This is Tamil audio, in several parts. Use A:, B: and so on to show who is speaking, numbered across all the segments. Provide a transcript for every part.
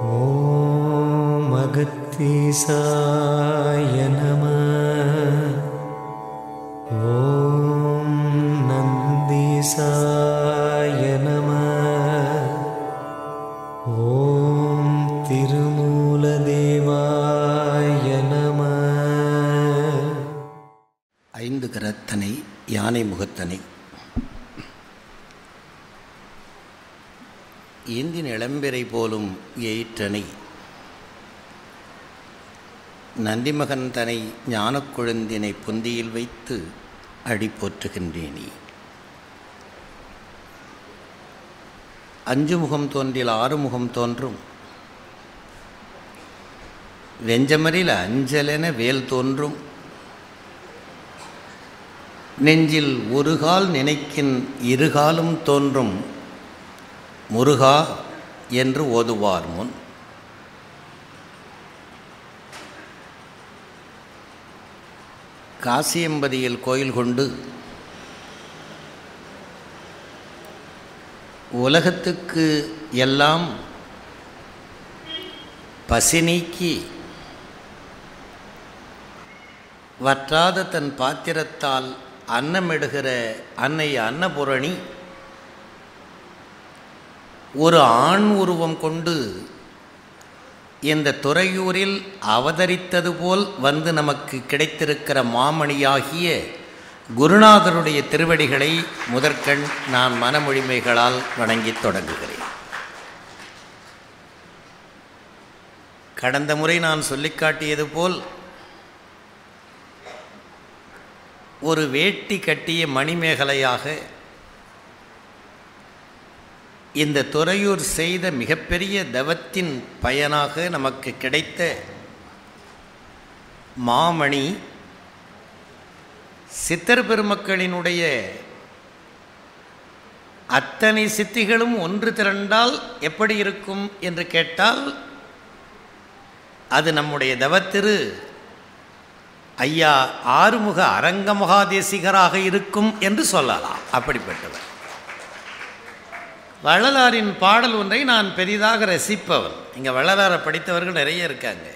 A: ॐ अगत्तीसाय नमः ॐ नन्दीसाय नमः ॐ तिरुमूलदेवाय नमः
B: ஐந்து கரத்தனை யானை முகத்தனை ஏந்தின் இளம்பிறை போலும் எயிற்றனை நந்திமகன் தனை ஞானக் கொழுந்தினை பொந்தியில் வைத்து அடி போற்றுகின்றேனே அஞ்சு முகம் தோன்றில் ஆறு முகம் தோன்றும் வெஞ்சமரில் அஞ்சலென வேல் தோன்றும் நெஞ்சில் ஒரு கால் நினைக்கின் இருகாலும் தோன்றும் முருகா என்று ஓதுவார் முன் காசியம்பதியில் கோயில் கொண்டு உலகத்துக்கு எல்லாம் பசி நீக்கி வற்றாத தன் பாத்திரத்தால் அன்னமிடுகிற அன்னை அன்னபூரணி ஒரு ஆண் உருவம் கொண்டு இந்த துறையூரில் அவதரித்தது போல் வந்து நமக்கு கிடைத்திருக்கிற மாமணியாகிய குருநாதருடைய திருவடிகளை முதற்கண் நான் மனமொழிமைகளால் வணங்கித் தொடங்குகிறேன் கடந்த முறை நான் சொல்லிக் காட்டியது போல் ஒரு வேட்டி கட்டிய மணிமேகலையாக இந்த துறையூர் செய்த மிகப்பெரிய தவத்தின் பயனாக நமக்கு கிடைத்த மாமணி சித்தர் பெருமக்களினுடைய அத்தனை சித்திகளும் ஒன்று திரண்டால் எப்படி இருக்கும் என்று கேட்டால் அது நம்முடைய தவத்திரு ஐயா ஆறுமுக அரங்க மகாதேசிகராக இருக்கும் என்று சொல்லலாம் அப்படிப்பட்டவர் வள்ளலாரின் பாடல் ஒன்றை நான் பெரிதாக ரசிப்பவன் இங்கே வள்ளலாரை படித்தவர்கள் நிறைய இருக்காங்க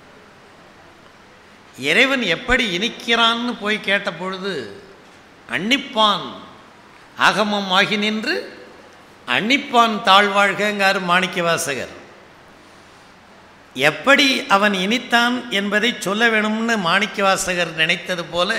B: இறைவன் எப்படி இனிக்கிறான்னு போய் கேட்ட பொழுது அன்னிப்பான் ஆகமம் ஆகி நின்று அன்னிப்பான் தாழ்வாழ்கங்கார் மாணிக்க வாசகர் எப்படி அவன் இனித்தான் என்பதை சொல்ல வேணும்னு மாணிக்கவாசகர் நினைத்தது போல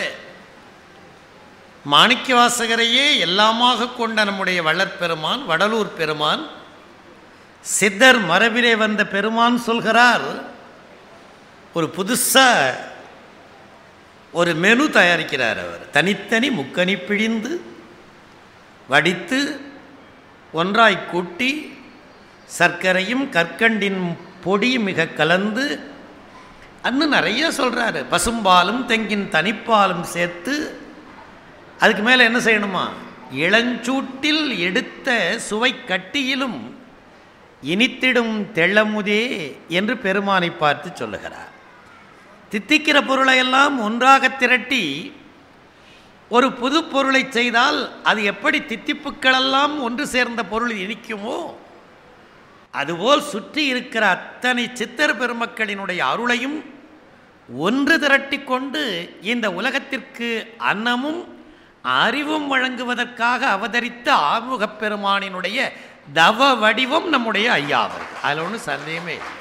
B: மாணிக்கவாசகரையே எல்லாமாக கொண்ட நம்முடைய வள்ளற்பெருமான் வடலூர் பெருமான் சித்தர் மரபிலே வந்த பெருமான் சொல்கிறார் ஒரு புதுசாக ஒரு மெனு தயாரிக்கிறார் அவர் தனித்தனி முக்கனி பிழிந்து வடித்து ஒன்றாய் கூட்டி சர்க்கரையும் கற்கண்டின் பொடி மிக கலந்து இன்னும் நிறைய சொல்கிறாரு பசும்பாலும் தெங்கின் தனிப்பாலும் சேர்த்து அதுக்கு மேலே என்ன செய்யணுமா இளஞ்சூட்டில் எடுத்த சுவை கட்டியிலும் இனித்திடும் தெள்ளமுதே என்று பெருமானை பார்த்து சொல்லுகிறார் தித்திக்கிற பொருளையெல்லாம் ஒன்றாக திரட்டி ஒரு புது பொருளை செய்தால் அது எப்படி தித்திப்புக்களெல்லாம் ஒன்று சேர்ந்த பொருள் இனிக்குமோ அதுபோல் சுற்றி இருக்கிற அத்தனை சித்தர் பெருமக்களினுடைய அருளையும் ஒன்று திரட்டி கொண்டு இந்த உலகத்திற்கு அன்னமும் அறிவும் வழங்குவதற்காக அவதரித்த ஆறுமுகப் பெருமானினுடைய தவ வடிவம் நம்முடைய ஐயாவர் அதில் ஒன்றும் சந்தேகமே இல்லை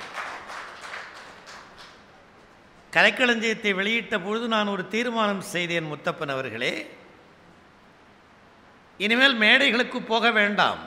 B: கலைக்களஞ்சியத்தை வெளியிட்ட பொழுது நான் ஒரு தீர்மானம் செய்தேன் முத்தப்பன் அவர்களே இனிமேல் மேடைகளுக்கு போக வேண்டாம்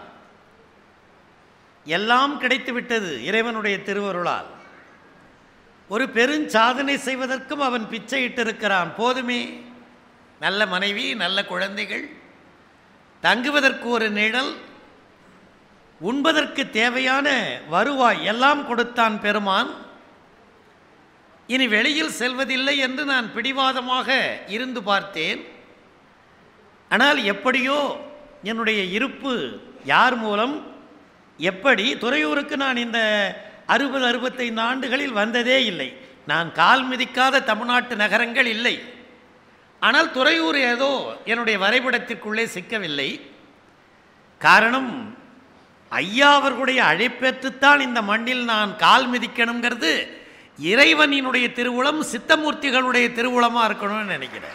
B: எல்லாம் கிடைத்து விட்டது இறைவனுடைய திருவருளால் ஒரு பெருஞ்சாதனை செய்வதற்கும் அவன் பிச்சையிட்டிருக்கிறான் போதுமே நல்ல மனைவி நல்ல குழந்தைகள் தங்குவதற்கு ஒரு நிழல் உண்பதற்கு தேவையான வருவாய் எல்லாம் கொடுத்தான் பெருமான் இனி வெளியில் செல்வதில்லை என்று நான் பிடிவாதமாக இருந்து பார்த்தேன் ஆனால் எப்படியோ என்னுடைய இருப்பு யார் மூலம் எப்படி துறையூருக்கு நான் இந்த அறுபது அறுபத்தைந்து ஆண்டுகளில் வந்ததே இல்லை நான் கால் மிதிக்காத தமிழ்நாட்டு நகரங்கள் இல்லை ஆனால் துறையூர் ஏதோ என்னுடைய வரைபடத்திற்குள்ளே சிக்கவில்லை காரணம் ஐயா அவர்களுடைய அழைப்பேற்றுத்தான் இந்த மண்ணில் நான் கால் மிதிக்கணுங்கிறது இறைவனினுடைய திருவுளம் சித்தமூர்த்திகளுடைய திருவுளமாக இருக்கணும்னு நினைக்கிறேன்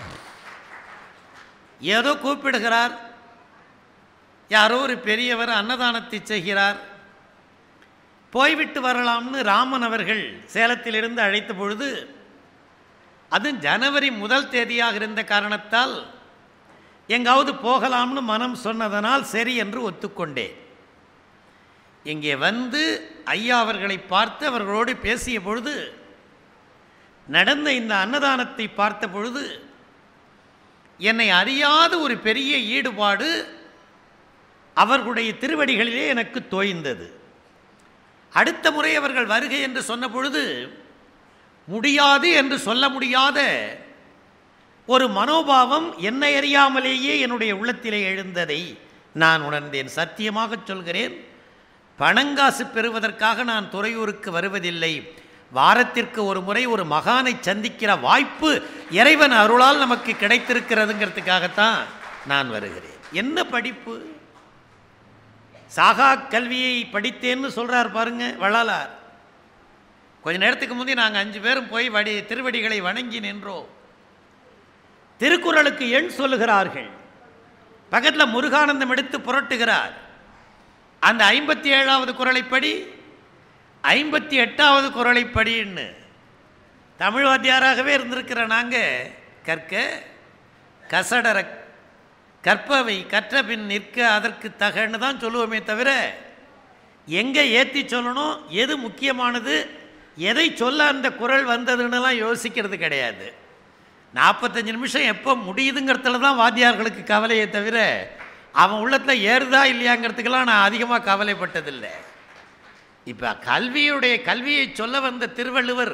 B: ஏதோ கூப்பிடுகிறார் யாரோ ஒரு பெரியவர் அன்னதானத்தை செய்கிறார் போய்விட்டு வரலாம்னு ராமன் அவர்கள் சேலத்திலிருந்து அழைத்த பொழுது அது ஜனவரி முதல் தேதியாக இருந்த காரணத்தால் எங்காவது போகலாம்னு மனம் சொன்னதனால் சரி என்று ஒத்துக்கொண்டேன் இங்கே வந்து ஐயா அவர்களை பார்த்து அவர்களோடு பேசிய பொழுது நடந்த இந்த அன்னதானத்தை பார்த்த பொழுது என்னை அறியாத ஒரு பெரிய ஈடுபாடு அவர்களுடைய திருவடிகளிலே எனக்கு தோய்ந்தது அடுத்த முறை அவர்கள் வருகை என்று சொன்ன பொழுது முடியாது என்று சொல்ல முடியாத ஒரு மனோபாவம் என்னை அறியாமலேயே என்னுடைய உள்ளத்திலே எழுந்ததை நான் உணர்ந்தேன் சத்தியமாக சொல்கிறேன் பணங்காசு பெறுவதற்காக நான் துறையூருக்கு வருவதில்லை வாரத்திற்கு ஒரு முறை ஒரு மகானை சந்திக்கிற வாய்ப்பு இறைவன் அருளால் நமக்கு கிடைத்திருக்கிறதுங்கிறதுக்காகத்தான் நான் வருகிறேன் என்ன படிப்பு சாகா கல்வியை படித்தேன்னு சொல்றார் பாருங்க வள்ளலார் கொஞ்ச நேரத்துக்கு முந்தைய நாங்கள் அஞ்சு பேரும் போய் வடி திருவடிகளை வணங்கி நின்றோம் திருக்குறளுக்கு எண் சொல்லுகிறார்கள் பக்கத்தில் முருகானந்தம் எடுத்து புரட்டுகிறார் அந்த ஐம்பத்தி ஏழாவது குரலை படி ஐம்பத்தி எட்டாவது குரலை படின்னு தமிழ் வாத்தியாராகவே இருந்திருக்கிற நாங்கள் கற்க கசடர கற்பவை கற்ற பின் நிற்க அதற்கு தகன்னு தான் சொல்லுவோமே தவிர எங்கே ஏற்றி சொல்லணும் எது முக்கியமானது எதை சொல்ல அந்த குரல் வந்ததுன்னுலாம் யோசிக்கிறது கிடையாது நாற்பத்தஞ்சு நிமிஷம் எப்போ முடியுதுங்கிறதுல தான் வாத்தியார்களுக்கு கவலையே தவிர அவன் உள்ளத்தில் ஏறுதா இல்லையாங்கிறதுக்கெல்லாம் நான் அதிகமாக கவலைப்பட்டதில்லை இப்போ கல்வியுடைய கல்வியை சொல்ல வந்த திருவள்ளுவர்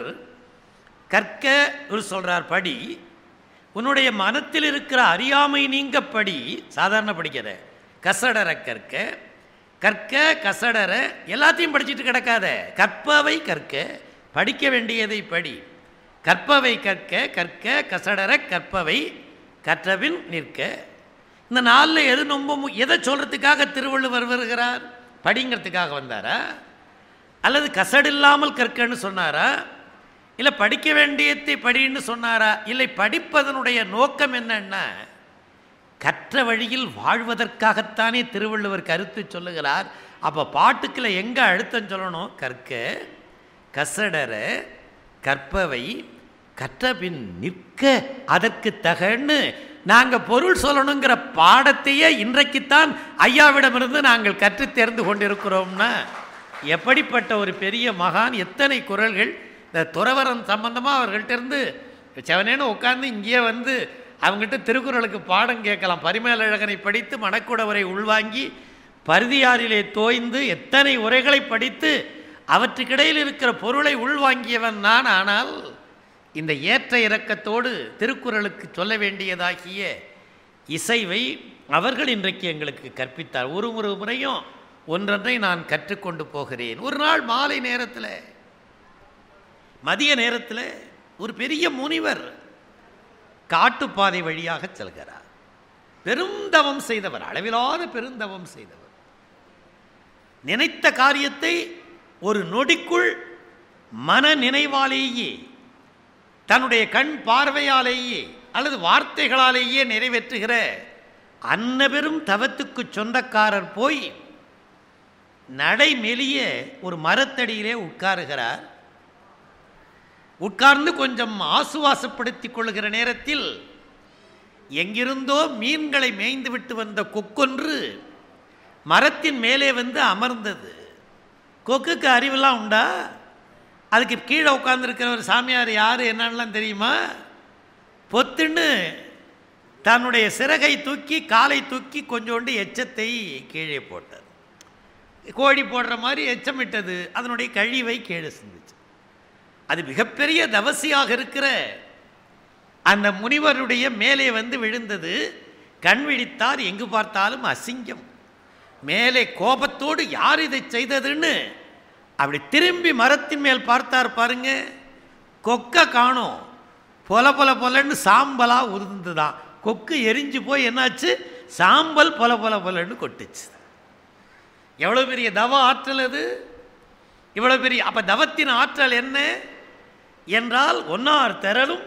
B: கற்க ஒரு சொல்கிறார் படி உன்னுடைய மனத்தில் இருக்கிற அறியாமை நீங்க படி சாதாரண படிக்கிற கசடர கற்க கற்க கசடர எல்லாத்தையும் படிச்சுட்டு கிடக்காத கற்பவை கற்க படிக்க வேண்டியதை படி கற்பவை கற்க கற்க கசடர கற்பவை கற்றபின் நிற்க இந்த நாளில் எது ரொம்ப மு- எதை சொல்கிறதுக்காக திருவள்ளுவர் வருகிறார் படிங்கிறதுக்காக வந்தாரா அல்லது கசடில்லாமல் கற்கன்னு சொன்னாரா இல்லை படிக்க வேண்டியதை படின்னு சொன்னாரா இல்லை படிப்பதனுடைய நோக்கம் என்னன்னா கற்ற வழியில் வாழ்வதற்காகத்தானே திருவள்ளுவர் கருத்து சொல்லுகிறார் அப்போ பாட்டுக்குள்ள எங்கே அழுத்தம் சொல்லணும் கற்க கசடர கற்பவை கற்றபின் நிற்க அதற்கு தகன்னு நாங்கள் பொருள் சொல்லணுங்கிற பாடத்தையே இன்றைக்குத்தான் ஐயாவிடமிருந்து நாங்கள் கற்றுத் தேர்ந்து கொண்டிருக்கிறோம்னா எப்படிப்பட்ட ஒரு பெரிய மகான் எத்தனை குரல்கள் இந்த துறவரம் சம்பந்தமாக அவர்கள்ட்ட இருந்து செவனேன்னு உட்காந்து இங்கேயே வந்து அவங்ககிட்ட திருக்குறளுக்கு பாடம் கேட்கலாம் பரிமேலழகனை படித்து மணக்குடவரை உள்வாங்கி பருதியாரிலே தோய்ந்து எத்தனை உரைகளை படித்து அவற்றுக்கிடையில் இருக்கிற பொருளை உள்வாங்கியவன் நான் ஆனால் இந்த ஏற்ற இறக்கத்தோடு திருக்குறளுக்கு சொல்ல வேண்டியதாகிய இசைவை அவர்கள் இன்றைக்கு எங்களுக்கு கற்பித்தார் ஒரு ஒரு முறையும் ஒன்றொன்றை நான் கற்றுக்கொண்டு போகிறேன் ஒரு நாள் மாலை நேரத்தில் மதிய நேரத்தில் ஒரு பெரிய முனிவர் காட்டுப்பாதை வழியாக செல்கிறார் பெருந்தவம் செய்தவர் அளவிலாத பெருந்தவம் செய்தவர் நினைத்த காரியத்தை ஒரு நொடிக்குள் மன நினைவாலேயே தன்னுடைய கண் பார்வையாலேயே அல்லது வார்த்தைகளாலேயே நிறைவேற்றுகிற அன்னபெரும் தவத்துக்கு சொந்தக்காரர் போய் நடை மெலிய ஒரு மரத்தடியிலே உட்காருகிறார் உட்கார்ந்து கொஞ்சம் ஆசுவாசப்படுத்திக் கொள்ளுகிற நேரத்தில் எங்கிருந்தோ மீன்களை மேய்ந்து விட்டு வந்த கொக்கொன்று மரத்தின் மேலே வந்து அமர்ந்தது கொக்குக்கு அறிவெல்லாம் உண்டா அதுக்கு கீழே உட்காந்துருக்கிறவர் சாமியார் யார் என்னன்னெலாம் தெரியுமா பொத்துன்னு தன்னுடைய சிறகை தூக்கி காலை தூக்கி கொஞ்சோண்டு எச்சத்தை கீழே போட்டது கோழி போடுற மாதிரி எச்சமிட்டது அதனுடைய கழிவை கீழே சிந்துச்சு அது மிகப்பெரிய தவசியாக இருக்கிற அந்த முனிவருடைய மேலே வந்து விழுந்தது கண் விழித்தார் எங்கு பார்த்தாலும் அசிங்கம் மேலே கோபத்தோடு யார் இதை செய்ததுன்னு அப்படி திரும்பி மரத்தின் மேல் பார்த்தார் பாருங்க கொக்க காணோம் பொல பொல பொலன்னு சாம்பலா உருந்துதான் கொக்கு எரிஞ்சு போய் என்னாச்சு சாம்பல் பொல பொல பொலன்னு கொட்டுச்சு எவ்வளோ பெரிய தவ ஆற்றல் அது இவ்வளோ பெரிய அப்போ தவத்தின் ஆற்றல் என்ன என்றால் ஒன்னார் திரளும்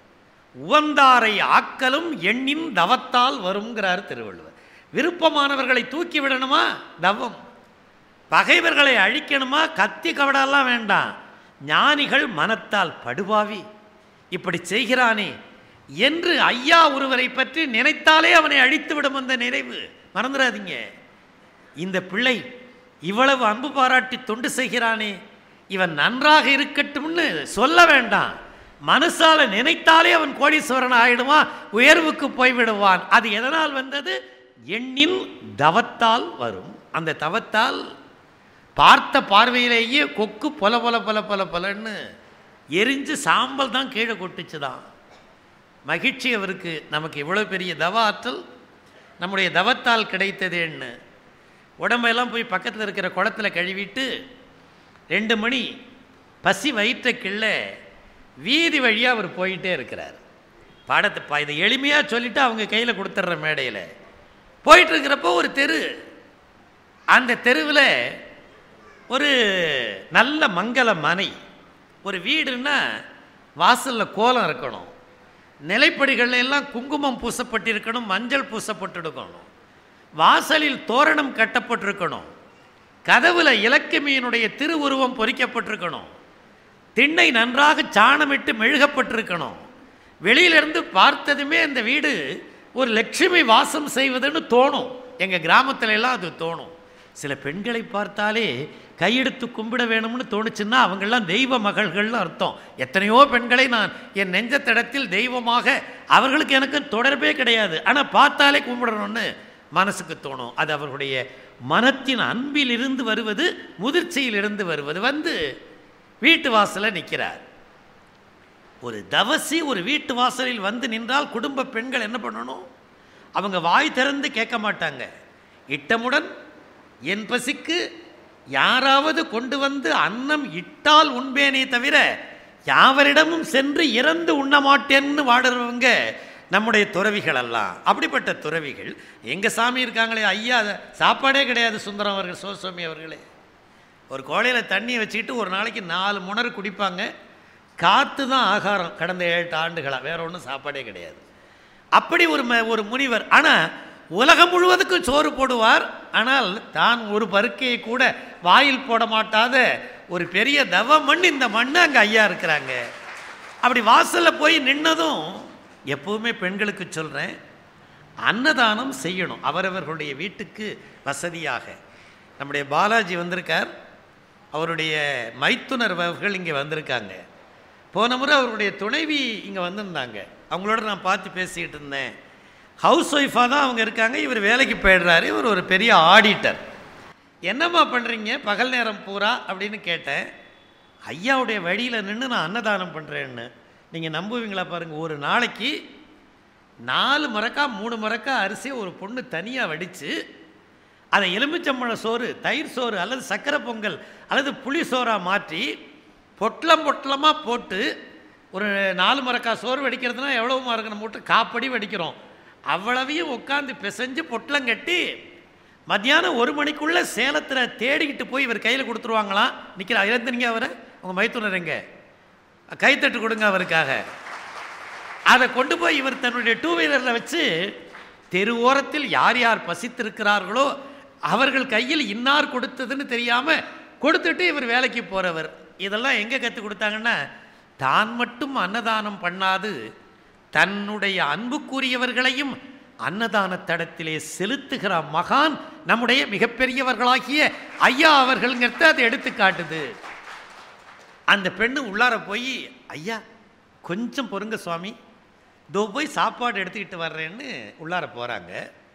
B: உவந்தாரை ஆக்கலும் எண்ணின் தவத்தால் வருங்கிறார் திருவள்ளுவர் விருப்பமானவர்களை தூக்கி விடணுமா தவம் பகைவர்களை அழிக்கணுமா கத்தி கவடெல்லாம் வேண்டாம் ஞானிகள் மனத்தால் படுபாவி இப்படி செய்கிறானே என்று ஐயா ஒருவரை பற்றி நினைத்தாலே அவனை அழித்து விடும் அந்த நினைவு மறந்துடாதீங்க இந்த பிள்ளை இவ்வளவு அன்பு பாராட்டி தொண்டு செய்கிறானே இவன் நன்றாக இருக்கட்டும்னு சொல்ல வேண்டாம் மனசால நினைத்தாலே அவன் கோடீஸ்வரன் ஆயிடுவான் உயர்வுக்கு போய்விடுவான் அது எதனால் வந்தது எண்ணின் தவத்தால் வரும் அந்த தவத்தால் பார்த்த பார்வையிலேயே கொக்கு பொல பொல பொல பொல பொலன்னு எரிஞ்சு சாம்பல் தான் கீழே கொட்டுச்சுதான் மகிழ்ச்சி அவருக்கு நமக்கு இவ்வளோ பெரிய தவ ஆற்றல் நம்முடைய தவத்தால் கிடைத்ததேன்னு உடம்பெல்லாம் போய் பக்கத்தில் இருக்கிற குளத்துல கழுவிட்டு ரெண்டு மணி பசி வயிற்ற கிள்ள வீதி வழியாக அவர் போயிட்டே இருக்கிறார் பாடத்தை பா இதை எளிமையாக சொல்லிவிட்டு அவங்க கையில் கொடுத்துட்ற மேடையில் போயிட்டு இருக்கிறப்போ ஒரு தெரு அந்த தெருவில் ஒரு நல்ல மங்கள மனை ஒரு வீடுன்னா வாசலில் கோலம் இருக்கணும் நிலைப்படிகள்ல எல்லாம் குங்குமம் பூசப்பட்டிருக்கணும் மஞ்சள் பூசப்பட்டிருக்கணும் வாசலில் தோரணம் கட்டப்பட்டிருக்கணும் கதவுல இலக்கியமையினுடைய திருவுருவம் பொறிக்கப்பட்டிருக்கணும் திண்ணை நன்றாக சாணமிட்டு மெழுகப்பட்டிருக்கணும் வெளியிலிருந்து பார்த்ததுமே அந்த வீடு ஒரு லட்சுமி வாசம் செய்வதுன்னு தோணும் எங்கள் கிராமத்துல எல்லாம் அது தோணும் சில பெண்களை பார்த்தாலே கையெடுத்து கும்பிட வேணும்னு தோணுச்சுன்னா அவங்கெல்லாம் தெய்வ மகள்கள்னு அர்த்தம் எத்தனையோ பெண்களை நான் என் நெஞ்சத்தடத்தில் தெய்வமாக அவர்களுக்கு எனக்கு தொடர்பே கிடையாது ஆனால் பார்த்தாலே கும்பிடணும்னு மனசுக்கு தோணும் அது அவர்களுடைய மனத்தின் அன்பிலிருந்து வருவது முதிர்ச்சியிலிருந்து வருவது வந்து வீட்டு வாசலில் நிற்கிறார் ஒரு தவசி ஒரு வீட்டு வாசலில் வந்து நின்றால் குடும்ப பெண்கள் என்ன பண்ணணும் அவங்க வாய் திறந்து கேட்க மாட்டாங்க இட்டமுடன் என் பசிக்கு யாராவது கொண்டு வந்து அன்னம் இட்டால் உண்பேனே தவிர யாவரிடமும் சென்று இறந்து உண்ண மாட்டேன்னு வாடுறவங்க நம்முடைய துறவிகள் எல்லாம் அப்படிப்பட்ட துறவிகள் எங்கள் சாமி இருக்காங்களே ஐயா சாப்பாடே கிடையாது சுந்தரம் அவர்கள் சிவசுவாமி அவர்களே ஒரு கோழையில் தண்ணியை வச்சுக்கிட்டு ஒரு நாளைக்கு நாலு முணறு குடிப்பாங்க காற்று தான் ஆகாரம் கடந்த ஏழு ஆண்டுகளாக வேற ஒன்றும் சாப்பாடே கிடையாது அப்படி ஒரு ம ஒரு முனிவர் ஆனால் உலகம் முழுவதுக்கும் சோறு போடுவார் ஆனால் தான் ஒரு பருக்கையை கூட வாயில் போட மாட்டாத ஒரு பெரிய தவ மண் இந்த மண் அங்கே ஐயா இருக்கிறாங்க அப்படி வாசலில் போய் நின்னதும் எப்பவுமே பெண்களுக்கு சொல்கிறேன் அன்னதானம் செய்யணும் அவரவர்களுடைய வீட்டுக்கு வசதியாக நம்முடைய பாலாஜி வந்திருக்கார் அவருடைய மைத்துனர் அவர்கள் இங்கே வந்திருக்காங்க போன முறை அவருடைய துணைவி இங்கே வந்திருந்தாங்க அவங்களோட நான் பார்த்து பேசிக்கிட்டு இருந்தேன் ஹவுஸ் ஒய்ஃபாக தான் அவங்க இருக்காங்க இவர் வேலைக்கு போயிடுறாரு இவர் ஒரு பெரிய ஆடிட்டர் என்னம்மா பண்ணுறீங்க பகல் நேரம் பூரா அப்படின்னு கேட்டேன் ஐயாவுடைய வழியில் நின்று நான் அன்னதானம் பண்ணுறேன்னு நீங்கள் நம்புவீங்களா பாருங்கள் ஒரு நாளைக்கு நாலு மரக்கா மூணு மரக்கா அரிசியை ஒரு பொண்ணு தனியாக வடித்து அதை எலுமிச்சம்பழ சோறு தயிர் சோறு அல்லது சக்கரை பொங்கல் அல்லது புளி சோறாக மாற்றி பொட்டலம் பொட்டலமாக போட்டு ஒரு நாலு மரக்கா சோறு வடிக்கிறதுனா எவ்வளவு இருக்கணும் போட்டு காப்படி வடிக்கிறோம் அவ்வளவையும் உட்காந்து பிசைஞ்சு பொட்டலம் கட்டி மத்தியானம் ஒரு மணிக்குள்ளே சேலத்தில் தேடிக்கிட்டு போய் இவர் கையில் கொடுத்துருவாங்களாம் நிற்கிற இறந்துனீங்க அவரை உங்கள் மைத்துனர் எங்க கைத்தட்டு கொடுங்க அவருக்காக அதை கொண்டு போய் இவர் தன்னுடைய டூ வீலரில் வச்சு தெரு ஓரத்தில் யார் யார் பசித்திருக்கிறார்களோ அவர்கள் கையில் இன்னார் கொடுத்ததுன்னு தெரியாமல் கொடுத்துட்டு இவர் வேலைக்கு போகிறவர் இதெல்லாம் எங்கே கற்றுக் கொடுத்தாங்கன்னா தான் மட்டும் அன்னதானம் பண்ணாது தன்னுடைய அன்புக்குரியவர்களையும் அன்னதான தடத்திலே செலுத்துகிற மகான் நம்முடைய மிகப்பெரியவர்களாகிய ஐயா அவர்கள்ங்கிறத அதை எடுத்து காட்டுது அந்த பெண்ணு உள்ளார போய் ஐயா கொஞ்சம் பொறுங்க சுவாமி இதோ போய் சாப்பாடு எடுத்துக்கிட்டு வர்றேன்னு உள்ளார போகிறாங்க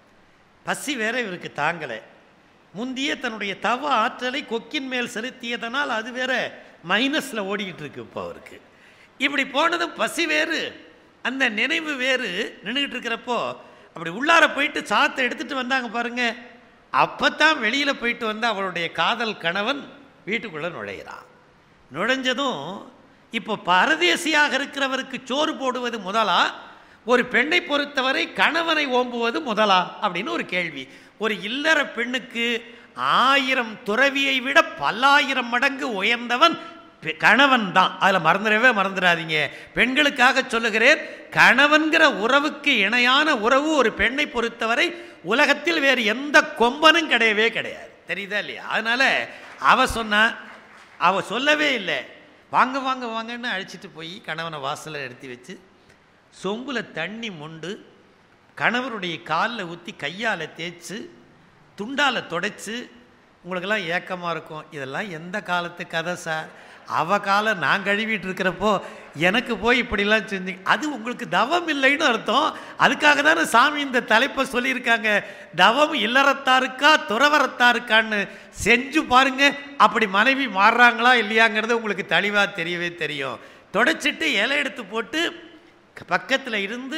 B: பசி வேற இவருக்கு தாங்கலை முந்திய தன்னுடைய தவ ஆற்றலை கொக்கின் மேல் செலுத்தியதனால் அது வேற மைனஸில் ஓடிக்கிட்டு இருக்கு இப்போ அவருக்கு இப்படி போனதும் பசி வேறு அந்த நினைவு வேறு நின்றுக்கிட்டு இருக்கிறப்போ அப்படி உள்ளார போயிட்டு சாத்தை எடுத்துகிட்டு வந்தாங்க பாருங்க அப்போத்தான் வெளியில் போயிட்டு வந்து அவருடைய காதல் கணவன் வீட்டுக்குள்ளே நுழையிறான் நுழைஞ்சதும் இப்போ பரதேசியாக இருக்கிறவருக்கு சோறு போடுவது முதலா ஒரு பெண்ணை பொறுத்தவரை கணவனை ஓம்புவது முதலா அப்படின்னு ஒரு கேள்வி ஒரு இல்லற பெண்ணுக்கு ஆயிரம் துறவியை விட பல்லாயிரம் மடங்கு உயர்ந்தவன் பெ- கணவன் தான் அதில் மறந்துடவே மறந்துடாதீங்க பெண்களுக்காக சொல்லுகிறேன் கணவன்கிற உறவுக்கு இணையான உறவு ஒரு பெண்ணை பொறுத்தவரை உலகத்தில் வேறு எந்த கொம்பனும் கிடையவே கிடையாது தெரியுதா இல்லையா அதனால அவ சொன்னா அவ சொல்லவே இல்லை வாங்க வாங்க வாங்கன்னு அழைச்சிட்டு போய் கணவனை வாசலில் நிறுத்தி வச்சு சொம்புல தண்ணி மொண்டு கணவருடைய காலில் ஊற்றி கையால் தேய்ச்சி துண்டால் தொடச்சி உங்களுக்கெல்லாம் ஏக்கமாக இருக்கும் இதெல்லாம் எந்த காலத்து கதை சார் அவ காலம் நான் கழுவிட்டு இருக்கிறப்போ எனக்கு போய் இப்படிலாம் செஞ்சு அது உங்களுக்கு தவம் இல்லைன்னு அர்த்தம் அதுக்காக தானே சாமி இந்த தலைப்பை சொல்லியிருக்காங்க தவம் இல்லறத்தாருக்கா துறவரத்தாருக்கான்னு செஞ்சு பாருங்க அப்படி மனைவி மாறுறாங்களா இல்லையாங்கிறது உங்களுக்கு தெளிவாக தெரியவே தெரியும் தொடச்சிட்டு இலை எடுத்து போட்டு பக்கத்தில் இருந்து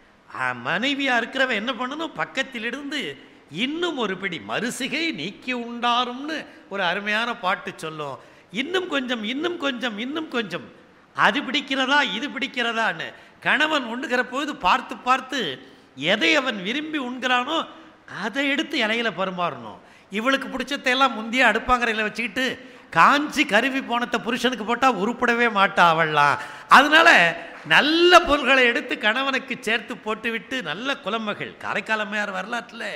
B: மனைவியாக இருக்கிறவன் என்ன பண்ணணும் பக்கத்தில் இருந்து இன்னும் ஒரு பிடி மறுசிகை நீக்கி உண்டாரும்னு ஒரு அருமையான பாட்டு சொல்லும் இன்னும் கொஞ்சம் இன்னும் கொஞ்சம் இன்னும் கொஞ்சம் அது பிடிக்கிறதா இது பிடிக்கிறதான்னு கணவன் உண்ணுகிற பொழுது பார்த்து பார்த்து எதை அவன் விரும்பி உண்கிறானோ அதை எடுத்து இலையில பரிமாறணும் இவளுக்கு பிடிச்சதையெல்லாம் முந்தைய அடுப்பாங்கரையில் வச்சுக்கிட்டு காஞ்சி கருவி போனத்தை புருஷனுக்கு போட்டால் உருப்படவே மாட்டா அவள்லாம் அதனால நல்ல பொருள்களை எடுத்து கணவனுக்கு சேர்த்து போட்டுவிட்டு நல்ல குலமகள் காரைக்காலம்மையார் வரலாற்றில்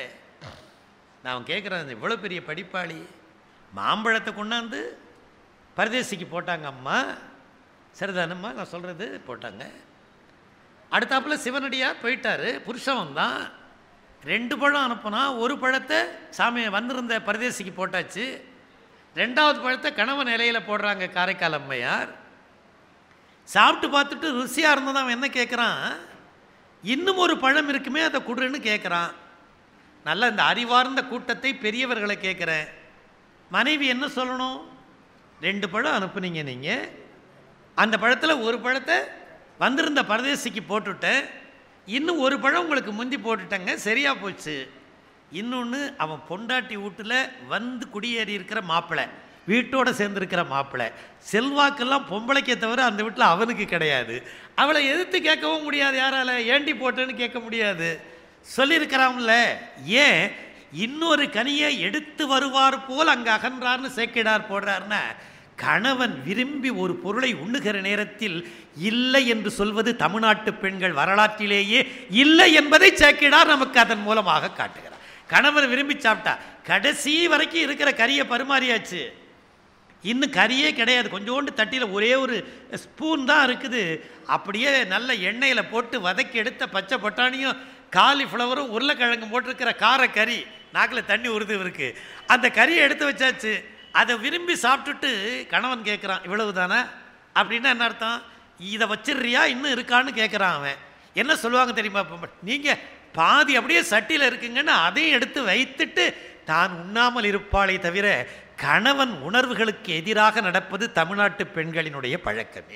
B: நான் கேட்குறேன் இவ்வளோ பெரிய படிப்பாளி மாம்பழத்தை கொண்டாந்து பரதேசிக்கு போட்டாங்க அம்மா சரிதானம்மா நான் சொல்கிறது போட்டாங்க அடுத்தாப்புல சிவனடியார் போயிட்டாரு புருஷன் தான் ரெண்டு பழம் அனுப்புனா ஒரு பழத்தை சாமி வந்திருந்த பரதேசிக்கு போட்டாச்சு ரெண்டாவது பழத்தை கணவன் இலையில போடுறாங்க காரைக்கால் அம்மையார் சாப்பிட்டு பார்த்துட்டு ருசியாக இருந்தது அவன் என்ன கேட்குறான் இன்னும் ஒரு பழம் இருக்குமே அதை குடுன்னு கேட்குறான் நல்ல இந்த அறிவார்ந்த கூட்டத்தை பெரியவர்களை கேட்குறேன் மனைவி என்ன சொல்லணும் ரெண்டு பழம் அனுப்புனீங்க நீங்கள் அந்த பழத்தில் ஒரு பழத்தை வந்திருந்த பரதேசிக்கு போட்டுவிட்டேன் இன்னும் ஒரு பழம் உங்களுக்கு முந்தி போட்டுட்டேங்க சரியா போச்சு இன்னொன்று அவன் பொண்டாட்டி வீட்டில் வந்து குடியேறி இருக்கிற மாப்பிள்ளை வீட்டோட சேர்ந்துருக்கிற மாப்பிள்ளை செல்வாக்கெல்லாம் பொம்பளைக்கே தவிர அந்த வீட்டில் அவனுக்கு கிடையாது அவளை எதிர்த்து கேட்கவும் முடியாது யாரால ஏண்டி போட்டேன்னு கேட்க முடியாது சொல்லியிருக்கிறான்ல ஏன் இன்னொரு கனியை எடுத்து வருவார் போல் அங்கே அகன்றார்னு சேக்கிடார் போடுறாருன்னா கணவன் விரும்பி ஒரு பொருளை உண்ணுகிற நேரத்தில் இல்லை என்று சொல்வது தமிழ்நாட்டு பெண்கள் வரலாற்றிலேயே இல்லை என்பதை சேக்கிடார் நமக்கு அதன் மூலமாக காட்டுகிறார் கணவன் விரும்பி சாப்பிட்டா கடைசி வரைக்கும் இருக்கிற கறியை பரிமாறியாச்சு இன்னும் கறியே கிடையாது கொஞ்சோண்டு தட்டியில் ஒரே ஒரு ஸ்பூன் தான் இருக்குது அப்படியே நல்ல எண்ணெயில் போட்டு வதக்கி எடுத்த பச்சை பட்டாணியும் காலிஃப்ளவரும் உருளைக்கிழங்கும் போட்டிருக்கிற கார கறி நாக்கில் தண்ணி உருது இருக்கு அந்த கறியை எடுத்து வச்சாச்சு அதை விரும்பி சாப்பிட்டுட்டு கணவன் கேட்குறான் இவ்வளவு தானே அப்படின்னா என்ன அர்த்தம் இதை வச்சிடுறியா இன்னும் இருக்கான்னு கேட்குறான் அவன் என்ன சொல்லுவாங்க தெரியுமா நீங்கள் பாதி அப்படியே சட்டியில் இருக்குங்கன்னு அதையும் எடுத்து வைத்துட்டு தான் உண்ணாமல் இருப்பாளே தவிர கணவன் உணர்வுகளுக்கு எதிராக நடப்பது தமிழ்நாட்டு பெண்களினுடைய பழக்கமே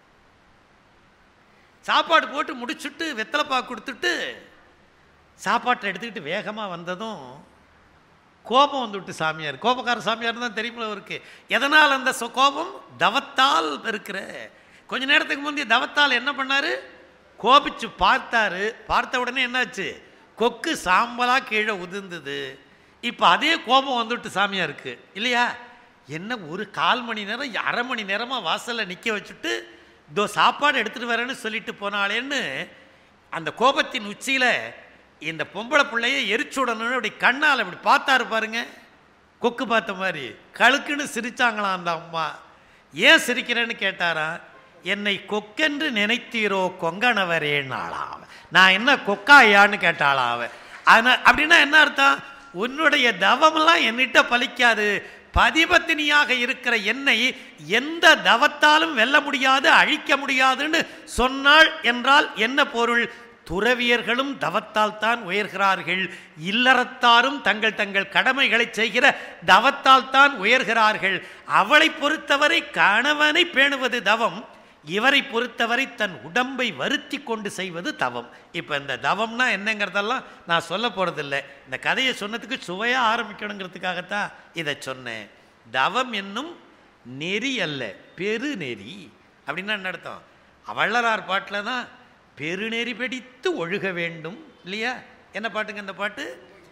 B: சாப்பாடு போட்டு முடிச்சுட்டு வெத்தலைப்பா கொடுத்துட்டு சாப்பாட்டை எடுத்துக்கிட்டு வேகமாக வந்ததும் கோபம் வந்துவிட்டு சாமியார் கோபக்கார சாமியார் தான் தெரியுமா அவருக்கு எதனால் அந்த சொ- கோபம் தவத்தால் இருக்கிற கொஞ்ச நேரத்துக்கு முந்தைய தவத்தால் என்ன பண்ணாரு கோபிச்சு பார்த்தாரு பார்த்த உடனே என்னாச்சு கொக்கு சாம்பலா கீழே உதிர்ந்தது இப்போ அதே கோபம் வந்துவிட்டு சாமியாருக்கு இல்லையா என்ன ஒரு கால் மணி நேரம் அரை மணி நேரமாக வாசலில் நிற்க வச்சுட்டு இதோ சாப்பாடு எடுத்துகிட்டு வரேன்னு சொல்லிட்டு போனாளேன்னு அந்த கோபத்தின் உச்சியில் இந்த பொம்பளை பிள்ளைய எரிச்சுடணும்னு அப்படி கண்ணால் அப்படி பார்த்தாரு பாருங்க கொக்கு பார்த்த மாதிரி கழுக்குன்னு சிரிச்சாங்களாம் அந்த அம்மா ஏன் சிரிக்கிறேன்னு கேட்டாராம் என்னை கொக்கென்று நினைத்தீரோ கொங்கணவரேனாளாம் நான் என்ன கொக்காயான்னு கேட்டாளாம் அவ அதனால் அப்படின்னா என்ன அர்த்தம் உன்னுடைய தவமெல்லாம் என்னிட்ட பலிக்காது பதிபத்தினியாக இருக்கிற என்னை எந்த தவத்தாலும் வெல்ல முடியாது அழிக்க முடியாதுன்னு சொன்னாள் என்றால் என்ன பொருள் துறவியர்களும் தவத்தால் தான் உயர்கிறார்கள் இல்லறத்தாரும் தங்கள் தங்கள் கடமைகளை செய்கிற தவத்தால் தான் உயர்கிறார்கள் அவளை பொறுத்தவரை கணவனை பேணுவது தவம் இவரை பொறுத்தவரை தன் உடம்பை வருத்தி கொண்டு செய்வது தவம் இப்போ இந்த தவம்னா என்னங்கிறதெல்லாம் நான் சொல்ல போகிறதில்ல இந்த கதையை சொன்னதுக்கு சுவையாக ஆரம்பிக்கணுங்கிறதுக்காகத்தான் இதை சொன்னேன் தவம் என்னும் நெறி அல்ல பெருநெறி அப்படின்னா என்ன அர்த்தம் வள்ளலார் பாட்டில் தான் பெருநெறி பிடித்து ஒழுக வேண்டும் இல்லையா என்ன பாட்டுங்க இந்த பாட்டு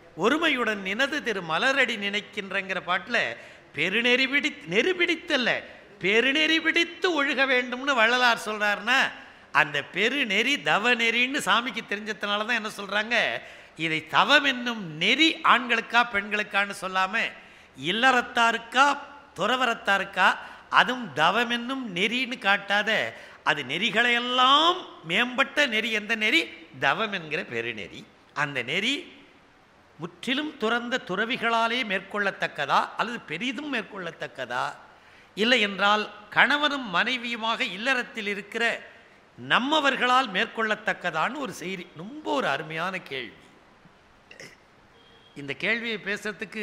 B: ஒருமையுடன் நினது திரு மலரடி நினைக்கின்றங்கிற பாட்டில் பெருநெறி பிடி நெறி பிடித்தல்ல பெருநெறி பிடித்து ஒழுக வேண்டும்னு வள்ளலார் சொல்றாருன்னா அந்த பெருநெறி தவ நெறின்னு சாமிக்கு தெரிஞ்சதுனால தான் என்ன சொல்றாங்க இதை தவம் என்னும் நெறி ஆண்களுக்கா பெண்களுக்கான்னு சொல்லாம இல்லறத்தாருக்கா துறவரத்தாருக்கா அதுவும் தவம் என்னும் நெறின்னு காட்டாத அது நெறிகளையெல்லாம் மேம்பட்ட நெறி எந்த நெறி தவம் என்கிற பெருநெறி அந்த நெறி முற்றிலும் துறந்த துறவிகளாலே மேற்கொள்ளத்தக்கதா அல்லது பெரிதும் மேற்கொள்ளத்தக்கதா இல்லை என்றால் கணவனும் மனைவியுமாக இல்லறத்தில் இருக்கிற நம்மவர்களால் மேற்கொள்ளத்தக்கதான்னு ஒரு செய்தி ரொம்ப ஒரு அருமையான கேள்வி இந்த கேள்வியை பேசுறதுக்கு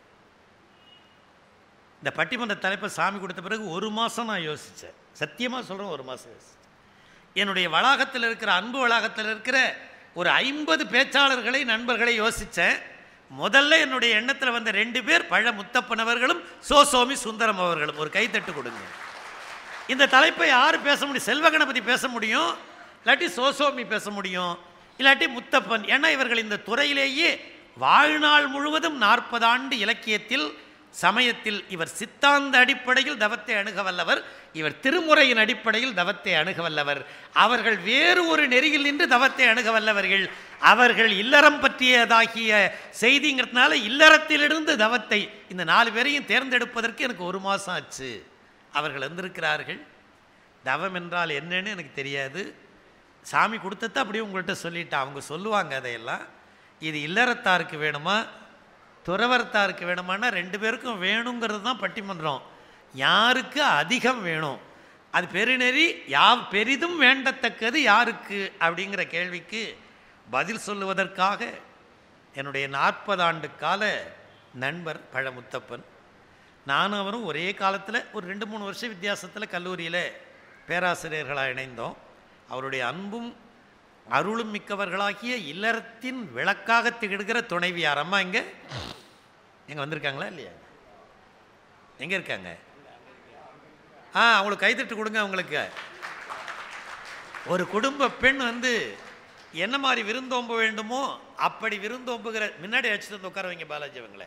B: இந்த பட்டிமன்ற தலைப்பை சாமி கொடுத்த பிறகு ஒரு மாதம் நான் யோசித்தேன் சத்தியமாக சொல்கிறேன் ஒரு மாதம் யோசித்தேன் என்னுடைய வளாகத்தில் இருக்கிற அன்பு வளாகத்தில் இருக்கிற ஒரு ஐம்பது பேச்சாளர்களை நண்பர்களை யோசித்தேன் முதல்ல என்னுடைய எண்ணத்தில் வந்த ரெண்டு பேர் பழ முத்தப்பன் அவர்களும் சோசோமி சுந்தரம் அவர்களும் ஒரு கைத்தட்டு கொடுங்க இந்த தலைப்பை யார் பேச முடியும் செல்வ கணபதி பேச முடியும் இல்லாட்டி சோசோமி பேச முடியும் இல்லாட்டி முத்தப்பன் ஏன்னா இவர்கள் இந்த துறையிலேயே வாழ்நாள் முழுவதும் நாற்பது ஆண்டு இலக்கியத்தில் சமயத்தில் இவர் சித்தாந்த அடிப்படையில் தவத்தை அணுக வல்லவர் இவர் திருமுறையின் அடிப்படையில் தவத்தை அணுக வல்லவர் அவர்கள் வேறு ஒரு நெறியில் நின்று தவத்தை அணுக வல்லவர்கள் அவர்கள் இல்லறம் பற்றியதாகிய செய்திங்கிறதுனால இல்லறத்திலிருந்து தவத்தை இந்த நாலு பேரையும் தேர்ந்தெடுப்பதற்கு எனக்கு ஒரு மாதம் ஆச்சு அவர்கள் வந்திருக்கிறார்கள் தவம் என்றால் என்னன்னு எனக்கு தெரியாது சாமி கொடுத்ததை அப்படியே உங்கள்கிட்ட சொல்லிட்டேன் அவங்க சொல்லுவாங்க அதையெல்லாம் இது இல்லறத்தாருக்கு வேணுமா துறவரத்தாருக்கு வேணுமானா ரெண்டு பேருக்கும் வேணுங்கிறது தான் பட்டிமன்றம் யாருக்கு அதிகம் வேணும் அது பெருநெறி யா பெரிதும் வேண்டத்தக்கது யாருக்கு அப்படிங்கிற கேள்விக்கு பதில் சொல்லுவதற்காக என்னுடைய நாற்பது ஆண்டு கால நண்பர் பழமுத்தப்பன் நானும் அவரும் ஒரே காலத்தில் ஒரு ரெண்டு மூணு வருஷம் வித்தியாசத்தில் கல்லூரியில் பேராசிரியர்களாக இணைந்தோம் அவருடைய அன்பும் அருளும் மிக்கவர்களாகிய இல்லறத்தின் விளக்காக திகழ்கிற துணைவியார் அம்மா எங்க எங்க வந்திருக்காங்களா இல்லையா எங்க இருக்காங்க ஆ அவங்களுக்கு கைத்தட்டு கொடுங்க அவங்களுக்கு ஒரு குடும்ப பெண் வந்து என்ன மாதிரி விருந்தோம்ப வேண்டுமோ அப்படி விருந்தோம்புகிற முன்னாடி அடிச்சுட்டு வந்து உட்கார வைங்க பாலாஜி அவங்கள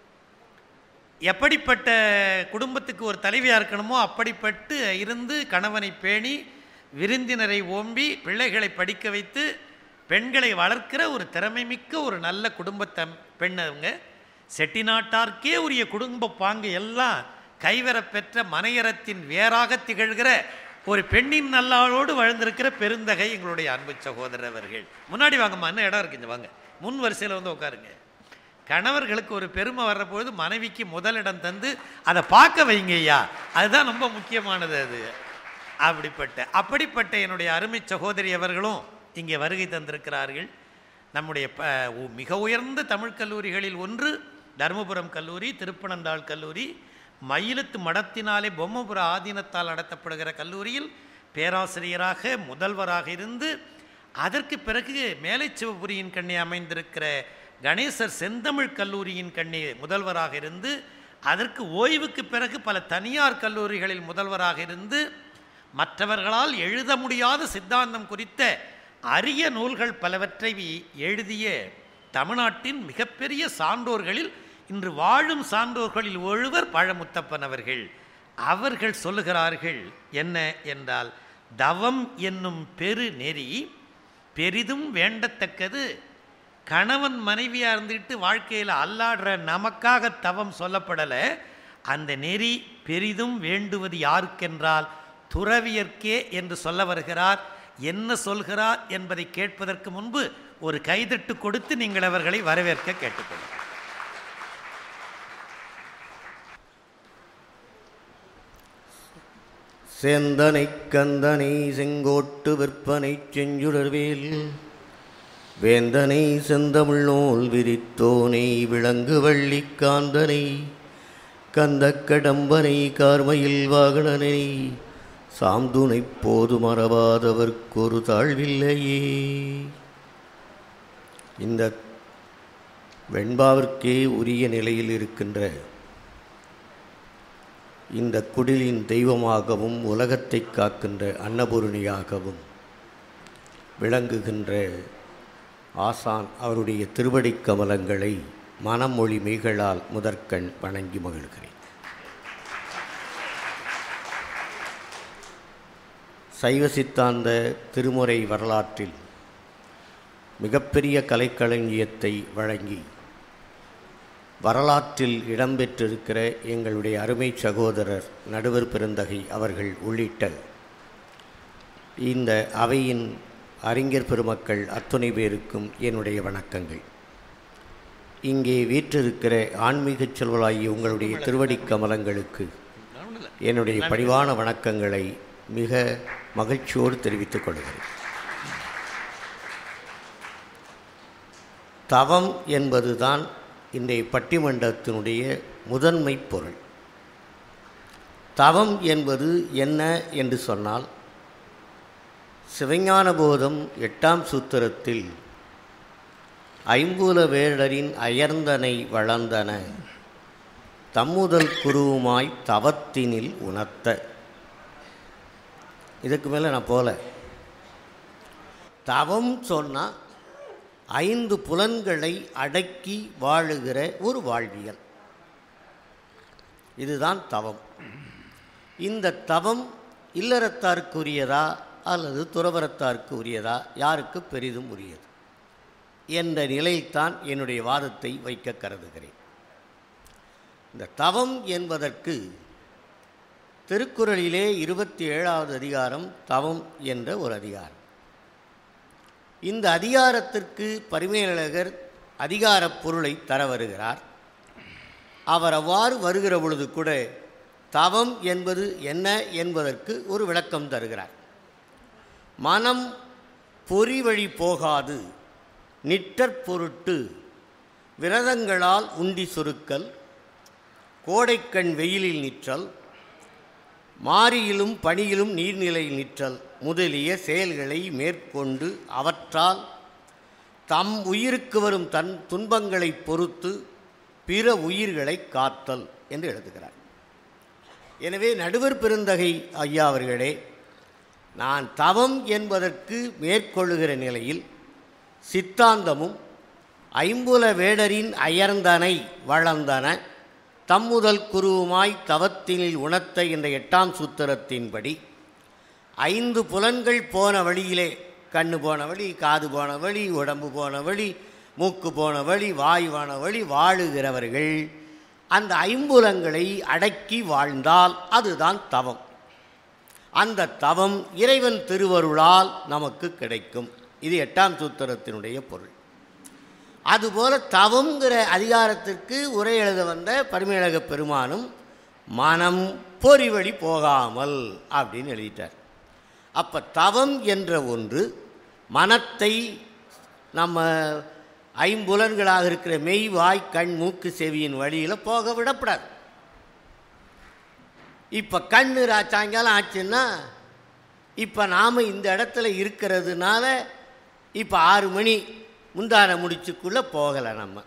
B: எப்படிப்பட்ட குடும்பத்துக்கு ஒரு தலைவியாக இருக்கணுமோ அப்படிப்பட்டு இருந்து கணவனை பேணி விருந்தினரை ஓம்பி பிள்ளைகளை படிக்க வைத்து பெண்களை வளர்க்கிற ஒரு திறமைமிக்க ஒரு நல்ல குடும்பத்தை பெண் அவங்க செட்டிநாட்டார்க்கே உரிய குடும்ப பாங்கு எல்லாம் கைவரப் பெற்ற மனையறத்தின் வேறாக திகழ்கிற ஒரு பெண்ணின் நல்லாளோடு வாழ்ந்திருக்கிற பெருந்தகை எங்களுடைய அன்பு சகோதரர் அவர்கள் முன்னாடி வாங்கம்மா என்ன இடம் இருக்குங்க வாங்க முன் வரிசையில் வந்து உட்காருங்க கணவர்களுக்கு ஒரு பெருமை வர்றபொழுது மனைவிக்கு முதலிடம் தந்து அதை பார்க்க வைங்க ஐயா அதுதான் ரொம்ப முக்கியமானது அது அப்படிப்பட்ட அப்படிப்பட்ட என்னுடைய அருமை சகோதரி அவர்களும் இங்கே வருகை தந்திருக்கிறார்கள் நம்முடைய ப உ- மிக உயர்ந்த தமிழ் கல்லூரிகளில் ஒன்று தருமபுரம் கல்லூரி திருப்பனந்தாள் கல்லூரி மயிலத்து மடத்தினாலே பொம்மபுர ஆதீனத்தால் நடத்தப்படுகிற கல்லூரியில் பேராசிரியராக முதல்வராக இருந்து அதற்கு பிறகு மேலை சிவபுரியின் கண்ணே அமைந்திருக்கிற கணேசர் செந்தமிழ் கல்லூரியின் கண்ணே முதல்வராக இருந்து அதற்கு ஓய்வுக்கு பிறகு பல தனியார் கல்லூரிகளில் முதல்வராக இருந்து மற்றவர்களால் எழுத முடியாத சித்தாந்தம் குறித்த அரிய நூல்கள் பலவற்றை எழுதிய தமிழ்நாட்டின் மிகப்பெரிய சான்றோர்களில் இன்று வாழும் சான்றோர்களில் ஒருவர் பழமுத்தப்பன் அவர்கள் அவர்கள் சொல்லுகிறார்கள் என்ன என்றால் தவம் என்னும் பெரு நெறி பெரிதும் வேண்டத்தக்கது கணவன் மனைவியாக இருந்துட்டு வாழ்க்கையில் அல்லாடுற நமக்காக தவம் சொல்லப்படலை அந்த நெறி பெரிதும் வேண்டுவது யாருக்கென்றால் துறவியர்க்கே என்று சொல்ல வருகிறார் என்ன சொல்கிறார் என்பதை கேட்பதற்கு முன்பு ஒரு கைதட்டு கொடுத்து நீங்கள் அவர்களை வரவேற்க கேட்டுக்கொள்ளுங்கள்
C: சேந்தனை கந்தனை செங்கோட்டு விற்பனை செஞ்சுடர்வேல் வேந்தனை செந்தமிழ் நூல் விரித்தோனை விளங்கு வள்ளி காந்தனை கந்தக் கடம்பனை கார்மையில் வாகனனை சாம்துனை போது மறவாதவர்க்கொரு தாழ்வில்லையே இந்த வெண்பாவிற்கே உரிய நிலையில் இருக்கின்ற இந்த குடிலின் தெய்வமாகவும் உலகத்தை காக்கின்ற அன்னபூரணியாகவும் விளங்குகின்ற ஆசான் அவருடைய திருவடிக் கமலங்களை மனமொழி மெய்களால் முதற்கண் வணங்கி மகிழ்கிறேன் சைவ சித்தாந்த திருமுறை வரலாற்றில் மிகப்பெரிய கலைக்களஞ்சியத்தை வழங்கி வரலாற்றில் இடம்பெற்றிருக்கிற எங்களுடைய அருமை சகோதரர் நடுவர் பெருந்தகை அவர்கள் உள்ளிட்ட இந்த அவையின் அறிஞர் பெருமக்கள் அத்துணை பேருக்கும் என்னுடைய வணக்கங்கள் இங்கே வீற்றிருக்கிற ஆன்மீகச் செல்வலாகிய உங்களுடைய திருவடிக் கமலங்களுக்கு என்னுடைய பணிவான வணக்கங்களை மிக மகிழ்ச்சியோடு தெரிவித்துக் கொள்கிறேன் தவம் என்பதுதான் இன்றைய பட்டிமன்றத்தினுடைய முதன்மை பொருள் தவம் என்பது என்ன என்று சொன்னால் சிவஞான போதம் எட்டாம் சூத்திரத்தில் ஐம்பூல வேடரின் அயர்ந்தனை வளர்ந்தன தம்முதல் குருவுமாய் தவத்தினில் உணர்த்த இதுக்கு மேலே நான் போல தவம் சொன்னால் ஐந்து புலன்களை அடக்கி வாழுகிற ஒரு வாழ்வியல் இதுதான் தவம் இந்த தவம் இல்லறத்தாருக்கு உரியதா அல்லது துறவரத்தாருக்கு உரியதா யாருக்கு பெரிதும் உரியது என்ற நிலையில்தான் என்னுடைய வாதத்தை வைக்க கருதுகிறேன் இந்த தவம் என்பதற்கு திருக்குறளிலே இருபத்தி ஏழாவது அதிகாரம் தவம் என்ற ஒரு அதிகாரம் இந்த அதிகாரத்திற்கு பரிமேலழகர் அதிகாரப் பொருளை தர வருகிறார் அவர் அவ்வாறு வருகிற பொழுது கூட தவம் என்பது என்ன என்பதற்கு ஒரு விளக்கம் தருகிறார் மனம் பொறி வழி போகாது நிற்றற் பொருட்டு விரதங்களால் உண்டி சுருக்கல் கோடைக்கண் வெயிலில் நிற்றல் மாரியிலும் பனியிலும் நீர்நிலையில் நிற்றல் முதலிய செயல்களை மேற்கொண்டு அவற்றால் தம் உயிருக்கு வரும் தன் துன்பங்களை பொறுத்து பிற உயிர்களை காத்தல் என்று எழுதுகிறார் எனவே நடுவர் பெருந்தகை ஐயா அவர்களே நான் தவம் என்பதற்கு மேற்கொள்ளுகிற நிலையில் சித்தாந்தமும் ஐம்புல வேடரின் அயர்ந்தனை வளர்ந்தன தம்முதல் குருவுமாய் தவத்தினில் உணர்த்த என்ற எட்டாம் சூத்திரத்தின்படி ஐந்து புலன்கள் போன வழியிலே கண்ணு போன வழி காது போன வழி உடம்பு போன வழி மூக்கு போன வழி வாய் போன வழி வாழுகிறவர்கள் அந்த ஐம்புலங்களை அடக்கி வாழ்ந்தால் அதுதான் தவம் அந்த தவம் இறைவன் திருவருளால் நமக்கு கிடைக்கும் இது எட்டாம் சூத்திரத்தினுடைய பொருள் அதுபோல தவங்கிற அதிகாரத்திற்கு உரை எழுத வந்த பரிமேலக பெருமானும் மனம் பொறிவழி போகாமல் அப்படின்னு எழுதிட்டார் அப்போ தவம் என்ற ஒன்று மனத்தை நம்ம ஐம்புலன்களாக இருக்கிற மெய் வாய் கண் மூக்கு செவியின் வழியில் போக விடப்படாது இப்போ கண்ணு ரா- சாயங்காலம் ஆச்சுன்னா இப்போ நாம் இந்த இடத்துல இருக்கிறதுனால இப்போ ஆறு மணி முந்தான முடிச்சுக்குள்ளே போகலை நம்ம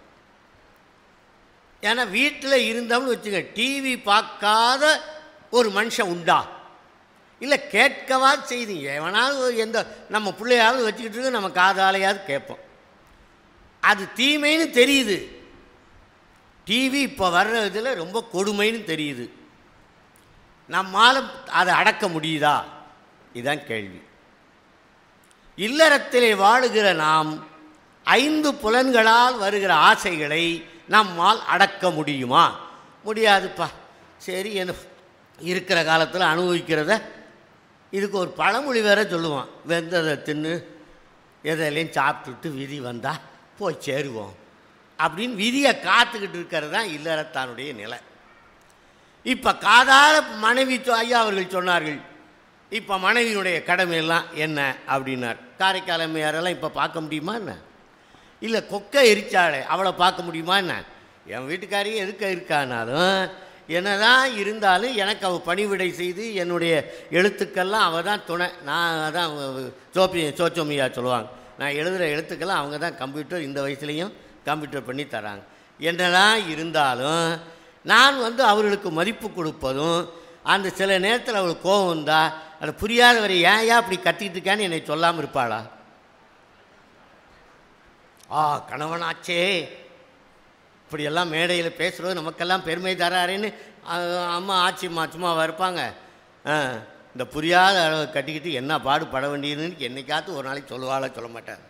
C: ஏன்னா வீட்டில் இருந்தோம்னு வச்சுங்க டிவி பார்க்காத ஒரு மனுஷன் உண்டா இல்லை கேட்கவா செய்தி எவனாவது எந்த நம்ம பிள்ளையாவது வச்சுக்கிட்டு இருக்கு நம்ம காதாலையாவது கேட்போம் அது தீமைன்னு தெரியுது டிவி இப்போ வர்ற இதில் ரொம்ப கொடுமைன்னு தெரியுது நம்மால் அதை அடக்க முடியுதா இதுதான் கேள்வி இல்லறத்திலே வாழுகிற நாம் ஐந்து புலன்களால் வருகிற ஆசைகளை நம்மால் அடக்க முடியுமா முடியாதுப்பா சரி என்ன இருக்கிற காலத்தில் அனுபவிக்கிறத இதுக்கு ஒரு பழமொழி வேற சொல்லுவான் வெந்ததை தின்னு எதையிலையும் சாப்பிட்டுட்டு விதி வந்தால் போய் சேருவோம் அப்படின்னு விதியை காத்துக்கிட்டு இருக்கிறது தான் இல்லறத்தானுடைய நிலை இப்போ காதார மனைவி சொ- ஐயா அவர்கள் சொன்னார்கள் இப்போ மனைவியினுடைய கடமையெல்லாம் என்ன அப்படின்னார் காரைக்கால் அம்மையாரெல்லாம் இப்போ பார்க்க முடியுமா என்ன இல்லை கொக்கை எரிச்சாளே அவளை பார்க்க முடியுமா என்ன என் வீட்டுக்காரி எதுக்க இருக்கானாலும் என்னதான் இருந்தாலும் எனக்கு அவள் பணிவிடை செய்து என்னுடைய எழுத்துக்கெல்லாம் அவள் தான் துணை நான் அதான் சோப்பி சோச்சோமியா சொல்லுவாங்க நான் எழுதுகிற எழுத்துக்கெல்லாம் அவங்க தான் கம்ப்யூட்டர் இந்த வயசுலேயும் கம்ப்யூட்டர் பண்ணி தராங்க என்னதான் இருந்தாலும் நான் வந்து அவர்களுக்கு மதிப்பு கொடுப்பதும் அந்த சில நேரத்தில் அவளுக்கு கோபம் வந்தா அதை புரியாதவரை ஏன் ஏன் அப்படி கத்திட்டு இருக்கான்னு என்னை சொல்லாமல் இருப்பாளா ஆ கணவனாச்சே இப்படியெல்லாம் மேடையில் பேசுகிறது நமக்கெல்லாம் பெருமை தராருன்னு ஆ, அம்மா ஆச்சிம்மா சும்மா இருப்பாங்க ஆ, இந்த புரியாத அளவை கட்டிக்கிட்டு என்ன பாடுபட வேண்டியதுன்னு என்னைக்காவது ஒரு நாளைக்கு சொல்லுவாள சொல்ல மாட்டார்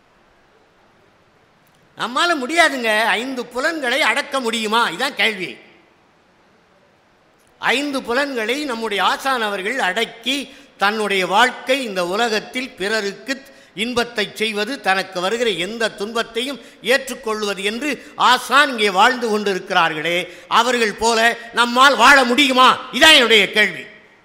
C: நம்மால் முடியாதுங்க ஐந்து புலன்களை அடக்க முடியுமா இதான் கேள்வி ஐந்து புலன்களை நம்முடைய ஆசானவர்கள் அடக்கி தன்னுடைய வாழ்க்கை இந்த உலகத்தில் பிறருக்கு இன்பத்தை செய்வது தனக்கு வருகிற எந்த துன்பத்தையும் ஏற்றுக்கொள்வது என்று ஆசான் இங்கே வாழ்ந்து கொண்டிருக்கிறார்களே அவர்கள் போல நம்மால் வாழ முடியுமா இதான் என்னுடைய கேள்வி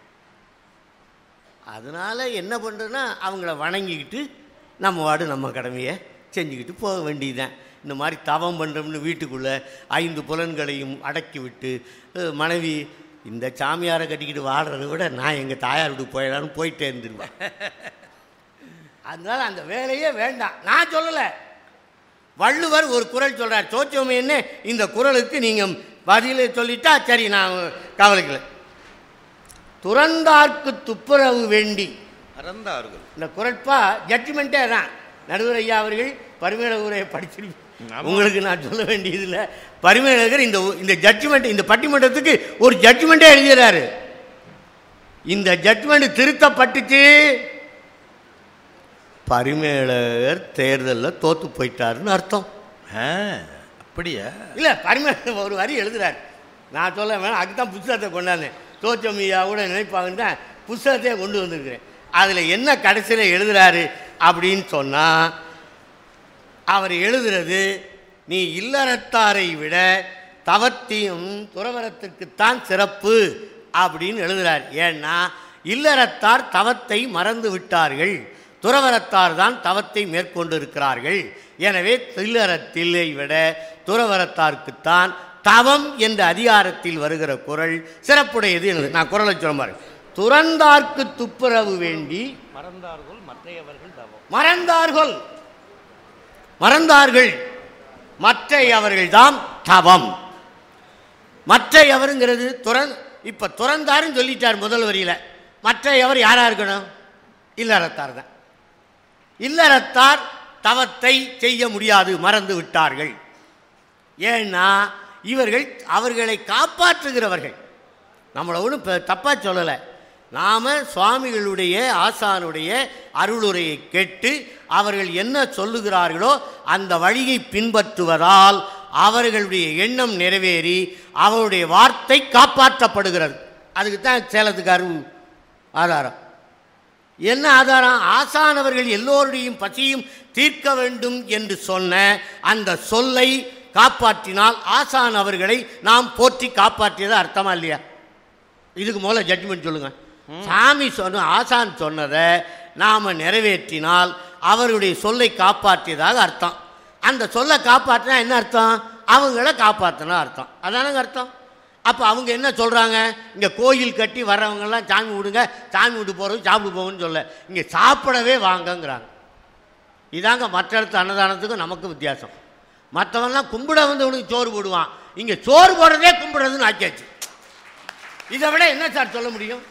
C: அதனால என்ன பண்ணுறதுன்னா அவங்கள வணங்கிக்கிட்டு நம்ம வாடு நம்ம கடமையை செஞ்சுக்கிட்டு போக வேண்டியதுதான் இந்த மாதிரி தவம் பண்ணுறோம்னு வீட்டுக்குள்ளே ஐந்து புலன்களையும் அடக்கி விட்டு அஹ், மனைவி இந்த சாமியாரை கட்டிக்கிட்டு வாடுறதை விட நான் எங்கள் தாயார் வீட்டுக்கு போயிடலான்னு போயிட்டே இருந்துருவேன் அதனால அந்த வேலையே வேண்டாம் நான் சொல்லலை வள்ளுவர் ஒரு குறள் சொல்றார் தோற்றமைன்னு இந்த குறளுக்கு நீங்கள் பதிலை சொல்லிட்டா சரி நான் கவலைக்கல துறந்தார்க்கு துப்புரவு வேண்டி
A: மறந்தார்கள்
C: இந்த குரட்பா ஜட்ஜ்மெண்ட்டே தான் நடுவர் ஐயா அவர்கள் பரிமேல உரையை படிச்சிருப்பீங்க உங்களுக்கு நான் சொல்ல வேண்டியதில்லை பரிமேலகர் இந்த இந்த ஜட்ஜ்மெண்ட் இந்த பட்டிமன்றத்துக்கு ஒரு ஜட்ஜ்மெண்ட்டே எழுதுகிறாரு இந்த ஜட்ஜ்மெண்ட் திருத்தப்பட்டுச்சு பரிமேலகர் தேர்தலில் தோத்து போயிட்டாருன்னு அர்த்தம்
A: ஆ, அப்படியா
C: இல்லை பரிமேல ஒரு வரி எழுதுறாரு நான் சொல்ல வேணாம் அதுக்கு தான் புத்தகத்தை கொண்டாந்தேன் தோச்சமியா கூட நினைப்பாங்கன்னு தான் புத்தகத்தையே கொண்டு வந்திருக்கிறேன் அதில் என்ன கடைசியில் எழுதுறாரு அப்படின்னு சொன்னால் அவர் எழுதுறது நீ இல்லறத்தாரை விட தவத்தையும் துறவரத்திற்குத்தான் சிறப்பு அப்படின்னு எழுதுறார் ஏன்னா இல்லறத்தார் தவத்தை மறந்து விட்டார்கள் துறவரத்தார் தான் தவத்தை மேற்கொண்டிருக்கிறார்கள் எனவே இல்லறத்திலை விட துறவரத்தார்க்குத்தான் தவம் என்ற அதிகாரத்தில் வருகிற குறள் சிறப்புடையது என்று நான் குறளை சொல்ல மாதிரி துறந்தார்க்கு துப்புரவு வேண்டி
B: மறந்தார்கள் மற்றையவர்கள் தவம்
C: மறந்தார்கள் மறந்தார்கள் மற்ற அவர்கள்தாம் தவம் மற்ற எவருங்கிறது துறந் இப்போ துறந்தாருன்னு சொல்லிட்டார் முதல் வரியில் மற்ற எவர் யாரா இருக்கணும் இல்லறத்தார் தான் இல்லறத்தார் தவத்தை செய்ய முடியாது மறந்து விட்டார்கள் ஏன்னா இவர்கள் அவர்களை காப்பாற்றுகிறவர்கள் நம்மளை ஒன்றும் தப்பாக சொல்லலை நாம் சுவாமிகளுடைய ஆசானுடைய அருளுரையை கேட்டு அவர்கள் என்ன சொல்லுகிறார்களோ அந்த வழியை பின்பற்றுவதால் அவர்களுடைய எண்ணம் நிறைவேறி அவருடைய வார்த்தை காப்பாற்றப்படுகிறது அதுக்கு தான் சேலத்துக்கு அருள் ஆதாரம் என்ன ஆதாரம் ஆசானவர்கள் எல்லோருடையும் பசியும் தீர்க்க வேண்டும் என்று சொன்ன அந்த சொல்லை காப்பாற்றினால் ஆசான் அவர்களை நாம் போற்றி காப்பாற்றியது அர்த்தமா இல்லையா இதுக்கு முதல்ல ஜட்ஜ்மெண்ட் சொல்லுங்க சாமி சொன்ன ஆசான் சொன்னதை நாம் நிறைவேற்றினால் அவருடைய சொல்லை காப்பாற்றியதாக அர்த்தம் அந்த சொல்லை காப்பாற்றினா என்ன அர்த்தம் அவங்கள காப்பாற்றினா அர்த்தம் அதானங்க அர்த்தம் அப்போ அவங்க என்ன சொல்கிறாங்க இங்கே கோயில் கட்டி வர்றவங்கெல்லாம் சாமி விடுங்க சாமி விட்டு போகிறது சாப்பிட்டு போங்கன்னு சொல்ல இங்கே சாப்பிடவே வாங்கங்கிறாங்க இதாங்க மற்ற இடத்து அன்னதானத்துக்கும் நமக்கு வித்தியாசம் மற்றவன்லாம் கும்பிட வந்தவனுக்கு சோறு போடுவான் இங்கே சோறு போடுறதே கும்பிடுறதுன்னு ஆக்கியாச்சு இதை விட என்ன சார் சொல்ல முடியும்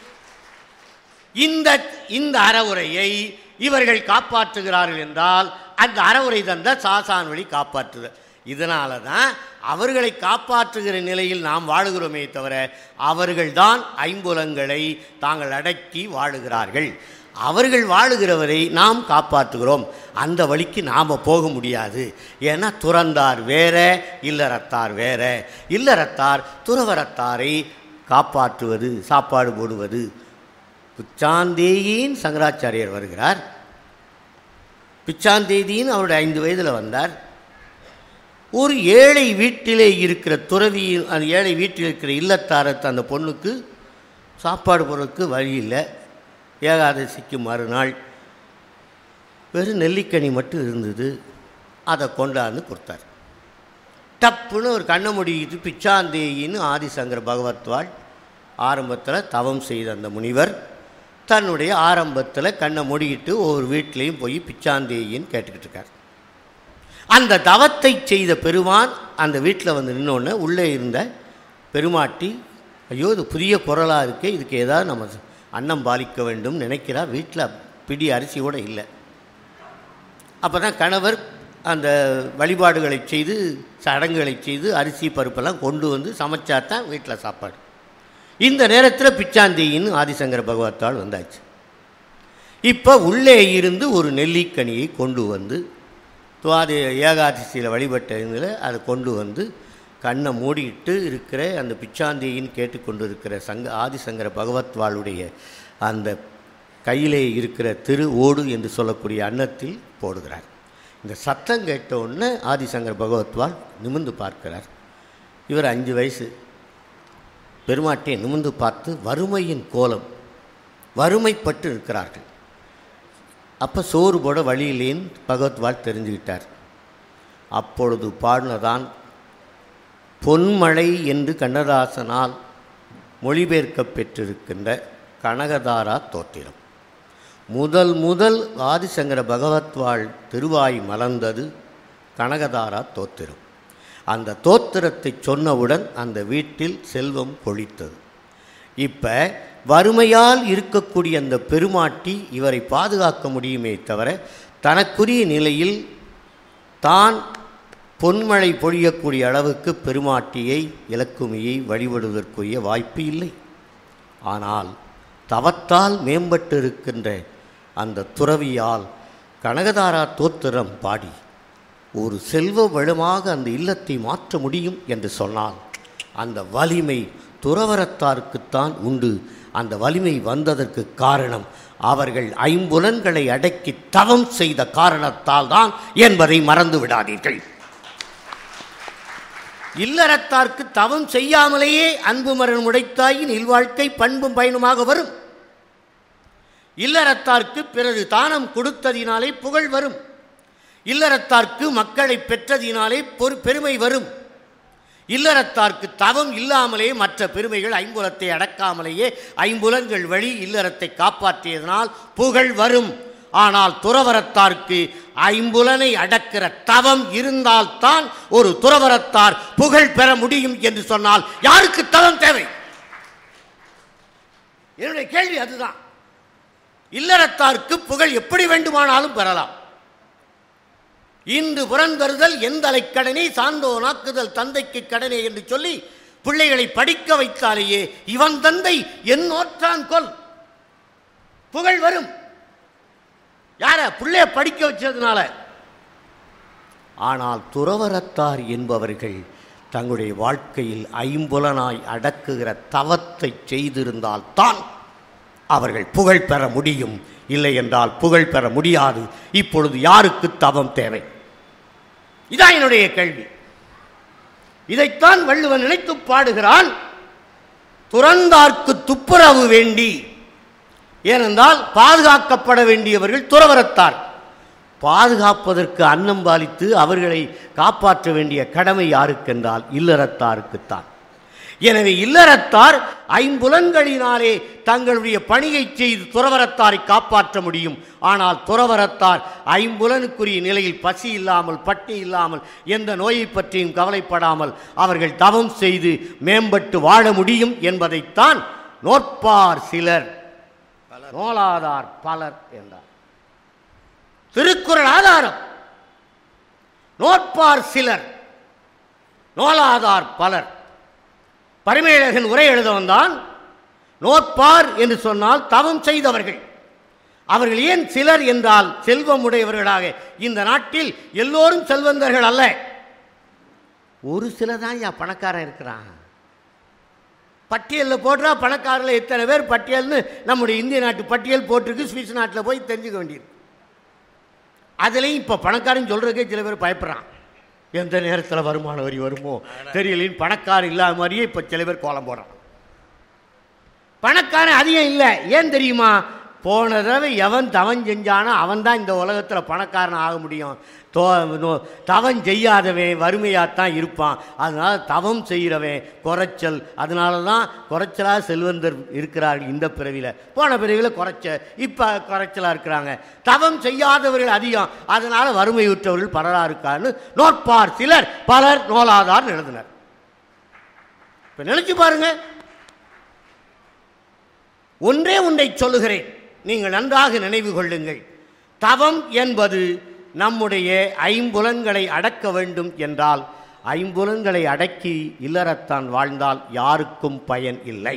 C: இந்த இந்த அறவுரையை இவர்கள் காப்பாற்றுகிறார்கள் என்றால் அந்த அறவுரை தந்த சாசான் வழி காப்பாற்றுதல் இதனால தான் அவர்களை காப்பாற்றுகிற நிலையில் நாம் வாழுகிறோமே தவிர அவர்கள்தான் ஐம்புலங்களை தாங்கள் அடக்கி வாழுகிறார்கள் அவர்கள் வாழுகிறவரை நாம் காப்பாற்றுகிறோம் அந்த வழிக்கு நாம் போக முடியாது ஏன்னா துறந்தார் வேற இல்லறத்தார் வேற இல்லறத்தார் துறவரத்தாரை காப்பாற்றுவது சாப்பாடு போடுவது பிச்சாந்தேயின் சங்கராச்சாரியர் வருகிறார் பிச்சாந்தேதியின் அவருடைய ஐந்து வயதில் வந்தார் ஒரு ஏழை வீட்டிலே இருக்கிற துறவியின் அந்த ஏழை வீட்டில் இருக்கிற இல்லத்தாரத்து அந்த பொண்ணுக்கு சாப்பாடு போடுறதுக்கு வழி இல்லை ஏகாதசிக்கு மறுநாள் வெறும் நெல்லிக்கனி மட்டும் இருந்தது அதை கொண்டாந்து கொடுத்தார் டப்புன்னு ஒரு கண்ணை முடிக்கிட்டு பிச்சாந்தேயின்னு ஆதிசங்கர பகவத்வாள் ஆரம்பத்தில் தவம் செய்த அந்த முனிவர் தன்னுடைய ஆரம்பத்தில் கண்ணை மூடிக்கிட்டு ஒவ்வொரு வீட்லேயும் போய் பிச்சாந்தேயின்னு கேட்டுக்கிட்டு இருக்கார் அந்த தவத்தை செய்த பெருமான் அந்த வீட்டில் வந்து நின்னோடனே உள்ளே இருந்த பெருமாட்டி ஐயோ இது புதிய குரலாக இருக்கே இதுக்கு ஏதாவது நம்ம அன்னம் பாலிக்க வேண்டும் நினைக்கிறா வீட்டில் பிடி அரிசி கூட இல்லை அப்போ தான் கணவர் அந்த வழிபாடுகளை செய்து சடங்குகளை செய்து அரிசி பருப்பெல்லாம் கொண்டு வந்து சமைச்சா தான் வீட்டில் சாப்பாடு இந்த நேரத்தில் பிச்சாந்தியின் ஆதிசங்கர பகவத்தால் வந்தாச்சு இப்போ உள்ளே இருந்து ஒரு நெல்லிக்கனியை கொண்டு வந்து துவாதி ஏகாதசியில் வழிபட்டதில் அதை கொண்டு வந்து கண்ணை மூடிட்டு இருக்கிற அந்த பிச்சாந்தியின் கேட்டுக்கொண்டு இருக்கிற சங்க ஆதிசங்கர பகவத்வாளுடைய அந்த கையிலே இருக்கிற திரு ஓடு என்று சொல்லக்கூடிய அன்னத்தில் போடுகிறார் இந்த சத்தம் கேட்ட உடனே ஆதிசங்கர பகவத்வாள் நிமிர்ந்து பார்க்கிறார் இவர் அஞ்சு வயசு பெருமாட்டியை நிமிர்ந்து பார்த்து வறுமையின் கோலம் வறுமைப்பட்டு இருக்கிறார்கள் அப்போ சோறு போட வழியிலேன்னு பகவத்வாள் தெரிஞ்சுக்கிட்டார் அப்பொழுது பாடினதான் பொன்மழை என்று கண்ணதாசனால் மொழிபெயர்க்கப் பெற்றிருக்கின்ற கனகதாரா தோத்திரம் முதல் முதல் ஆதிசங்கர பகவத்வாள் திருவாய் மலர்ந்தது கனகதாரா தோத்திரம் அந்த தோத்திரத்தை சொன்னவுடன் அந்த வீட்டில் செல்வம் பொழித்தது இப்போ வறுமையால் இருக்கக்கூடிய அந்த பெருமாட்டி இவரை பாதுகாக்க முடியுமே தவிர தனக்குரிய நிலையில் தான் பொன்மழை பொழியக்கூடிய அளவுக்கு பெருமாட்டியை இலக்குமியை வழிபடுவதற்குரிய வாய்ப்பு இல்லை ஆனால் தவத்தால் மேம்பட்டிருக்கின்ற அந்த துறவியால் கனகதாரா தோத்திரம் பாடி ஒரு செல்வ வளமாக அந்த இல்லத்தை மாற்ற முடியும் என்று சொன்னால் அந்த வலிமை துறவரத்தாருக்குத்தான் உண்டு அந்த வலிமை வந்ததற்கு காரணம் அவர்கள் ஐம்புலன்களை அடக்கி தவம் செய்த காரணத்தால் தான் என்பதை மறந்து விடாதீர்கள் இல்லறத்தார்க்கு தவம் செய்யாமலேயே அன்பு மரணம் உடைத்தாயின் இல்வாழ்க்கை பண்பும் பயனுமாக வரும் இல்லறத்தார்க்கு பிறகு தானம் கொடுத்ததினாலே புகழ் வரும் இல்லறத்தார்க்கு மக்களை பெற்றதினாலே பொறு பெருமை வரும் இல்லறத்தார்க்கு தவம் இல்லாமலே மற்ற பெருமைகள் ஐம்புலத்தை அடக்காமலேயே ஐம்புலன்கள் வழி இல்லறத்தை காப்பாற்றியதனால் புகழ் வரும் ஆனால் துறவரத்தார்க்கு ஐம்புலனை அடக்கிற தவம் இருந்தால்தான் ஒரு துறவரத்தார் புகழ் பெற முடியும் என்று சொன்னால் யாருக்கு தவம் தேவை என்னுடைய கேள்வி அதுதான் இல்லறத்தார்க்கு புகழ் எப்படி வேண்டுமானாலும் பெறலாம் இன்று புறந்தருதல் எந்தலை கடனே சான்றோனாக்குதல் தந்தைக்கு கடனே என்று சொல்லி பிள்ளைகளை படிக்க வைத்தாலேயே இவன் தந்தை என் நோற்றான் கொல் புகழ் வரும் யார பிள்ளைய படிக்க வச்சதுனால ஆனால் துறவரத்தார் என்பவர்கள் தங்களுடைய வாழ்க்கையில் ஐம்புலனாய் அடக்குகிற தவத்தை செய்திருந்தால் தான் அவர்கள் புகழ் பெற முடியும் இல்லை என்றால் புகழ் பெற முடியாது இப்பொழுது யாருக்கு தவம் தேவை இதான் என்னுடைய கேள்வி இதைத்தான் வள்ளுவன் நினைத்து பாடுகிறான் துறந்தார்க்கு துப்புரவு வேண்டி ஏனென்றால் பாதுகாக்கப்பட வேண்டியவர்கள் துறவரத்தார் பாதுகாப்பதற்கு அன்னம் பாலித்து அவர்களை காப்பாற்ற வேண்டிய கடமை யாருக்கென்றால் இல்லறத்தாருக்குத்தான் எனவே இல்லறத்தார் ஐம்புலன்களினாலே தங்களுடைய பணியை செய்து துறவரத்தாரை காப்பாற்ற முடியும் ஆனால் துறவரத்தார் ஐம்புலனுக்குரிய நிலையில் பசி இல்லாமல் பட்டி இல்லாமல் எந்த நோயை பற்றியும் கவலைப்படாமல் அவர்கள் தவம் செய்து மேம்பட்டு வாழ முடியும் என்பதைத்தான் நோற்பார் சிலர் நோலாதார் பலர் என்றார் திருக்குறள் ஆதாரம் நோற்பார் சிலர் நோலாதார் பலர் பரிமேழகன் உரை எழுத வந்தான் நோற்பார் என்று சொன்னால் தவம் செய்தவர்கள் அவர்கள் ஏன் சிலர் என்றால் செல்வம் உடையவர்களாக இந்த நாட்டில் எல்லோரும் செல்வந்தர்கள் அல்ல ஒரு சிலர் தான் யா பணக்காரன் இருக்கிறான் பட்டியலில் போட்டா பணக்காரில் எத்தனை பேர் பட்டியல்னு நம்முடைய இந்திய நாட்டு பட்டியல் போட்டிருக்கு சுவிஸ் நாட்டில் போய் தெரிஞ்சுக்க வேண்டியது அதுலேயும் இப்போ பணக்காரன் சொல்கிறதுக்கே சில பேர் பயப்படுறான் எந்த நேரத்தில் வருமான வரி வருமோ தெரியலின் பணக்காரன் இல்லாத மாதிரியே இப்போ சில பேர் கோலம் போடுறான் பணக்காரன் அதிகம் இல்லை ஏன் தெரியுமா போன தடவை எவன் தவம் செஞ்சானோ அவன் தான் இந்த உலகத்தில் பணக்காரன் ஆக முடியும் தோ நோ- தவம் செய்யாதவன் வறுமையாகத்தான் இருப்பான் அதனால் தவம் செய்கிறவன் குறைச்சல் அதனால தான் குறைச்சலாக செல்வந்தர் இருக்கிறார்கள் இந்த பிறவியில் போன பிறவியில் குறைச்ச இப்போ குறைச்சலாக இருக்கிறாங்க தவம் செய்யாதவர்கள் அதிகம் அதனால் வறுமையுற்றவர்கள் பலராக இருக்கான்னு நோட்பார் சிலர் பலர் நோலாதார் எழுதினர் இப்போ நினைச்சு பாருங்க ஒன்றே ஒன்றை சொல்லுகிறேன் நீங்கள் நன்றாக நினைவு கொள்ளுங்கள் தவம் என்பது நம்முடைய ஐம்புலன்களை அடக்க வேண்டும் என்றால் ஐம்புலன்களை அடக்கி இல்லறத்தான் வாழ்ந்தால் யாருக்கும் பயன் இல்லை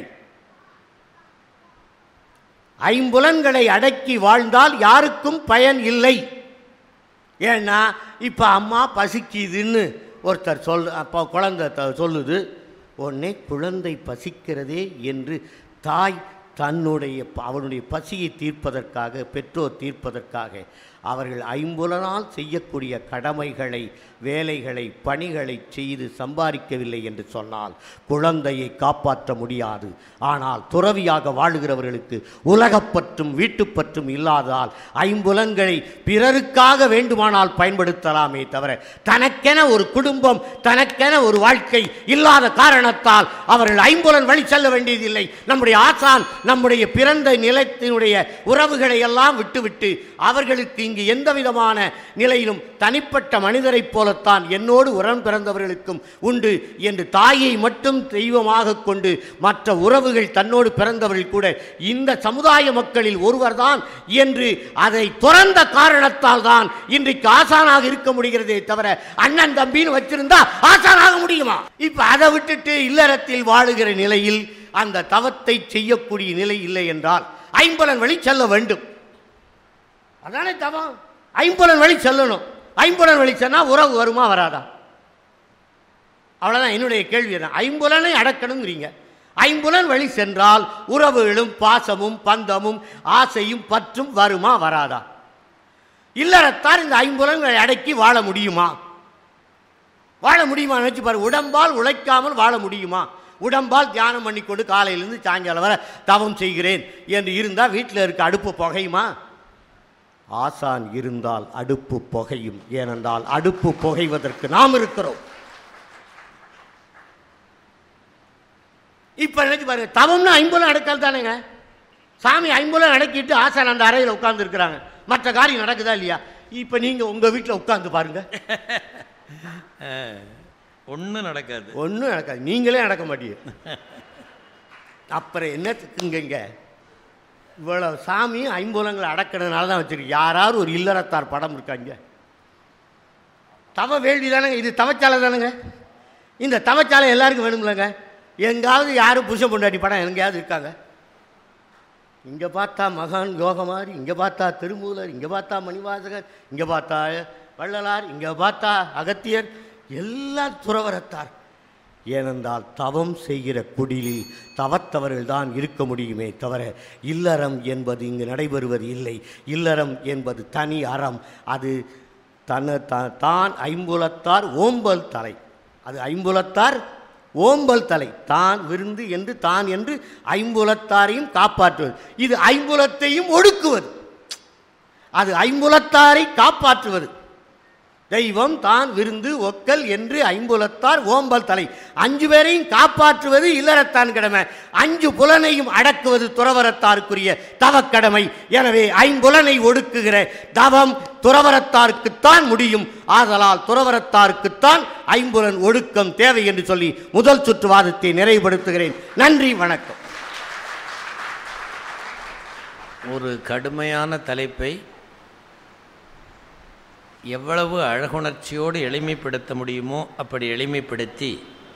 C: ஐம்புலன்களை அடக்கி வாழ்ந்தால் யாருக்கும் பயன் இல்லை ஏன்னா இப்போ அம்மா பசிக்குதுன்னு ஒருத்தர் சொல் அப்போ குழந்தை த சொல்லுது உடனே குழந்தை பசிக்கிறதே என்று தாய் தன்னுடைய ப- அவனுடைய பசியை தீர்ப்பதற்காக பெற்றோர் தீர்ப்பதற்காக அவர்கள் ஐம்புலனால் செய்யக்கூடிய கடமைகளை வேலைகளை பணிகளை செய்து சம்பாதிக்கவில்லை என்று சொன்னால் குழந்தையை காப்பாற்ற முடியாது ஆனால் துறவியாக வாழுகிறவர்களுக்கு உலகப்பற்றும் வீட்டுப்பற்றும் இல்லாததால் ஐம்புலன்களை பிறருக்காக வேண்டுமானால் பயன்படுத்தலாமே தவிர தனக்கென ஒரு குடும்பம் தனக்கென ஒரு வாழ்க்கை இல்லாத காரணத்தால் அவர்கள் ஐம்புலன் வழி செல்ல வேண்டியதில்லை நம்முடைய ஆசான் நம்முடைய பிறந்த நிலத்தினுடைய உறவுகளை எல்லாம் விட்டுவிட்டு அவர்களுக்கு இங்கு எந்த விதமான நிலையிலும் தனிப்பட்ட மனிதரைப் போலத்தான் என்னோடு உடன் பிறந்தவர்களுக்கும் உண்டு என்று தாயை மட்டும் தெய்வமாக கொண்டு மற்ற உறவுகள் தன்னோடு பிறந்தவர்கள் கூட இந்த சமுதாய மக்களில் ஒருவர்தான் என்று அதை துறந்த காரணத்தால் தான் இன்றைக்கு ஆசானாக இருக்க முடிகிறதே தவிர அண்ணன் தம்பின்னு வச்சிருந்தா ஆசானாக முடியுமா இப்ப அதை விட்டுட்டு இல்லறத்தில் வாழுகிற நிலையில் அந்த தவத்தை செய்யக்கூடிய நிலை இல்லை என்றால் ஐம்பலன் வழி செல்ல வேண்டும் அதானே தவம் ஐம்புலன் வழி செல்லணும் ஐம்புலன் வழி சொன்னால் உறவு வருமா வராதா அவ்வளோதான் என்னுடைய கேள்வி தான் ஐம்புலனை அடக்கணுங்கிறீங்க ஐம்புலன் வழி சென்றால் உறவுகளும் பாசமும் பந்தமும் ஆசையும் பற்றும் வருமா வராதா இல்லறத்தார் இந்த ஐம்புலன்களை அடக்கி வாழ முடியுமா வாழ முடியுமா நினைச்சு பாரு உடம்பால் உழைக்காமல் வாழ முடியுமா உடம்பால் தியானம் பண்ணிக்கொண்டு காலையிலிருந்து சாயங்காலம் வரை தவம் செய்கிறேன் என்று இருந்தால் வீட்டில் இருக்க அடுப்பு புகையுமா ஆசான் இருந்தால் அடுப்பு புகையும் ஏனென்றால் அடுப்பு புகைவதற்கு நாம் இருக்கிறோம் இப்ப நினைச்சு பாருங்க தவம்னு ஐம்புலம் அடக்கல் தானேங்க சாமி ஐம்புலம் அடக்கிட்டு ஆசான் அந்த அறையில் உட்கார்ந்து இருக்கிறாங்க மற்ற காரியம் நடக்குதா இல்லையா இப்ப நீங்க உங்க வீட்டில் உட்கார்ந்து பாருங்க
A: ஒன்றும் நடக்காது
C: ஒன்றும் நடக்காது நீங்களே நடக்க மாட்டீங்க அப்புறம் என்னத்துக்குங்க இங்க இவ்வளோ சாமியும் ஐம்புலங்களை அடக்கிறதுனால தான் வச்சிருக்கு யாராவது ஒரு இல்லறத்தார் படம் இருக்காங்க தவ வேள்வி தானேங்க இது தவச்சாலை தானேங்க இந்த தவச்சாலை எல்லாருக்கும் வேணும்லங்க எங்காவது யாரும் புருஷ பொண்டாட்டி படம் எங்கேயாவது இருக்காங்க இங்கே பார்த்தா மகான் யோகமாரி இங்கே பார்த்தா திருமூலர் இங்கே பார்த்தா மணிவாசகர் இங்கே பார்த்தா வள்ளலார் இங்கே பார்த்தா அகத்தியர் எல்லாம் துறவரத்தார் ஏனென்றால் தவம் செய்கிற குடிலில் தவத்தவர்கள் தான் இருக்க முடியுமே தவிர இல்லறம் என்பது இங்கு நடைபெறுவது இல்லை இல்லறம் என்பது தனி அறம் அது தன த- தான் ஐம்புலத்தார் ஓம்பல் தலை அது ஐம்புலத்தார் ஓம்பல் தலை தான் விருந்து என்று தான் என்று ஐம்புலத்தாரையும் காப்பாற்றுவது இது ஐம்புலத்தையும் ஒடுக்குவது அது ஐம்புலத்தாரை காப்பாற்றுவது தெய்வம் தான் விருந்து ஒக்கல் என்று ஐம்புலத்தார் ஓம்பல் தலை அஞ்சு பேரையும் காப்பாற்றுவது இல்லறத்தான் கடமை அஞ்சு புலனையும் அடக்குவது துறவரத்தாருக்குரிய தவக்கடமை எனவே ஐம்புலனை ஒடுக்குகிற தவம் துறவரத்தாருக்குத்தான் முடியும் ஆதலால் துறவரத்தாருக்குத்தான் ஐம்புலன் ஒடுக்கம் தேவை என்று சொல்லி முதல் சுற்றுவாதத்தை நிறைவுபடுத்துகிறேன் நன்றி வணக்கம்
B: ஒரு கடுமையான தலைப்பை எவ்வளவு அழகுணர்ச்சியோடு எளிமைப்படுத்த முடியுமோ அப்படி எளிமைப்படுத்தி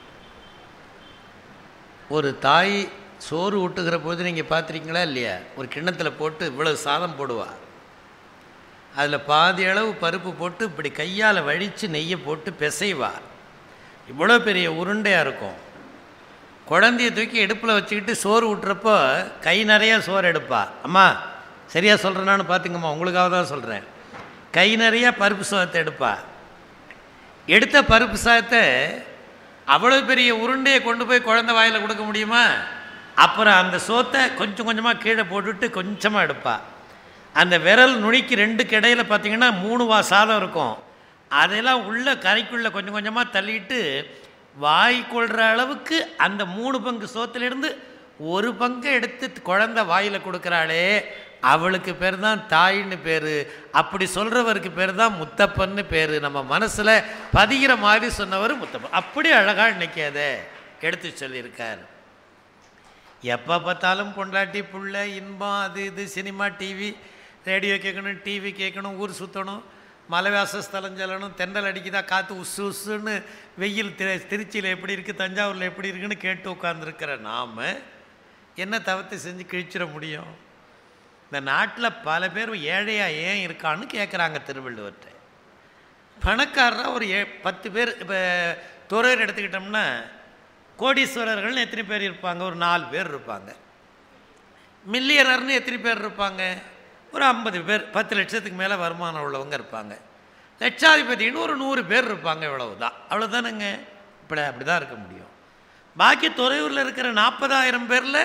B: ஒரு தாய் சோறு ஊட்டுகிற போது நீங்கள் பார்த்துருக்கீங்களா இல்லையா ஒரு கிண்ணத்தில் போட்டு இவ்வளவு சாதம் போடுவா அதில் பாதி அளவு பருப்பு போட்டு இப்படி கையால் வழித்து நெய்யை போட்டு பிசைவா இவ்வளோ பெரிய உருண்டையாக இருக்கும் குழந்தைய தூக்கி இடுப்பில் வச்சுக்கிட்டு சோறு ஊட்டுறப்போ கை நிறையா சோறு எடுப்பா அம்மா சரியாக சொல்கிறேனான்னு பார்த்துங்கம்மா உங்களுக்காக தான் சொல்கிறேன் கை நிறையா பருப்பு சாதத்தை எடுப்பா எடுத்த பருப்பு சாதத்தை அவ்வளோ பெரிய உருண்டையை கொண்டு போய் குழந்தை வாயில் கொடுக்க முடியுமா அப்புறம் அந்த சோத்தை கொஞ்சம் கொஞ்சமாக கீழே போட்டுட்டு கொஞ்சமாக எடுப்பா அந்த விரல் நுனிக்கு ரெண்டு கிடையில பார்த்தீங்கன்னா மூணு வா சாதம் இருக்கும் அதெல்லாம் உள்ள கரைக்குள்ளே கொஞ்சம் கொஞ்சமாக தள்ளிட்டு வாய் கொள்கிற அளவுக்கு அந்த மூணு பங்கு சோத்திலிருந்து ஒரு பங்கை எடுத்து குழந்தை வாயில் கொடுக்குறாளே அவளுக்கு பேர் தான் தாயின்னு பேர் அப்படி சொல்கிறவருக்கு பேர் தான் முத்தப்பன்னு பேர் நம்ம மனசில் பதிகிற மாதிரி சொன்னவர் முத்தப்பன் அப்படி அழகாக இன்னைக்கு அதை எடுத்து சொல்லியிருக்கார் எப்போ பார்த்தாலும் பொண்டாட்டி புள்ள இன்பம் அது இது சினிமா டிவி ரேடியோ கேட்கணும் டிவி கேட்கணும் ஊர் சுற்றணும் மலைவாசஸ்தலம் செல்லணும் தென்றல் அடிக்குதா காற்று உசு உசுன்னு வெயில் திரு திருச்சியில் எப்படி இருக்குது தஞ்சாவூரில் எப்படி இருக்குன்னு கேட்டு உட்காந்துருக்கிற நாம் என்ன தவத்தை செஞ்சு கிழிச்சிட முடியும் இந்த நாட்டில் பல பேர் ஏழையாக ஏன் இருக்கான்னு கேட்குறாங்க திருவள்ளுவர்கிட்ட பணக்காரராக ஒரு ஏ பத்து பேர் இப்போ துறையர் எடுத்துக்கிட்டோம்னா கோடீஸ்வரர்கள்னு எத்தனை பேர் இருப்பாங்க ஒரு நாலு பேர் இருப்பாங்க மில்லியனர்னு எத்தனை பேர் இருப்பாங்க ஒரு ஐம்பது பேர் பத்து லட்சத்துக்கு மேலே வருமானம் உள்ளவங்க இருப்பாங்க லட்சாதிபதினு ஒரு நூறு பேர் இருப்பாங்க இவ்வளவு தான் அவ்வளோதானுங்க இப்படி அப்படி தான் இருக்க முடியும் பாக்கி துறையூரில் இருக்கிற நாற்பதாயிரம் பேரில்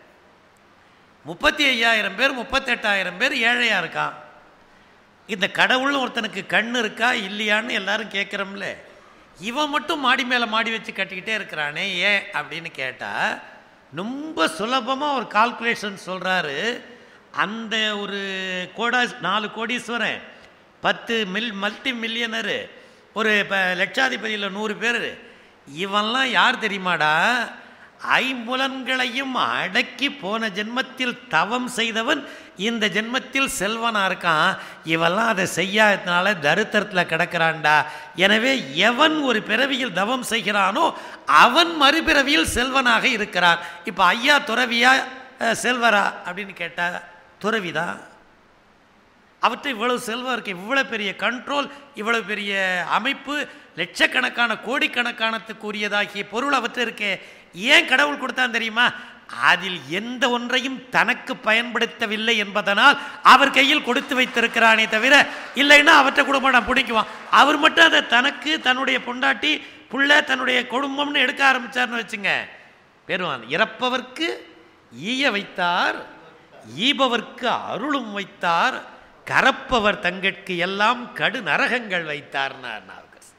B: முப்பத்தி ஐயாயிரம் பேர் முப்பத்தெட்டாயிரம் பேர் ஏழையாக இருக்கான் இந்த கடவுள்னு ஒருத்தனுக்கு கண் இருக்கா இல்லையான்னு எல்லாரும் கேட்குறோம்ல இவன் மட்டும் மாடி மேலே மாடி வச்சு கட்டிக்கிட்டே இருக்கிறானே ஏன் அப்படின்னு கேட்டால் ரொம்ப சுலபமாக ஒரு கால்குலேஷன் சொல்கிறாரு அந்த ஒரு கோடா நாலு கோடீஸ்வரன் பத்து மில் மல்டி மில்லியனரு ஒரு இப்போ லட்சாதிபதியில் நூறு பேர் இவன்லாம் யார் தெரியுமாடா ஐம்புலன்களையும் அடக்கி போன ஜென்மத்தில் தவம் செய்தவன் இந்த ஜென்மத்தில் செல்வனாக இருக்கான் இவெல்லாம் அதை செய்யாததுனால தரித்திரத்தில் கிடக்கிறான்டா எனவே எவன் ஒரு பிறவியில் தவம் செய்கிறானோ அவன் மறுபிறவியில் செல்வனாக இருக்கிறான் இப்போ ஐயா துறவியா அஹ், செல்வரா அப்படின்னு கேட்டால் துறவிதான் அவற்றை இவ்வளவு செல்வம் இருக்கு இவ்வளவு பெரிய கண்ட்ரோல் இவ்வளவு பெரிய அமைப்பு லட்சக்கணக்கான கோடிக்கணக்கானத்துக்குரியதாகிய பொருள் அவற்றை இருக்கே ஏன் கடவுள் கொடுத்தான் தெரியுமா அதில் எந்த ஒன்றையும் தனக்கு பயன்படுத்தவில்லை என்பதனால் அவர் கையில் கொடுத்து வைத்திருக்கிறானே தவிர இல்லைன்னா அவற்றை குடும்பம் நான் பிடிக்குவான் அவர் மட்டும் அதை தனக்கு தன்னுடைய பொண்டாட்டி புள்ள தன்னுடைய குடும்பம்னு எடுக்க ஆரம்பிச்சார்னு வச்சுங்க பெறுவான் இறப்பவர்க்கு ஈய வைத்தார் ஈபவர்க்கு அருளும் வைத்தார் கரப்பவர் தங்கட்கு எல்லாம் கடு நரகங்கள் வைத்தார்னார் நாவுக்கரசர்.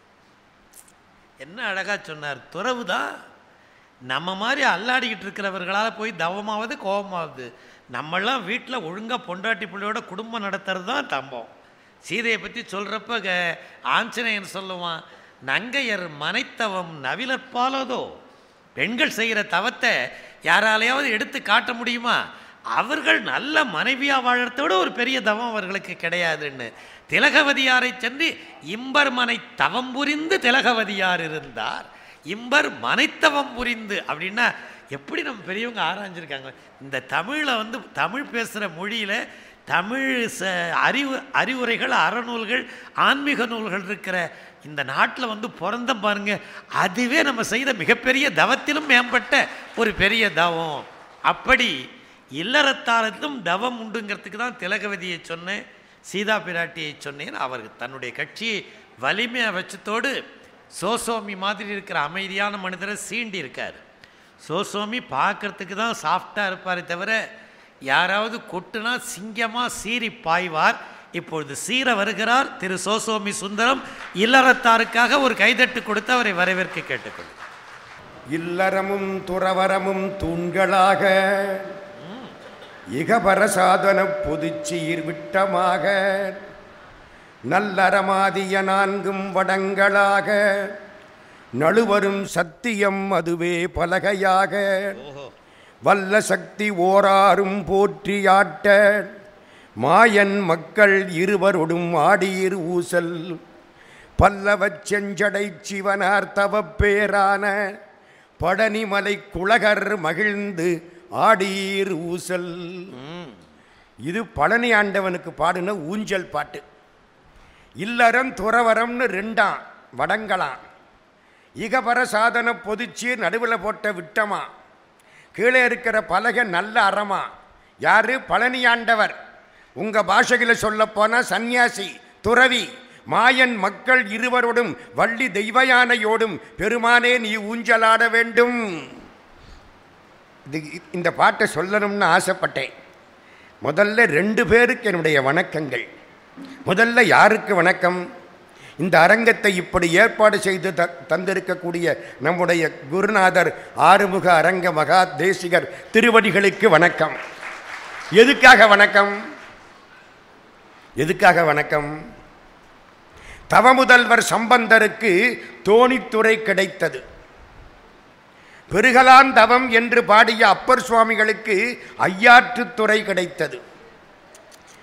B: என்ன அழகா சொன்னார் துறவு தான் நம்ம மாதிரி அல்லாடிக்கிட்டு இருக்கிறவர்களால் போய் தவமாவது கோபமாவது நம்மெல்லாம் வீட்டில் ஒழுங்காக பொண்டாட்டி பிள்ளையோட குடும்பம் நடத்துறது தான் தம்பம் சீதையை பற்றி சொல்கிறப்ப க ஆஞ்சநேயன் சொல்லுவான் நங்கையர் மனைத்தவம் நவிலற்பாலதோ பெண்கள் செய்கிற தவத்தை யாராலையாவது எடுத்து காட்ட முடியுமா அவர்கள் நல்ல மனைவியா வாழறதை விட ஒரு பெரிய தவம் அவர்களுக்கு கிடையாதுன்னு திலகவதியாரை சென்று இம்பர் மனை தவம் புரிந்து திலகவதியார் இருந்தார் இம்பர் மனைத்தவம் புரிந்து அப்படின்னா எப்படி நம்ம பெரியவங்க ஆராய்ஞ்சிருக்காங்க இந்த தமிழில் வந்து தமிழ் பேசுகிற மொழியில் தமிழ் ச அறிவு அறிவுரைகள் அறநூல்கள் ஆன்மீக நூல்கள் இருக்கிற இந்த நாட்டில் வந்து பிறந்த பாருங்க அதுவே நம்ம செய்த மிகப்பெரிய தவத்திலும் மேம்பட்ட ஒரு பெரிய தவம் அப்படி இல்லறத்தாரத்திலும் தவம் உண்டுங்கிறதுக்கு தான் திலகவதியை சொன்னேன் சீதா பிராட்டியை சொன்னேன் அவர் தன்னுடைய கட்சியை வலிமையாக வச்சத்தோடு சோசோமி மாதிரி இருக்கிற அமைதியான மனிதரை சீண்டி இருக்கார் சோசோமி பார்க்கறதுக்கு தான் சாஃப்டாக இருப்பாரே தவிர யாராவது கொட்டுனா சிங்கமாக சீறி பாய்வார் இப்பொழுது சீர வருகிறார் திரு சோசோமி சுந்தரம் இல்லறத்தாருக்காக ஒரு கைதட்டு கொடுத்து அவரை வரவேற்க கேட்டுக்கொள்ளும்
D: இல்லறமும் துறவரமும் தூண்களாக இகபர சாதன பொதுச்சீர் விட்டமாக நல்லறமாதிய நான்கும் வடங்களாக நழுவரும் சத்தியம் அதுவே பலகையாக வல்ல சக்தி ஓராரும் போற்றியாட்ட மாயன் மக்கள் இருவரொடும் ஆடீர் ஊசல் பல்லவச் செஞ்சடை சிவனார் தவப்பேரான பழனிமலை குளகர் மகிழ்ந்து ஆடீர் ஊசல் இது பழனி ஆண்டவனுக்கு பாடின ஊஞ்சல் பாட்டு இல்லறம் துறவரம்னு ரெண்டாம் வடங்களாம் இகபர சாதன பொதுச்சீர் நடுவில் போட்ட விட்டமா கீழே இருக்கிற பலகை நல்ல அறமா யாரு பழனி ஆண்டவர் உங்க பாஷையில் சொல்ல போனா சந்நியாசி துறவி மாயன் மக்கள் இருவரோடும் வள்ளி தெய்வயானையோடும் பெருமானே நீ ஊஞ்சலாட வேண்டும் இது இந்த பாட்டை சொல்லணும்னு ஆசைப்பட்டேன் முதல்ல ரெண்டு பேருக்கு என்னுடைய வணக்கங்கள் முதல்ல யாருக்கு வணக்கம் இந்த அரங்கத்தை இப்படி ஏற்பாடு செய்து த தந்திருக்கக்கூடிய நம்முடைய குருநாதர் ஆறுமுக அரங்க மகா தேசிகர் திருவடிகளுக்கு வணக்கம் எதுக்காக வணக்கம் எதுக்காக வணக்கம் தவமுதல்வர் சம்பந்தருக்கு தோணித்துறை கிடைத்தது பெருகலான் தவம் என்று பாடிய அப்பர் சுவாமிகளுக்கு ஐயாற்றுத்துறை கிடைத்தது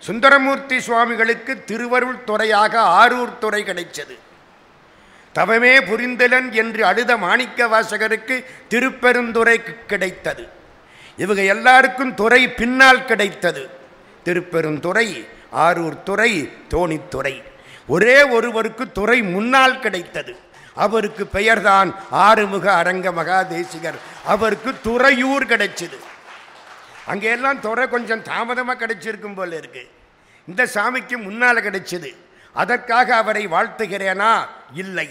D: சுந்தரமூர்த்தி சுவாமிகளுக்கு திருவருள் துறையாக ஆரூர் துறை கிடைச்சது தவமே புரிந்தலன் என்று அழுத மாணிக்க வாசகருக்கு திருப்பெருந்துறை கிடைத்தது இவங்க எல்லாருக்கும் துறை பின்னால் கிடைத்தது திருப்பெருந்துறை ஆரூர் துறை தோணித்துறை ஒரே ஒருவருக்கு துறை முன்னால் கிடைத்தது அவருக்கு பெயர்தான் ஆறுமுக அரங்க மகாதேசிகர் அவருக்கு துறையூர் கிடைச்சது அங்கே எல்லாம் துறை கொஞ்சம் தாமதமாக கிடைச்சிருக்கும் போல இருக்கு இந்த சாமிக்கு முன்னால் கிடைச்சது அதற்காக அவரை வாழ்த்துகிறேனா இல்லை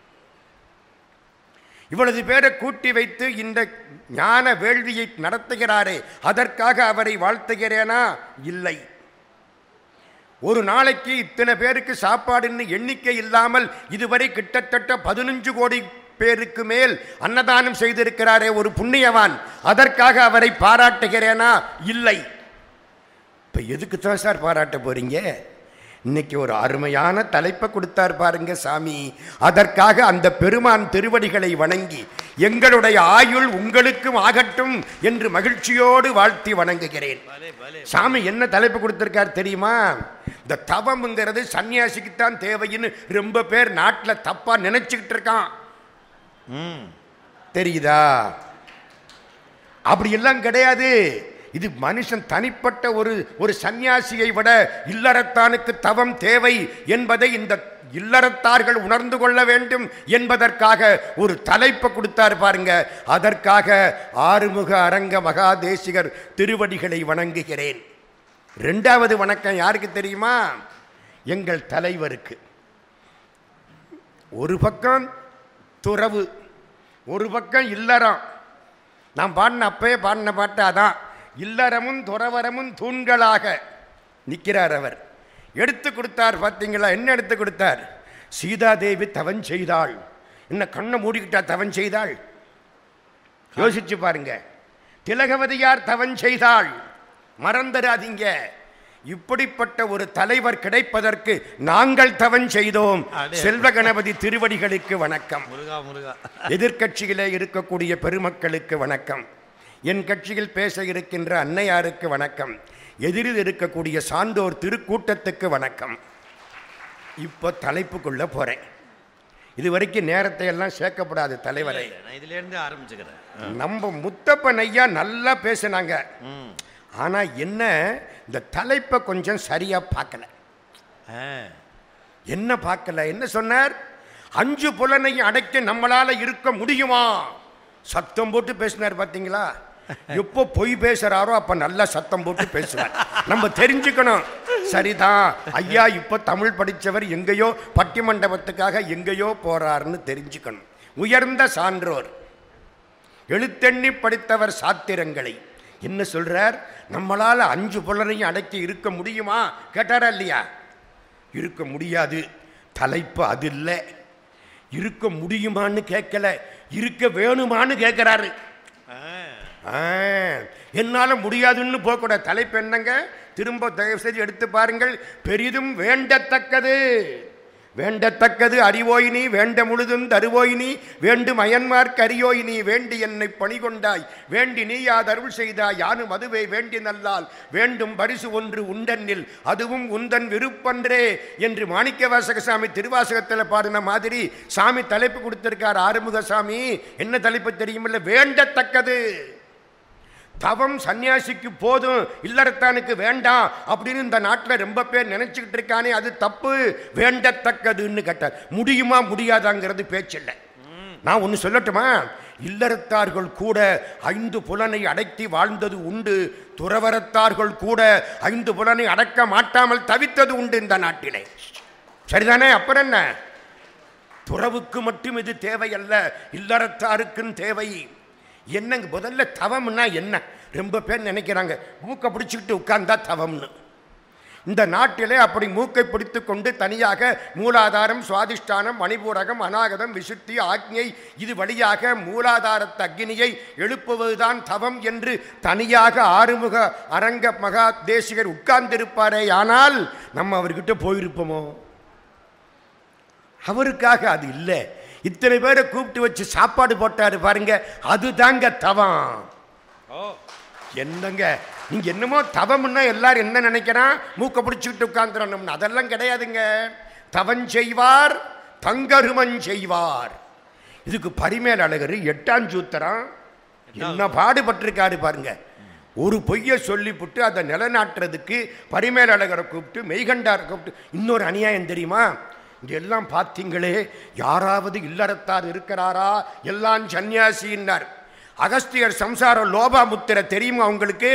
D: இவ்வளவு பேரை கூட்டி வைத்து இந்த ஞான வேள்வியை நடத்துகிறாரே அதற்காக அவரை வாழ்த்துகிறேனா இல்லை ஒரு நாளைக்கு இத்தனை பேருக்கு சாப்பாடுன்னு எண்ணிக்கை இல்லாமல் இதுவரை கிட்டத்தட்ட பதினஞ்சு கோடி பேருக்கு மேல் அன்னதானம் செய்திருக்கிறாரே ஒரு புண்ணியவான் அதற்காக அவரை பாராட்டுகிறேனா இல்லை இப்போ எதுக்கு தான் சார் பாராட்ட போறீங்க இன்னைக்கு ஒரு அருமையான தலைப்பை கொடுத்தார் பாருங்க சாமி அதற்காக அந்த பெருமான் திருவடிகளை வணங்கி எங்களுடைய ஆயுள் உங்களுக்கும் ஆகட்டும் என்று மகிழ்ச்சியோடு வாழ்த்தி வணங்குகிறேன் சாமி என்ன தலைப்பு கொடுத்திருக்கார் தெரியுமா இந்த தவம்ங்கிறது சன்னியாசிக்குத்தான் தேவைன்னு ரொம்ப பேர் நாட்டில் தப்பா நினைச்சுக்கிட்டு இருக்கான்
A: ம்
D: தெரியுதா அப்படி எல்லாம் கிடையாது இது மனுஷன் தனிப்பட்ட ஒரு ஒரு சந்நியாசியை விட இல்லறத்தானுக்கு தவம் தேவை என்பதை இந்த இல்லறத்தார்கள் உணர்ந்து கொள்ள வேண்டும் என்பதற்காக ஒரு தலைப்பை கொடுத்தார் பாருங்க அதற்காக ஆறுமுக அரங்க மகாதேசிகர் திருவடிகளை வணங்குகிறேன் ரெண்டாவது வணக்கம் யாருக்கு தெரியுமா எங்கள் தலைவருக்கு ஒரு பக்கம் துறவு ஒரு பக்கம் இல்லறம் நான் பாடின அப்பவே பாடின பாட்டு அதான் இல்லறமும் துறவரமும் தூண்களாக நிற்கிறார் அவர் எடுத்து கொடுத்தார் பார்த்தீங்களா என்ன எடுத்து கொடுத்தார் சீதாதேவி தவன் செய்தாள் என்ன கண்ணை மூடிக்கிட்டா தவன் செய்தாள் யோசிச்சு பாருங்க திலகவதியார் தவன் செய்தாள் மறந்துடாதீங்க இப்படிப்பட்ட ஒரு தலைவர் கிடைப்பதற்கு நாங்கள் தவன் செய்தோம்
A: அடே.
D: செல்வ கணபதி திருவடிகளுக்கு வணக்கம்
A: முருகா முருகா
D: எதிர்க்கட்சியிலே இருக்கக்கூடிய பெருமக்களுக்கு வணக்கம் என் கட்சியில் பேச இருக்கின்ற அன்னையாருக்கு வணக்கம் எதிரில் இருக்கக்கூடிய சான்றோர் திருக்கூட்டத்துக்கு வணக்கம் இப்போ தலைப்புக்குள்ள போறேன் இது வரைக்கும் நேரத்தை எல்லாம் சேர்க்கப்படாது தலைவரை
A: நான் இதுல இருந்து ஆரம்பிச்சுக்கிறேன்
D: நம்ம முத்தப்பன் ஐயா நல்லா பேசினாங்க
A: ம்
D: ஆனா என்ன இந்த தலைப்பை கொஞ்சம் சரியா பார்க்கல
A: ஆ
D: என்ன பார்க்கல என்ன சொன்னார் அஞ்சு புலனை அடைக்க நம்மளால இருக்க முடியுமா சத்தம் போட்டு பேசினார் பாத்தீங்களா எப்போ பொய் பேசுறாரோ அப்ப நல்லா சத்தம் போட்டு பேசுவார் நம்ம தெரிஞ்சுக்கணும் சரிதான் ஐயா இப்போ தமிழ் படிச்சவர் எங்கேயோ பட்டிமண்டபத்துக்காக எங்கேயோ போறாருன்னு தெரிஞ்சுக்கணும் உயர்ந்த சான்றோர் எழுத்தெண்ணி படித்தவர் சாத்திரங்களை என்ன சொல்றார் நம்மளால அஞ்சு புலனையும் அடக்கி இருக்க முடியுமா கேட்டாரா இல்லையா இருக்க முடியாது தலைப்பு அது இல்லை இருக்க முடியுமான்னு கேட்கல இருக்க வேணுமான்னு கேட்கிறாரு
A: ஆ
D: ஆ, என்னால முடியாதுன்னு போகக்கூடாது தலைப்பு என்னங்க திரும்ப தயவு செய்து எடுத்து பாருங்கள் பெரிதும் வேண்டத்தக்கது வேண்டத்தக்கது அறிவோயினி வேண்ட முழுதும் தருவோயினி வேண்டும் அயன்மார்க்கு அறியோயினி வேண்டி என்னை பணிகொண்டாய் வேண்டி நீ யாதருள் செய்தாய் யானும் அதுவே வேண்டி நல்லால் வேண்டும் பரிசு ஒன்று உண்டனில் அதுவும் உந்தன் விருப்பன்றே என்று மாணிக்க வாசகசாமி திருவாசகத்தில் பாடின மாதிரி சாமி தலைப்பு கொடுத்திருக்கார் ஆறுமுக சாமி என்ன தலைப்பு தெரியுமில்ல வேண்டத்தக்கது தவம் சன்னியாசிக்கு போதும் இல்லறத்தானுக்கு வேண்டாம் அப்படின்னு இந்த நாட்டில் ரொம்ப பேர் நினைச்சுக்கிட்டு இருக்கானே அது தப்பு வேண்டத்தக்கதுன்னு கேட்டார் முடியுமா முடியாதாங்கிறது பேச்சில்லை நான் ஒன்று சொல்லட்டுமா இல்லறத்தார்கள் கூட ஐந்து புலனை அடக்கி வாழ்ந்தது உண்டு துறவரத்தார்கள் கூட ஐந்து புலனை அடக்க மாட்டாமல் தவித்தது உண்டு இந்த நாட்டிலே சரிதானே அப்புறம் என்ன துறவுக்கு மட்டும் இது தேவையல்ல இல்லறத்தாருக்கும் தேவை என்னங்க முதல்ல தவம்னா என்ன ரொம்ப பேர் நினைக்கிறாங்க மூக்கை பிடிச்சிக்கிட்டு உட்கார்ந்தா தவம்னு இந்த நாட்டிலே அப்படி மூக்கை பிடித்து கொண்டு தனியாக மூலாதாரம் சுவாதிஷ்டானம் மணிபூரகம் அநாகதம் விசுத்தி ஆக்ஞை இது வழியாக மூலாதாரத்து அக்னியை எழுப்புவதுதான் தவம் என்று தனியாக ஆறுமுக அரங்க மகா தேசிகர் உட்கார்ந்திருப்பாரே ஆனால் நம்ம அவர்கிட்ட போயிருப்போமோ அவருக்காக அது இல்லை இத்தனை பேரை கூப்பிட்டு வச்சு சாப்பாடு போட்டாரு பாருங்க அதுதாங்க தவம்
A: ஓ
D: என்னங்க நீங்க என்னமோ தவம்னா எல்லாரும் என்ன நினைக்கிறான் மூக்க பிடிச்சிக்கிட்டு உட்கார்ந்துடணும்னு அதெல்லாம் கிடையாதுங்க தவம் செய்வார் தங்கருமன் செய்வார் இதுக்கு பரிமேல் அழகர் எட்டாம் சூத்திரம் என்ன பாடுபட்டிருக்காரு பாருங்க ஒரு பொய்யை சொல்லிவிட்டு அதை நிலைநாட்டுறதுக்கு பரிமேல் அழகரை கூப்பிட்டு மெய்கண்டாரை கூப்பிட்டு இன்னொரு அநியாயம் தெரியுமா இங்க எல்லாம் பார்த்தீங்களே யாராவது இல்லறத்தார் இருக்கிறாரா எல்லாம் சன்னியாசின்னார் அகஸ்தியர் சம்சாரம் லோபாமுத்திர தெரியுமா உங்களுக்கு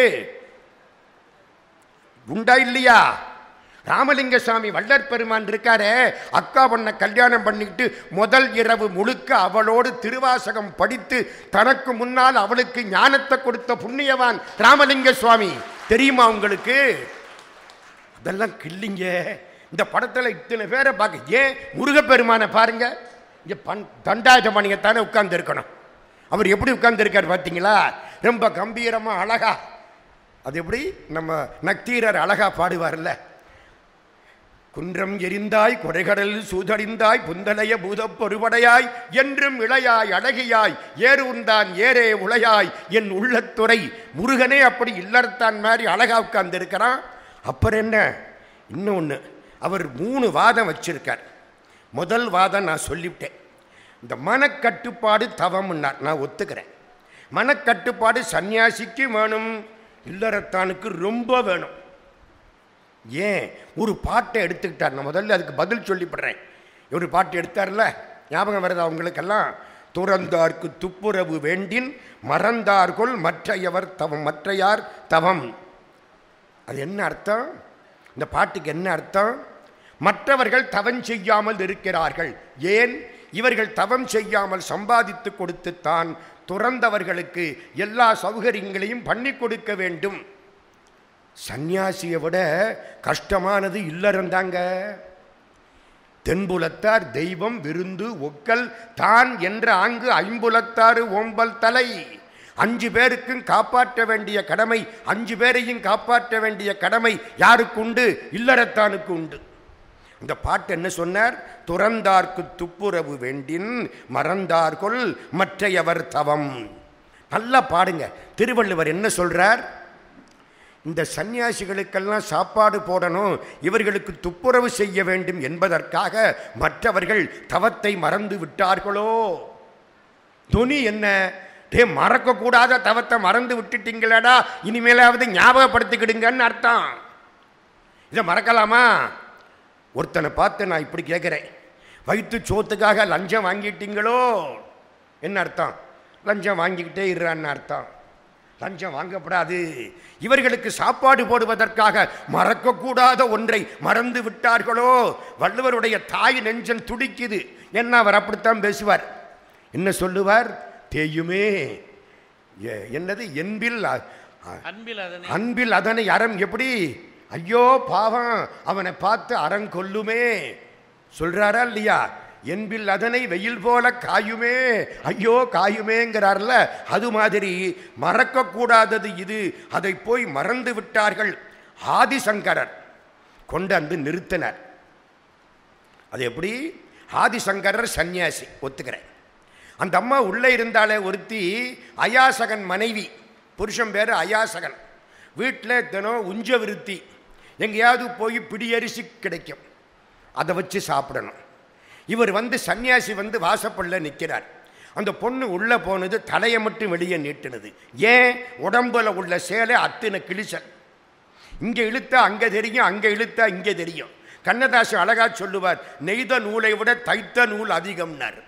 D: உண்டா இல்லையா ராமலிங்க சாமி வள்ளற் பெருமான் இருக்காரே அக்கா பொண்ணை கல்யாணம் பண்ணிக்கிட்டு முதல் இரவு முழுக்க அவளோடு திருவாசகம் படித்து தனக்கு முன்னால் அவளுக்கு ஞானத்தை கொடுத்த புண்ணியவான் ராமலிங்க சுவாமி தெரியுமா உங்களுக்கு அதெல்லாம் கில்லிங்க இந்த படத்தில் இத்தனை பேரை பார்க்க ஏன் முருகப்பெருமானை பாருங்க இங்கே பண் தண்டாயுதமணியத்தானே உட்கார்ந்து இருக்கணும் அவர் எப்படி உட்கார்ந்துருக்கார் பார்த்தீங்களா ரொம்ப கம்பீரமாக அழகா அது எப்படி நம்ம நக்கீரர் அழகா பாடுவார்ல குன்றம் எரிந்தாய் கொடைகடலில் சூதடிந்தாய் புந்தலைய பூதப் பொறுபடையாய் என்றும் இளையாய் அழகியாய் ஏறு உந்தான் ஏரே உளையாய் என் உள்ளத்துறை முருகனே அப்படி இல்லறத்தான் மாதிரி அழகா உட்கார்ந்து இருக்கிறான் அப்புறம் என்ன இன்னொன்று அவர் மூணு வாதம் வச்சிருக்கார் முதல் வாதம் நான் சொல்லிவிட்டேன் இந்த மனக்கட்டுப்பாடு தவம்னார் நான் ஒத்துக்கிறேன் மனக்கட்டுப்பாடு சன்னியாசிக்கு வேணும் இல்லறத்தானுக்கு ரொம்ப வேணும் ஏன் ஒரு பாட்டை எடுத்துக்கிட்டார் நான் முதல்ல அதுக்கு பதில் சொல்லிப்படுறேன் ஒரு பாட்டு எடுத்தார்ல ஞாபகம் வருது அவங்களுக்கெல்லாம் துறந்தார்க்கு துப்புரவு வேண்டின் மறந்தார்கொள் மற்றையவர் தவம் மற்றையார் தவம் அது என்ன அர்த்தம் இந்த பாட்டுக்கு என்ன அர்த்தம் மற்றவர்கள் தவம் செய்யாமல் இருக்கிறார்கள் ஏன் இவர்கள் தவம் செய்யாமல் சம்பாதித்து கொடுத்து தான் துறந்தவர்களுக்கு எல்லா சௌகரியங்களையும் பண்ணி கொடுக்க வேண்டும் சந்நியாசியை விட கஷ்டமானது இல்லறந்தாங்க தென்புலத்தார் தெய்வம் விருந்து ஒக்கல் தான் என்ற ஆங்கு ஐம்புலத்தாறு ஓம்பல் தலை அஞ்சு பேருக்கும் காப்பாற்ற வேண்டிய கடமை அஞ்சு பேரையும் காப்பாற்ற வேண்டிய கடமை யாருக்கு உண்டு இல்லறத்தானுக்கு உண்டு இந்த பாட்டு என்ன சொன்னார் துறந்தார்க்கு துப்புரவு வேண்டின் மறந்தார்கொள் மற்றையவர் தவம் நல்லா பாடுங்க திருவள்ளுவர் என்ன சொல்றார் இந்த சன்னியாசிகளுக்கெல்லாம் சாப்பாடு போடணும் இவர்களுக்கு துப்புரவு செய்ய வேண்டும் என்பதற்காக மற்றவர்கள் தவத்தை மறந்து விட்டார்களோ துணி என்ன டே மறக்கக்கூடாத தவத்தை மறந்து விட்டுட்டீங்களடா இனிமேலாவது ஞாபகப்படுத்திக்கிடுங்கன்னு அர்த்தம் இதை மறக்கலாமா ஒருத்தனை பார்த்து நான் இப்படி கேட்குறேன் வயிற்று சோத்துக்காக லஞ்சம் வாங்கிட்டீங்களோ என்ன அர்த்தம் லஞ்சம் வாங்கிக்கிட்டே இருறான்னு அர்த்தம் லஞ்சம் வாங்கப்படாது இவர்களுக்கு சாப்பாடு போடுவதற்காக மறக்கக்கூடாத ஒன்றை மறந்து விட்டார்களோ வள்ளுவருடைய தாய் நெஞ்சம் துடிக்குது என்ன அவர் அப்படித்தான் பேசுவார் என்ன சொல்லுவார் தேயுமே எ- என்னது என்பில் அ- அ-
B: அன்பில் அதனை
D: அன்பில் அதனை அறம் எப்படி ஐயோ பாவம் அவனை பார்த்து அறம் கொல்லுமே சொல்றாரா இல்லையா என்பில் அதனை வெயில் போல காயுமே ஐயோ காயுமேங்கிறார்ல அது மாதிரி மறக்கக்கூடாதது இது அதை போய் மறந்து விட்டார்கள் ஆதிசங்கரர் கொண்டாந்து நிறுத்தினர் அது எப்படி ஆதிசங்கரர் சந்நியாசி ஒத்துக்கிறேன் அந்த அம்மா உள்ளே இருந்தாலே ஒருத்தி அயாசகன் மனைவி புருஷன் பேர் அயாசகன் வீட்டில் தினம் உஞ்ச விருத்தி எங்கேயாவது போய் பிடியரிசி கிடைக்கும் அதை வச்சு சாப்பிடணும் இவர் வந்து சன்னியாசி வந்து வாசப்பல்ல நிற்கிறார் அந்த பொண்ணு உள்ளே போனது தலையை மட்டும் வெளியே நீட்டினது ஏன் உடம்புல உள்ள சேலை அத்தனை கிழிசல் இங்கே இழுத்தா அங்கே தெரியும் அங்கே இழுத்தா இங்கே தெரியும் கண்ணதாசன் அழகா சொல்லுவார் நெய்த நூலை விட தைத்த நூல் அதிகம்னார்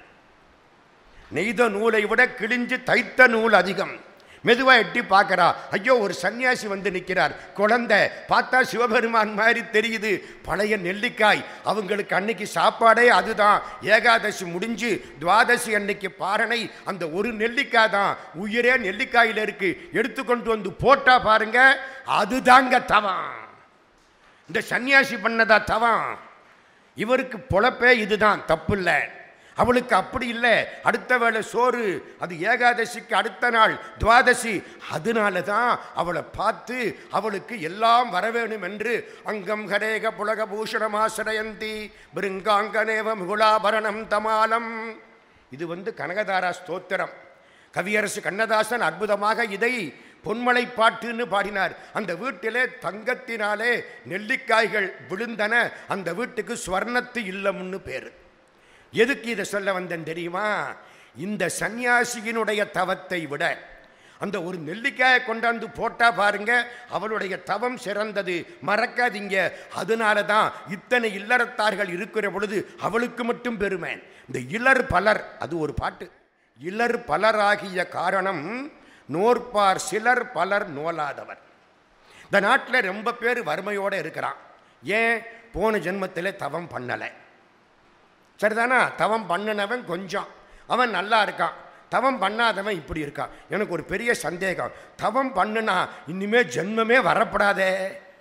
D: நெய்த நூலை விட கிழிஞ்சு தைத்த நூல் அதிகம் மெதுவா எட்டி பார்க்கறா ஐயோ ஒரு சன்னியாசி வந்து நிற்கிறார் குழந்தை பார்த்தா சிவபெருமான் மாதிரி தெரியுது பழைய நெல்லிக்காய் அவங்களுக்கு அன்னைக்கு சாப்பாடே அதுதான் ஏகாதசி முடிஞ்சு துவாதசி அன்னைக்கு பாரணை அந்த ஒரு நெல்லிக்காய் தான் உயிரே நெல்லிக்காயில் இருக்கு எடுத்துக்கொண்டு வந்து போட்டா பாருங்க அதுதாங்க தவம் இந்த சன்னியாசி பண்ணதா தவம் இவருக்கு பொழப்பே இதுதான் தப்பு இல்லை அவளுக்கு அப்படி இல்லை அடுத்த வேளை சோறு அது ஏகாதசிக்கு அடுத்த நாள் துவாதசி அதனால தான் அவளை பார்த்து அவளுக்கு எல்லாம் வரவேணும் என்று அங்கம் ஹரேக புலக பூஷணமாசிரயந்தி பிருங்காங்கனேவ முகுலாபரணம் தமாலம் இது வந்து கனகதாரா ஸ்தோத்திரம் கவியரசு கண்ணதாசன் அற்புதமாக இதை பொன்மலை பாட்டுன்னு பாடினார் அந்த வீட்டிலே தங்கத்தினாலே நெல்லிக்காய்கள் விழுந்தன அந்த வீட்டுக்கு ஸ்வர்ணத்து இல்லம்னு பேரு எதுக்கு இதை சொல்ல வந்தேன் தெரியுமா இந்த சந்நியாசியினுடைய தவத்தை விட அந்த ஒரு நெல்லிக்காயை கொண்டாந்து போட்டா பாருங்க அவளுடைய தவம் சிறந்தது மறக்காதீங்க அதனால தான் இத்தனை இல்லறத்தார்கள் இருக்கிற பொழுது அவளுக்கு மட்டும் பெருமை இந்த இளர் பலர் அது ஒரு பாட்டு இளர் பலராகிய காரணம் நோற்பார் சிலர் பலர் நோலாதவர் இந்த நாட்டில் ரொம்ப பேர் வறுமையோடு இருக்கிறான் ஏன் போன ஜென்மத்தில் தவம் பண்ணலை சரிதானா தவம் பண்ணினவன் கொஞ்சம் அவன் நல்லா இருக்கான் தவம் பண்ணாதவன் இப்படி இருக்கான் எனக்கு ஒரு பெரிய சந்தேகம் தவம் பண்ணுனா இனிமே ஜென்மமே வரப்படாதே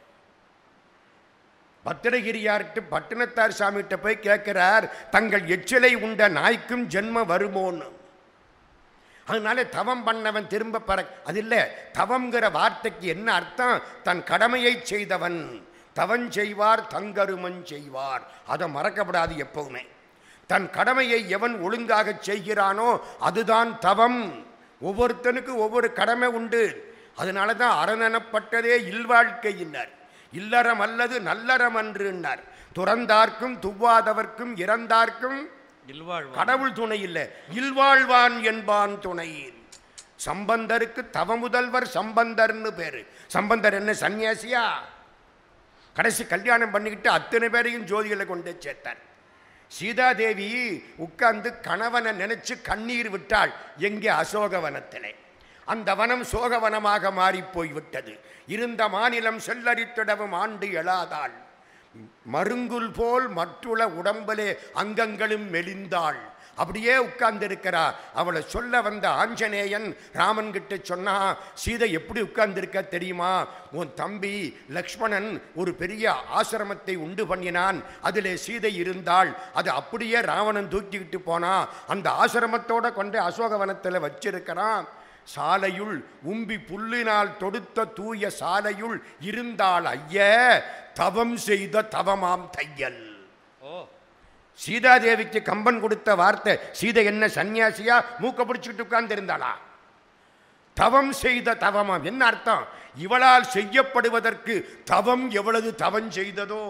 D: பத்திரகிரியார்கிட்ட பட்டினத்தார் சாமிகிட்ட போய் கேட்கிறார் தங்கள் எச்சிலை உண்ட நாய்க்கும் ஜென்மம் வருமோன்னு அதனால தவம் பண்ணவன் திரும்ப பற அது இல்லை தவம்ங்கிற வார்த்தைக்கு என்ன அர்த்தம் தன் கடமையை செய்தவன் தவம் செய்வார் தங்கருமன் செய்வார் அதை மறக்கப்படாது எப்பவுமே தன் கடமையை எவன் ஒழுங்காக செய்கிறானோ அதுதான் தவம் ஒவ்வொருத்தனுக்கு ஒவ்வொரு கடமை உண்டு அதனால தான் அரணனப்பட்டதே இல்வாழ்க்கையினர் இல்லறம் அல்லது நல்லறம் அன்றுன்னார் துறந்தார்க்கும் துவ்வாதவர்க்கும் இறந்தார்க்கும்
A: இல்வாழ்வு
D: கடவுள் துணை இல்லை இல்வாழ்வான் என்பான் துணை சம்பந்தருக்கு தவமுதல்வர் சம்பந்தர்னு பேரு சம்பந்தர் என்ன சன்னியாசியா கடைசி கல்யாணம் பண்ணிக்கிட்டு அத்தனை பேரையும் ஜோதிகளை கொண்டு சேர்த்தார் சீதாதேவி உட்கார்ந்து கணவனை நினைச்சு கண்ணீர் விட்டாள் எங்கே அசோகவனத்திலே அந்த வனம் சோகவனமாக மாறிப் போய்விட்டது இருந்த மாநிலம் செல்லரித்திடவும் ஆண்டு எழாதாள் மருங்குல் போல் மற்றுள உடம்பிலே அங்கங்களும் மெலிந்தாள் அப்படியே உட்கார்ந்திருக்கிறா அவளை சொல்ல வந்த ஆஞ்சநேயன் ராமன் கிட்ட சொன்னா சீதை எப்படி உட்கார்ந்திருக்க தெரியுமா உன் தம்பி லக்ஷ்மணன் ஒரு பெரிய ஆசிரமத்தை உண்டு பண்ணினான் அதிலே சீதை இருந்தாள் அது அப்படியே ராவணன் தூக்கிக்கிட்டு போனா அந்த ஆசிரமத்தோட கொண்டு அசோகவனத்தில் வச்சிருக்கிறான் சாலையுள் உம்பி புல்லினால் தொடுத்த தூய சாலையுள் இருந்தாள் ஐய தவம் செய்த தவமாம் தையல்
A: ஓ
D: சீதாதேவிக்கு கம்பன் கொடுத்த வார்த்தை சீதை என்ன சன்னியாசியா மூக்க பிடிச்சிட்டு உட்கார்ந்து இருந்தாளா தவம் செய்த தவமாம் என்ன அர்த்தம் இவளால் செய்யப்படுவதற்கு தவம் எவ்வளவு தவம் செய்ததோ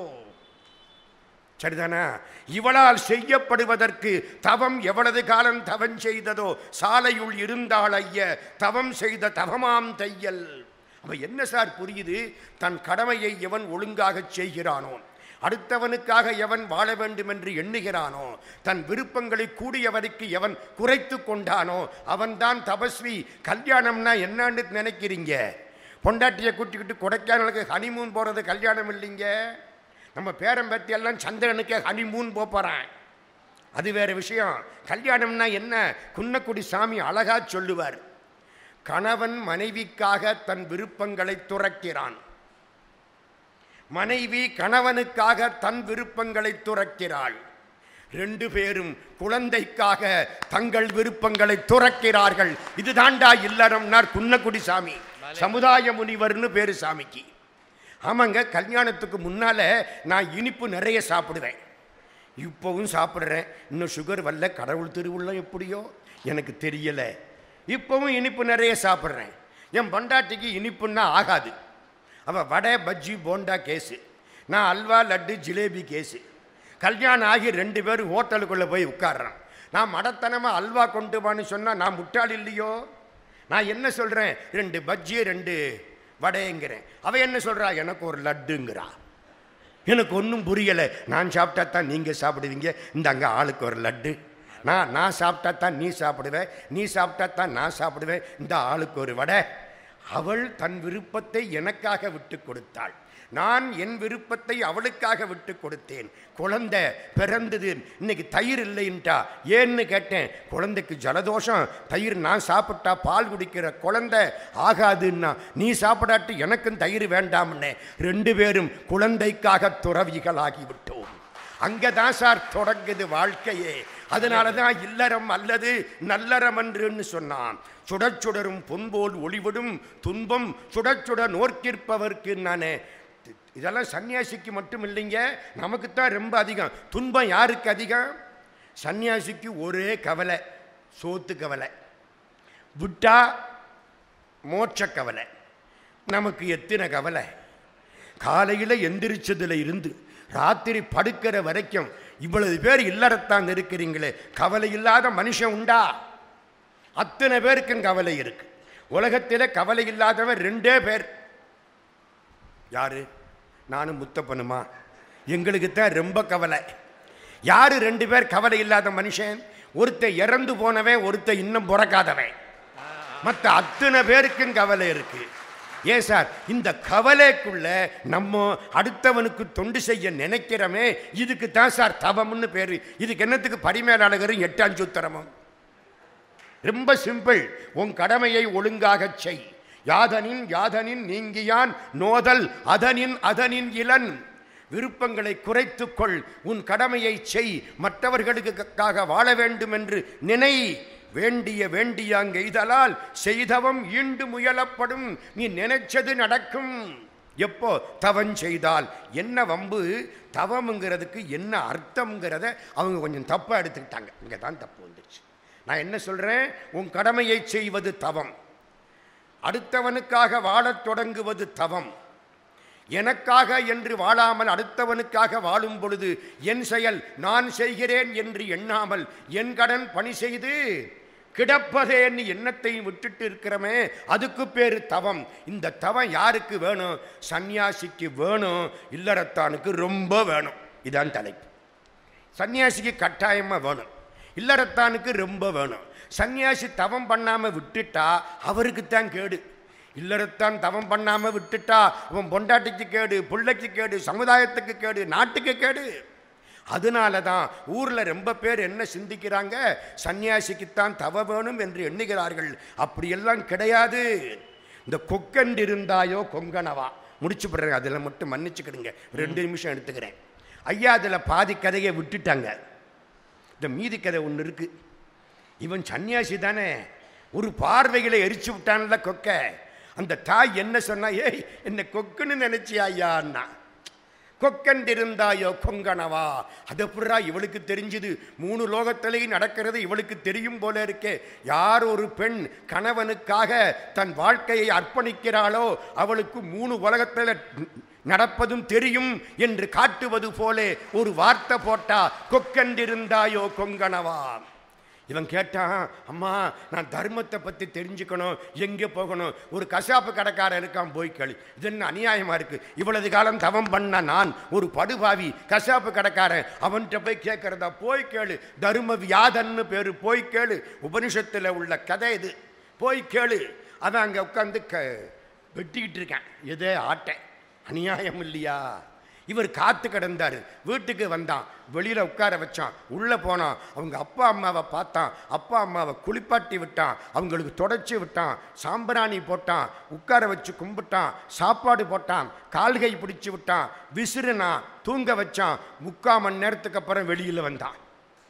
D: சரிதானா இவளால் செய்யப்படுவதற்கு தவம் எவ்வளவு காலம் தவம் செய்ததோ சாலையுள் இருந்தாள் ஐய தவம் செய்த தவமாம் தையல் அவ என்ன சார் புரியுது தன் கடமையை எவன் ஒழுங்காகச் செய்கிறானோ அடுத்தவனுக்காக எவன் வாழ வேண்டும் என்று எண்ணுகிறானோ தன் விருப்பங்களை கூடிய வரைக்கும் எவன் குறைத்து கொண்டானோ அவன்தான் தபஸ்வி கல்யாணம்னா என்னன்னு நினைக்கிறீங்க பொண்டாட்டியை கூட்டிக்கிட்டு கொடைக்கானலுக்கு ஹனிமூன் போகிறது கல்யாணம் இல்லைங்க நம்ம பேரம்பத்தி எல்லாம் சந்திரனுக்கு ஹனிமூன் போகிறான் அது வேற விஷயம் கல்யாணம்னா என்ன குன்னக்குடி சாமி அழகா சொல்லுவார் கணவன் மனைவிக்காக தன் விருப்பங்களை துறக்கிறான் மனைவி கணவனுக்காக தன் விருப்பங்களை துறக்கிறாள் ரெண்டு பேரும் குழந்தைக்காக தங்கள் விருப்பங்களை துறக்கிறார்கள் இது தாண்டா இல்லறம்னார் குன்னக்குடி சாமி சமுதாய முனிவர்னு பேரு சாமிக்கு ஆமாங்க கல்யாணத்துக்கு முன்னால நான் இனிப்பு நிறைய சாப்பிடுவேன் இப்போவும் சாப்பிட்றேன் இன்னும் சுகர் வரல கடவுள் திருவுள்ளம் எப்படியோ எனக்கு தெரியல இப்போவும் இனிப்பு நிறைய சாப்பிட்றேன் என் பொண்டாட்டிக்கு இனிப்புன்னா ஆகாது அவள் வடை பஜ்ஜி போண்டா கேஸு நான் அல்வா லட்டு ஜிலேபி கேஸு கல்யாணம் ஆகி ரெண்டு பேரும் ஹோட்டலுக்குள்ளே போய் உட்கார்றேன் நான் மடத்தனமாக அல்வா கொண்டு வான்னு சொன்னால் நான் முட்டாள் இல்லையோ நான் என்ன சொல்கிறேன் ரெண்டு பஜ்ஜி ரெண்டு வடைங்கிறேன் அவ என்ன சொல்கிறா எனக்கு ஒரு லட்டுங்கிறா எனக்கு ஒன்றும் புரியலை நான் சாப்பிட்டா தான் நீங்கள் சாப்பிடுவீங்க இந்த அங்கே ஆளுக்கு ஒரு லட்டு நான் நான் சாப்பிட்டா தான் நீ சாப்பிடுவேன் நீ சாப்பிட்டா தான் நான் சாப்பிடுவேன் இந்த ஆளுக்கு ஒரு வடை அவள் தன் விருப்பத்தை எனக்காக விட்டு கொடுத்தாள் நான் என் விருப்பத்தை அவளுக்காக விட்டு கொடுத்தேன் குழந்தை பிறந்தது இன்னைக்கு தயிர் இல்லைன்ட்டா ஏன்னு கேட்டேன் குழந்தைக்கு ஜலதோஷம் தயிர் நான் சாப்பிட்டா பால் குடிக்கிற குழந்தை ஆகாதுன்னா நீ சாப்பிடாட்டி எனக்கும் தயிர் வேண்டாம்னே ரெண்டு பேரும் குழந்தைக்காக துறவிகளாகி விட்டோம் அங்கதான் சார் தொடங்குது வாழ்க்கையே அதனால தான் இல்லறம் அல்லது நல்லறம் என்றுன்னு சொன்னான் சுடச் சுடரும் பொன்போல் ஒளிவிடும் துன்பம் சுடச் சுட நோர்க்கிற்பவர்க்கு நானே இதெல்லாம் சன்னியாசிக்கு மட்டும் இல்லைங்க நமக்கு தான் ரொம்ப அதிகம் துன்பம் யாருக்கு அதிகம் சன்னியாசிக்கு ஒரே கவலை சோத்து கவலை விட்டா மோட்ச கவலை நமக்கு எத்தனை கவலை காலையில் எந்திரிச்சதுல இருந்து ராத்திரி படுக்கிற வரைக்கும் இவ்வளவு பேர் இல்லறத்தான் இருக்கிறீங்களே கவலை இல்லாத மனுஷன் உண்டா அத்தனை பேருக்கும் கவலை இருக்கு உலகத்தில் கவலை இல்லாதவன் ரெண்டே பேர் யாரு நானும் முத்தப்பனுமா எங்களுக்கு தான் ரொம்ப கவலை யாரு ரெண்டு பேர் கவலை இல்லாத மனுஷன் ஒருத்தன் இறந்து போனவன் ஒருத்தன் இன்னும் பிறக்காதவன் மற்ற அத்தனை பேருக்கும் கவலை இருக்கு ஏன் சார் இந்த கவலைக்குள்ள நம்ம அடுத்தவனுக்கு தொண்டு செய்ய நினைக்கிறோமே இதுக்கு தான் சார் தவம்னு பேரு இதுக்கு என்னத்துக்கு பரிமேலாளகரும் எட்டாஞ்சூத்திரமும் ரொம்ப சிம்பிள் உன் கடமையை ஒழுங்காகச் செய் யாதனின் யாதனின் நீங்கியான் நோதல் அதனின் அதனின் இளன் விருப்பங்களை குறைத்துக்கொள் உன் கடமையை செய் மற்றவர்களுக்காக வாழ வேண்டும் என்று நினை வேண்டிய வேண்டியாங்க எய்தலால் செய்தவம் ஈண்டு முயலப்படும் நீ நினைச்சது நடக்கும் எப்போ தவம் செய்தால் என்ன வம்பு தவம்ங்கிறதுக்கு என்ன அர்த்தம்ங்கிறத அவங்க கொஞ்சம் தப்பாக எடுத்துக்கிட்டாங்க இங்கே தான் தப்பு வந்துருச்சு நான் என்ன சொல்கிறேன் உன் கடமையை செய்வது தவம் அடுத்தவனுக்காக வாழத் தொடங்குவது தவம் எனக்காக என்று வாழாமல் அடுத்தவனுக்காக வாழும் பொழுது என் செயல் நான் செய்கிறேன் என்று எண்ணாமல் என் கடன் பணி செய்து கிடப்பதே நீ எண்ணத்தை விட்டுட்டு இருக்கிறமே அதுக்கு பேரு தவம் இந்த தவம் யாருக்கு வேணும் சந்நியாசிக்கு வேணும் இல்லறத்தானுக்கு ரொம்ப வேணும் இதான் தலைப்பு சன்னியாசிக்கு கட்டாயமாக வேணும் இல்லறத்தானுக்கு ரொம்ப வேணும் சன்னியாசி தவம் பண்ணாமல் விட்டுட்டா அவருக்கு தான் கேடு இல்லறத்தான் தவம் பண்ணாமல் விட்டுட்டா அவன் பொண்டாட்டிக்கு கேடு பிள்ளைக்கு கேடு சமுதாயத்துக்கு கேடு நாட்டுக்கு கேடு அதனால தான் ஊரில் ரொம்ப பேர் என்ன சிந்திக்கிறாங்க சன்னியாசிக்குத்தான் தவ வேணும் என்று எண்ணுகிறார்கள் அப்படியெல்லாம் கிடையாது இந்த கொக்கண்டு இருந்தாயோ கொங்கனவா முடிச்சு போடுறேன் அதில் மட்டும் மன்னிச்சுக்கிடுங்க ரெண்டு நிமிஷம் எடுத்துக்கிறேன் ஐயா அதில் பாதி கதையை விட்டுட்டாங்க இந்த மீதி கதை ஒன்று இருக்கு இவன் சன்னியாசி தானே ஒரு பார்வைகளை எரிச்சு விட்டான்ல கொக்க அந்த தாய் என்ன சொன்னா ஏய் என்ன கொக்குன்னு நினைச்சியா ஐயான்னா கொக்கண்டிருந்தாயோ கொங்கனவா அது புறா இவளுக்கு தெரிஞ்சுது மூணு லோகத்திலேயும் நடக்கிறது இவளுக்கு தெரியும் போல இருக்கே யார் ஒரு பெண் கணவனுக்காக தன் வாழ்க்கையை அர்ப்பணிக்கிறாளோ அவளுக்கு மூணு உலகத்தில் நடப்பதும் தெரியும் என்று காட்டுவது போலே ஒரு வார்த்தை போட்டா கொக்கண்டிருந்தாயோ கொங்கனவா இவன் கேட்டான் அம்மா நான் தர்மத்தை பற்றி தெரிஞ்சுக்கணும் எங்கே போகணும் ஒரு கசாப்பு கடைக்காரன் இருக்கான் போய் கேளு இது என்ன அநியாயமாக இருக்குது இவ்வளவு காலம் தவம் பண்ண நான் ஒரு படுபாவி கசாப்பு கடைக்காரன் அவன்கிட்ட போய் கேட்குறதா போய் கேளு தர்ம வியாதன்னு பேர் போய் கேளு உபனிஷத்தில் உள்ள கதை இது போய் கேளு அவன் அங்கே உட்காந்து க வெட்டிக்கிட்டு இருக்கேன் எதே ஆட்டேன் அநியாயம் இல்லையா இவர் காத்து கிடந்தார் வீட்டுக்கு வந்தான் வெளியில் உட்கார வச்சான் உள்ளே போனான் அவங்க அப்பா அம்மாவை பார்த்தான் அப்பா அம்மாவை குளிப்பாட்டி விட்டான் அவங்களுக்கு தொடச்சி விட்டான் சாம்பிராணி போட்டான் உட்கார வச்சு கும்பிட்டான் சாப்பாடு போட்டான் கால்கை பிடிச்சி விட்டான் விசிறுனான் தூங்க வச்சான் முக்கால் மணி நேரத்துக்கு அப்புறம் வெளியில் வந்தான்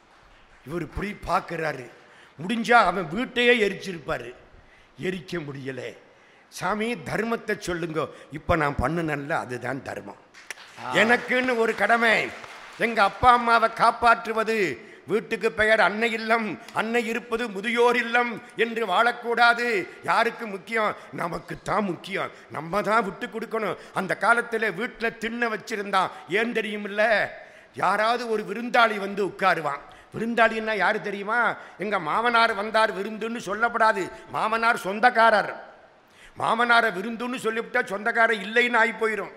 D: இவர் இப்படி பார்க்குறாரு முடிஞ்சா அவன் வீட்டையே எரிச்சிருப்பாரு எரிக்க முடியலை சாமி தர்மத்தை சொல்லுங்க இப்போ நான் பண்ணுனல்ல அதுதான் தர்மம் எனக்குன்னு ஒரு கடமை எங்க அப்பா அம்மாவை காப்பாற்றுவது வீட்டுக்கு பெயர் அன்னை இல்லம் அன்னை இருப்பது முதியோர் இல்லம் என்று வாழக்கூடாது யாருக்கு முக்கியம் நமக்கு தான் முக்கியம் நம்ம தான் விட்டு கொடுக்கணும் அந்த காலத்தில் வீட்டில் திண்ண வச்சிருந்தான் ஏன் தெரியுமில்ல யாராவது ஒரு விருந்தாளி வந்து உட்காருவான் விருந்தாளின்னா யாரு தெரியுமா எங்க மாமனார் வந்தார் விருந்துன்னு சொல்லப்படாது மாமனார் சொந்தக்காரர் மாமனாரை விருந்துன்னு சொல்லிவிட்டா சொந்தக்காரர் இல்லைன்னு ஆகி போயிடும்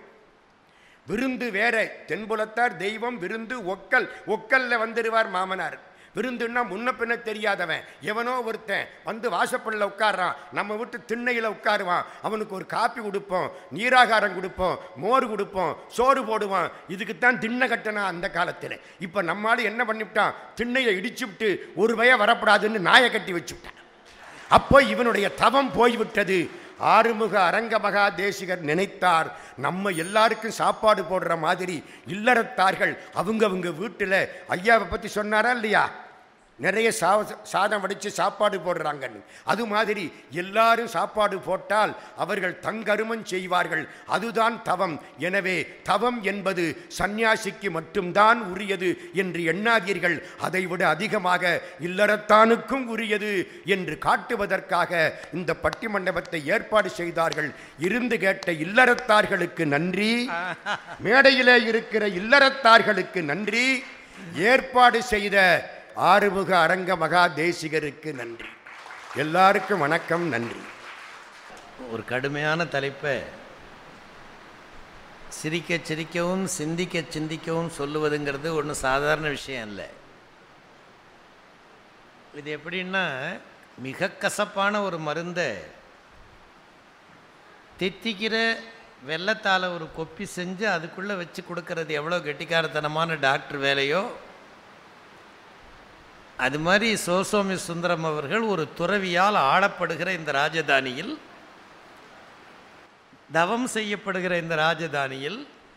D: விருந்து வேற தென்புலத்தார் தெய்வம் விருந்து ஒக்கல் ஒக்கல்ல வந்துடுவார் மாமனார் விருந்துன்னா முன்ன பின்ன தெரியாதவன் எவனோ ஒருத்தன் வந்து வாசப்பள்ள உட்கார்றான் நம்ம விட்டு திண்ணையில் உட்காருவான் அவனுக்கு ஒரு காப்பி கொடுப்போம் நீராகாரம் கொடுப்போம் மோர் கொடுப்போம் சோறு போடுவான் இதுக்குத்தான் திண்ணை கட்டணா அந்த காலத்தில் இப்போ நம்மால் என்ன பண்ணிவிட்டான் திண்ணையை இடிச்சு விட்டு ஒரு பய வரப்படாதுன்னு நாயை கட்டி வச்சுவிட்டான் அப்போ இவனுடைய தவம் போய்விட்டது ஆறுமுக அரங்க மகா தேசிகர் நினைத்தார் நம்ம எல்லாருக்கும் சாப்பாடு போடுற மாதிரி இல்லறத்தார்கள் அவங்கவங்க வீட்டில் ஐயாவை பற்றி சொன்னாரா இல்லையா நிறைய சா சாதம் வடித்து சாப்பாடு போடுறாங்கன்னு அது மாதிரி எல்லாரும் சாப்பாடு போட்டால் அவர்கள் தங்கருமம் செய்வார்கள் அதுதான் தவம் எனவே தவம் என்பது சந்நியாசிக்கு மட்டும்தான் உரியது என்று எண்ணாதீர்கள் அதைவிட அதிகமாக இல்லறத்தானுக்கும் உரியது என்று காட்டுவதற்காக இந்த பட்டி மண்டபத்தை ஏற்பாடு செய்தார்கள் இருந்து கேட்ட இல்லறத்தார்களுக்கு நன்றி மேடையிலே இருக்கிற இல்லறத்தார்களுக்கு நன்றி ஏற்பாடு செய்த ஆறுமுக அரங்க மகா தேசிகருக்கு நன்றி எல்லாருக்கும் வணக்கம் நன்றி
B: ஒரு கடுமையான தலைப்பை சிரிக்க சிரிக்கவும் சிந்திக்க சிந்திக்கவும் சொல்லுவதுங்கிறது ஒன்றும் சாதாரண விஷயம் இல்லை இது எப்படின்னா மிக கசப்பான ஒரு மருந்தை தித்திக்கிற வெள்ளத்தால் ஒரு கொப்பி செஞ்சு அதுக்குள்ளே வச்சு கொடுக்கறது எவ்வளோ கெட்டிக்காரத்தனமான டாக்டர் வேலையோ அது மாதிரி சோசோமி சுந்தரம் அவர்கள் ஒரு துறவியால் ஆளப்படுகிற இந்த ராஜதானியில் தவம் செய்யப்படுகிற இந்த ராஜதானியில்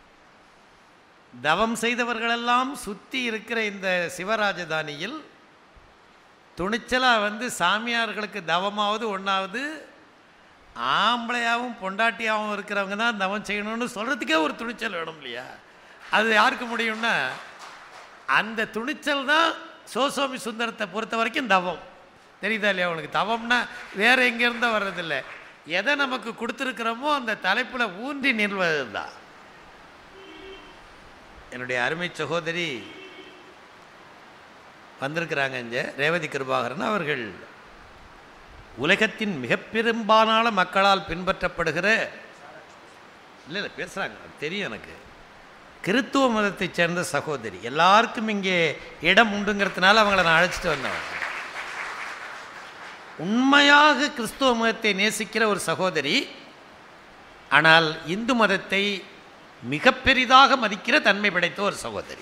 B: தவம் செய்தவர்களெல்லாம் சுற்றி இருக்கிற இந்த சிவராஜதானியில் துணிச்சலாக வந்து சாமியார்களுக்கு தவமாவது ஒன்றாவது ஆம்பளையாகவும் பொண்டாட்டியாகவும் இருக்கிறவங்க தான் தவம் செய்யணும்னு சொல்கிறதுக்கே ஒரு துணிச்சல் வேணும் இல்லையா அது யாருக்கு முடியும்னா அந்த துணிச்சல் தான் சோசோமி சுந்தரத்தை பொறுத்த வரைக்கும் தவம் தெரியுதா இல்லையா உனக்கு தவம்னா வேற எங்கேருந்தோ வர்றதில்லை எதை நமக்கு கொடுத்துருக்குறோமோ அந்த தலைப்பில் ஊன்றி நில்வது தான் என்னுடைய அருமை சகோதரி வந்திருக்கிறாங்க இங்கே ரேவதி கிருபாகரன் அவர்கள் உலகத்தின் மிக பெரும்பாலான மக்களால் பின்பற்றப்படுகிற இல்லை இல்லை பேசுகிறாங்க அது தெரியும் எனக்கு கிறித்துவ மதத்தைச் சேர்ந்த சகோதரி எல்லாருக்கும் இங்கே இடம் உண்டுங்கிறதுனால அவங்கள நான் அழைச்சிட்டு வந்தேன் உண்மையாக கிறிஸ்துவ மதத்தை நேசிக்கிற ஒரு சகோதரி ஆனால் இந்து மதத்தை மிக பெரிதாக மதிக்கிற தன்மை படைத்த ஒரு சகோதரி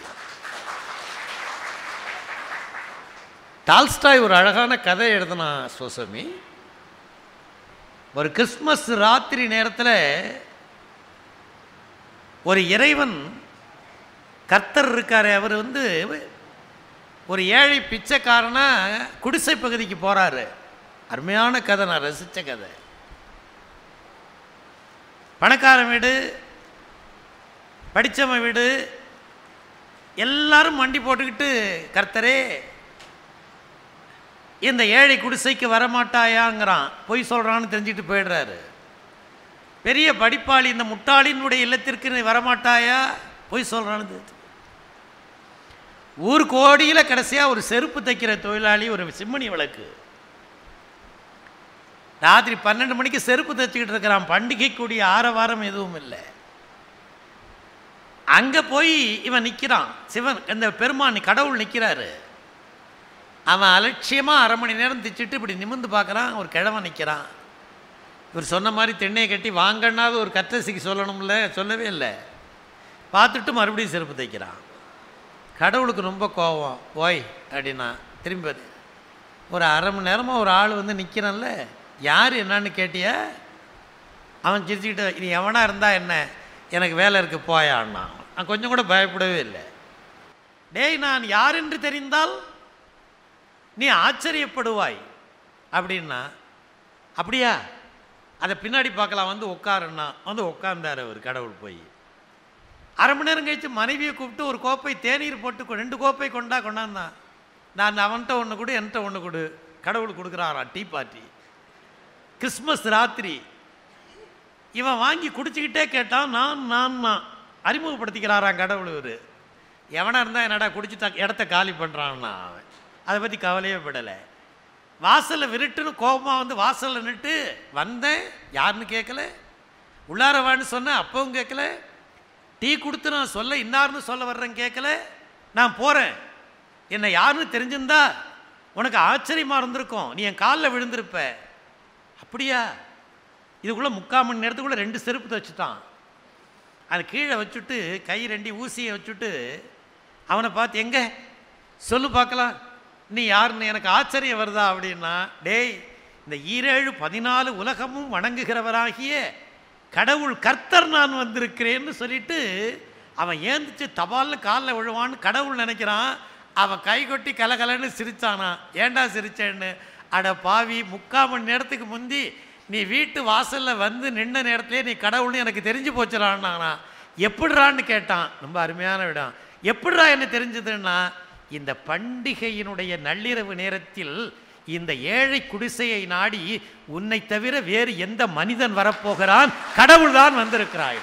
B: டால்ஸ்டாய் ஒரு அழகான கதை எழுதினா சோசமி ஒரு கிறிஸ்மஸ் ராத்திரி நேரத்தில் ஒரு இறைவன் கர்த்தர் இருக்காரு அவர் வந்து ஒரு ஏழை பிச்சைக்காரனா குடிசை பகுதிக்கு போகிறாரு அருமையான கதை நான் ரசித்த கதை பணக்காரன் வீடு படித்தவன் வீடு எல்லாரும் மண்டி போட்டுக்கிட்டு கர்த்தரே இந்த ஏழை குடிசைக்கு வரமாட்டாயாங்கிறான் பொய் சொல்கிறான்னு தெரிஞ்சுட்டு போயிடுறாரு பெரிய படிப்பாளி இந்த முட்டாளினுடைய இல்லத்திற்கு நீ வரமாட்டாயா பொய் சொல்கிறான்னு தெரிஞ்சு ஊர் கோடியில் கடைசியாக ஒரு செருப்பு தைக்கிற தொழிலாளி ஒரு சிம்மணி விளக்கு ராத்திரி பன்னெண்டு மணிக்கு செருப்பு தைச்சிக்கிட்டு இருக்கிறான் பண்டிகைக்குடிய ஆரவாரம் எதுவும் இல்லை அங்கே போய் இவன் நிற்கிறான் சிவன் இந்த பெருமான் கடவுள் நிற்கிறாரு அவன் அலட்சியமாக அரை மணி நேரம் தைச்சிட்டு இப்படி நிமிர்ந்து பார்க்குறான் ஒரு கிழவன் நிற்கிறான் இவர் சொன்ன மாதிரி தென்னையை கட்டி வாங்கன்னாவது ஒரு கத்தசிக்கு சொல்லணும்ல சொல்லவே இல்லை பார்த்துட்டு மறுபடியும் செருப்பு தைக்கிறான் கடவுளுக்கு ரொம்ப கோபம் ஓய் அப்படின்னா திரும்பி பாரு. ஒரு அரை மணி நேரமாக ஒரு ஆள் வந்து நிற்கிறான்ல யார் என்னன்னு கேட்டிய அவன் சிரிச்சுக்கிட்டு நீ எவனாக இருந்தா என்ன எனக்கு வேலை இருக்கு போயான்னா நான் கொஞ்சம் கூட பயப்படவே இல்லை டேய் நான் யார் என்று தெரிந்தால் நீ ஆச்சரியப்படுவாய் அப்படின்னா அப்படியா அதை பின்னாடி பார்க்கலாம் வந்து உட்காருன்னா வந்து உட்கார்ந்தார் அவர் கடவுள் போய் அரை மணி நேரம் கழிச்சு மனைவியை கூப்பிட்டு ஒரு கோப்பை தேநீர் போட்டு கொ- ரெண்டு கோப்பை கொண்டா கொண்டாந்தான் நான் அவன்கிட்ட ஒன்று கொடு என்கிட்ட ஒன்று கொடு கடவுள் கொடுக்குறாராம் டீ பார்ட்டி கிறிஸ்மஸ் ராத்திரி இவன் வாங்கி குடிச்சுக்கிட்டே கேட்டான் நான் நான் நான் அறிமுகப்படுத்திக்கிறாராம் கடவுள் இவர் எவனா இருந்தால் என்னடா குடிச்சுட்டா இடத்த காலி பண்ணுறான்னா அவன் அதை பற்றி கவலையே படலை வாசலில் விருட்டுன்னு கோபமாக வந்து வாசலில் நிட்டு வந்தேன் யாருன்னு கேட்கல உள்ளார வான்னு சொன்னேன் அப்பவும் கேட்கல டீ கொடுத்து நான் சொல்ல இன்னார்னு சொல்ல வர்றேன் கேட்கல நான் போகிறேன் என்னை யாருன்னு தெரிஞ்சிருந்தா உனக்கு ஆச்சரியமாக இருந்திருக்கும் நீ என் காலில் விழுந்திருப்ப அப்படியா இதுக்குள்ளே முக்கால் மணி நேரத்துக்குள்ளே ரெண்டு செருப்பு தைச்சிட்டான் அது கீழே வச்சுட்டு கை ரெண்டி ஊசியை வச்சுட்டு அவனை பார்த்து எங்க சொல்லு பார்க்கலாம் நீ யாருன்னு எனக்கு ஆச்சரியம் வருதா அப்படின்னா டேய் இந்த ஈரேழு பதினாலு உலகமும் வணங்குகிறவராகிய கடவுள் கர்த்தர் நான் வந்திருக்கிறேன்னு சொல்லிட்டு அவன் ஏந்திச்சு தபால்னு காலில் விழுவான்னு கடவுள் நினைக்கிறான் அவன் கை கொட்டி கலகலன்னு சிரிச்சானா ஏன்டா சிரிச்சேன்னு அட பாவி முக்கால் மணி நேரத்துக்கு முந்தி நீ வீட்டு வாசல்ல வந்து நின்ன நேரத்திலே நீ கடவுள்னு எனக்கு தெரிஞ்சு போச்சுடான்னா எப்படிறான்னு கேட்டான் ரொம்ப அருமையான விடம் எப்படிடா என்ன தெரிஞ்சதுன்னா இந்த பண்டிகையினுடைய நள்ளிரவு நேரத்தில் இந்த ஏழை குடிசையை நாடி உன்னை தவிர வேறு எந்த மனிதன் வரப்போகிறான் கடவுள் தான் வந்திருக்கிறாய்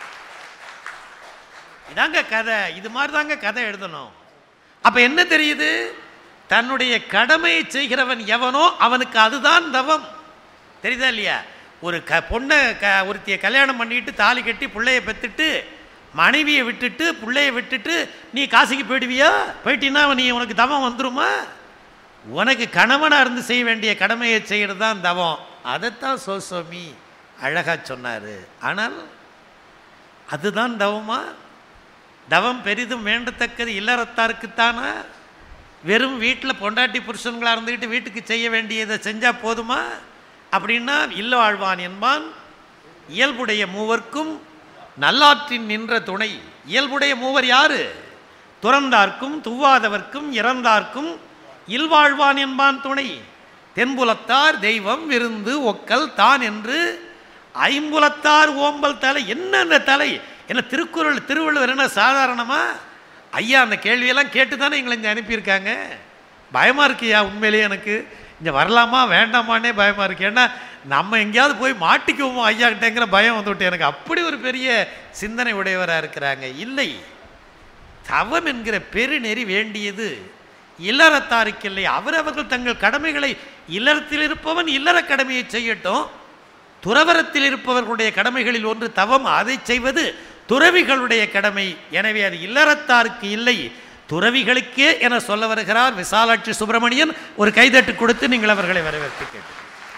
B: இதாங்க கதை இது மாதிரி தாங்க கதை எழுதணும் அப்ப என்ன தெரியுது தன்னுடைய கடமையை செய்கிறவன் எவனோ அவனுக்கு அதுதான் தவம் தெரியுதா இல்லையா ஒரு க பொண்ணை க ஒருத்தியை கல்யாணம் பண்ணிட்டு தாலி கட்டி பிள்ளைய பெற்றுட்டு மனைவியை விட்டுட்டு பிள்ளைய விட்டுட்டு நீ காசிக்கு போயிடுவியா போயிட்டீன்னா நீ உனக்கு தவம் வந்துருமா உனக்கு கணவனாக இருந்து செய்ய வேண்டிய கடமையை செய்கிறது தான் தவம் அதைத்தான் சோசோமி அழகாக சொன்னார் ஆனால் அதுதான் தவமா தவம் பெரிதும் வேண்டத்தக்கது இல்லறத்தாருக்குத்தானா வெறும் வீட்டில் பொண்டாட்டி புருஷன்களாக இருந்துக்கிட்டு வீட்டுக்கு செய்ய வேண்டியதை செஞ்சால் போதுமா அப்படின்னா இல்ல வாழ்வான் என்பான் இயல்புடைய மூவர்க்கும் நல்லாற்றின் நின்ற துணை இயல்புடைய மூவர் யாரு துறந்தார்க்கும் துவாதவர்க்கும் இறந்தார்க்கும் இல்வாழ்வான் என்பான் துணை தென்புலத்தார் தெய்வம் விருந்து ஒக்கல் தான் என்று ஐம்புலத்தார் ஓம்பல் தலை என்ன அந்த தலை என்ன திருக்குறள் திருவள்ளுவர் என்ன சாதாரணமா ஐயா அந்த கேள்வியெல்லாம் கேட்டு தானே எங்களை இங்கே அனுப்பியிருக்காங்க பயமாக இருக்குயா உண்மையிலேயே எனக்கு இங்கே வரலாமா வேண்டாமான்னே பயமாக இருக்கு ஏன்னா நம்ம எங்கேயாவது போய் மாட்டிக்குவோமோ ஐயா கிட்டேங்கிற பயம் வந்துவிட்டு எனக்கு அப்படி ஒரு பெரிய சிந்தனை உடையவராக இருக்கிறாங்க இல்லை தவம் என்கிற பெருநெறி வேண்டியது இல்லறத்தாருக்கு இல்லை அவரவர்கள் தங்கள் கடமைகளை இல்லறத்தில் இருப்பவன் இல்லற கடமையை செய்யட்டும் துறவரத்தில் இருப்பவர்களுடைய கடமைகளில் ஒன்று தவம் அதை செய்வது துறவிகளுடைய கடமை எனவே அது இல்லறத்தாருக்கு இல்லை துறவிகளுக்கே என சொல்ல வருகிறார் விசாலாட்சி சுப்பிரமணியன் ஒரு கைதட்டு கொடுத்து நீங்கள் அவர்களை வரவேற்று கேட்டு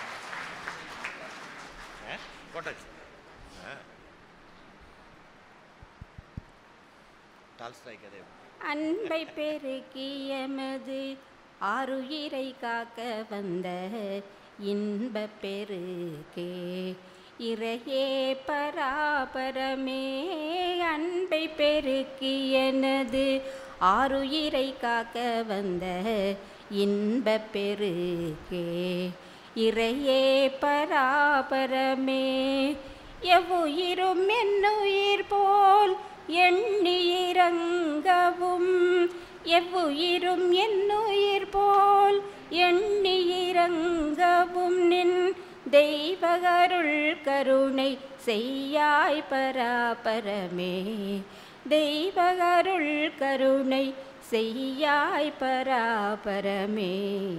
E: அன்பை பெருக்கியமது ஆறுயிரை காக்க வந்த இன்ப பெருக்கே இறையே பராபரமே அன்பை பெருக்கியனது ஆறுயிரை காக்க வந்த இன்ப பெருக்கே இறையே பராபரமே எவ்வுயிரும் என்னுயிர் போல் எண்ணியிறங்கவும் எவ்வுயிரும் என்னுயிர் போல் எண்ணியிறங்கவும் நின் தெய்வகருள் கருணை செய்யாய் பராபரமே தெய்வகருள் கருணை செய்யாய் பராபரமே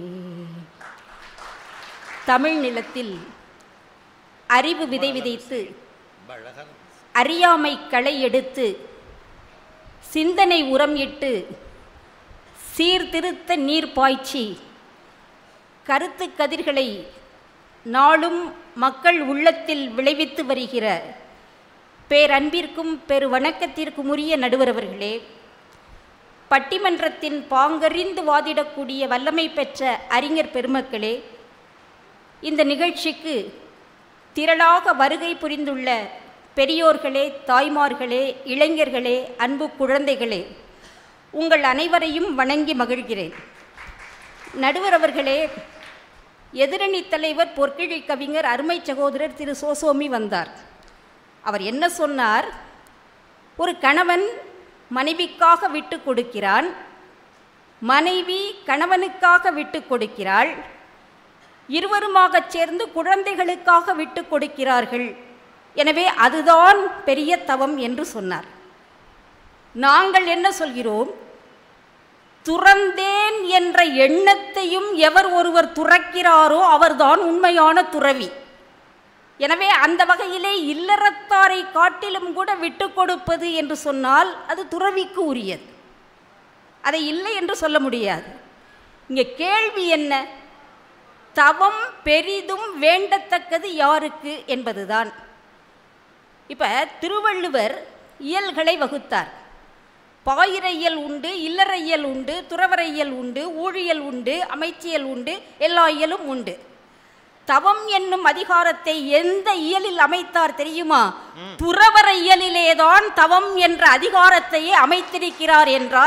E: தமிழ் நிலத்தில் அறிவு விதை விதைத்து அறியாமை களை எடுத்து சிந்தனை உரம் இட்டு சீர்திருத்த நீர் பாய்ச்சி கருத்து கதிர்களை நாளும் மக்கள் உள்ளத்தில் விளைவித்து வருகிற பேரன்பிற்கும் பெரு வணக்கத்திற்கும் உரிய நடுவர் அவர்களே பட்டிமன்றத்தின் பாங்கறிந்து வாதிடக்கூடிய வல்லமை பெற்ற அறிஞர் பெருமக்களே இந்த நிகழ்ச்சிக்கு திரளாக வருகை புரிந்துள்ள பெரியோர்களே தாய்மார்களே இளைஞர்களே அன்பு குழந்தைகளே உங்கள் அனைவரையும் வணங்கி மகிழ்கிறேன் நடுவர் அவர்களே எதிரணி தலைவர் பொற்கிழி கவிஞர் அருமை சகோதரர் திரு சோசோமி வந்தார் அவர் என்ன சொன்னார் ஒரு கணவன் மனைவிக்காக விட்டு கொடுக்கிறான் மனைவி கணவனுக்காக விட்டு கொடுக்கிறாள் இருவருமாகச் சேர்ந்து குழந்தைகளுக்காக விட்டு கொடுக்கிறார்கள் எனவே அதுதான் பெரிய தவம் என்று சொன்னார் நாங்கள் என்ன சொல்கிறோம் துறந்தேன் என்ற எண்ணத்தையும் எவர் ஒருவர் துறக்கிறாரோ அவர்தான் உண்மையான துறவி எனவே அந்த வகையிலே இல்லறத்தாரை காட்டிலும் கூட விட்டு கொடுப்பது என்று சொன்னால் அது துறவிக்கு உரியது அதை இல்லை என்று சொல்ல முடியாது இங்கே கேள்வி என்ன தவம் பெரிதும் வேண்டத்தக்கது யாருக்கு என்பதுதான் இப்போ திருவள்ளுவர் இயல்களை வகுத்தார் பாயிர இயல் உண்டு இல்லற இயல் உண்டு துறவர இயல் உண்டு ஊழியல் உண்டு அமைச்சியல் உண்டு எல்லா இயலும் உண்டு தவம் என்னும் அதிகாரத்தை எந்த இயலில் அமைத்தார் தெரியுமா துறவர இயலிலேதான் தவம் என்ற அதிகாரத்தையே அமைத்திருக்கிறார் என்றால்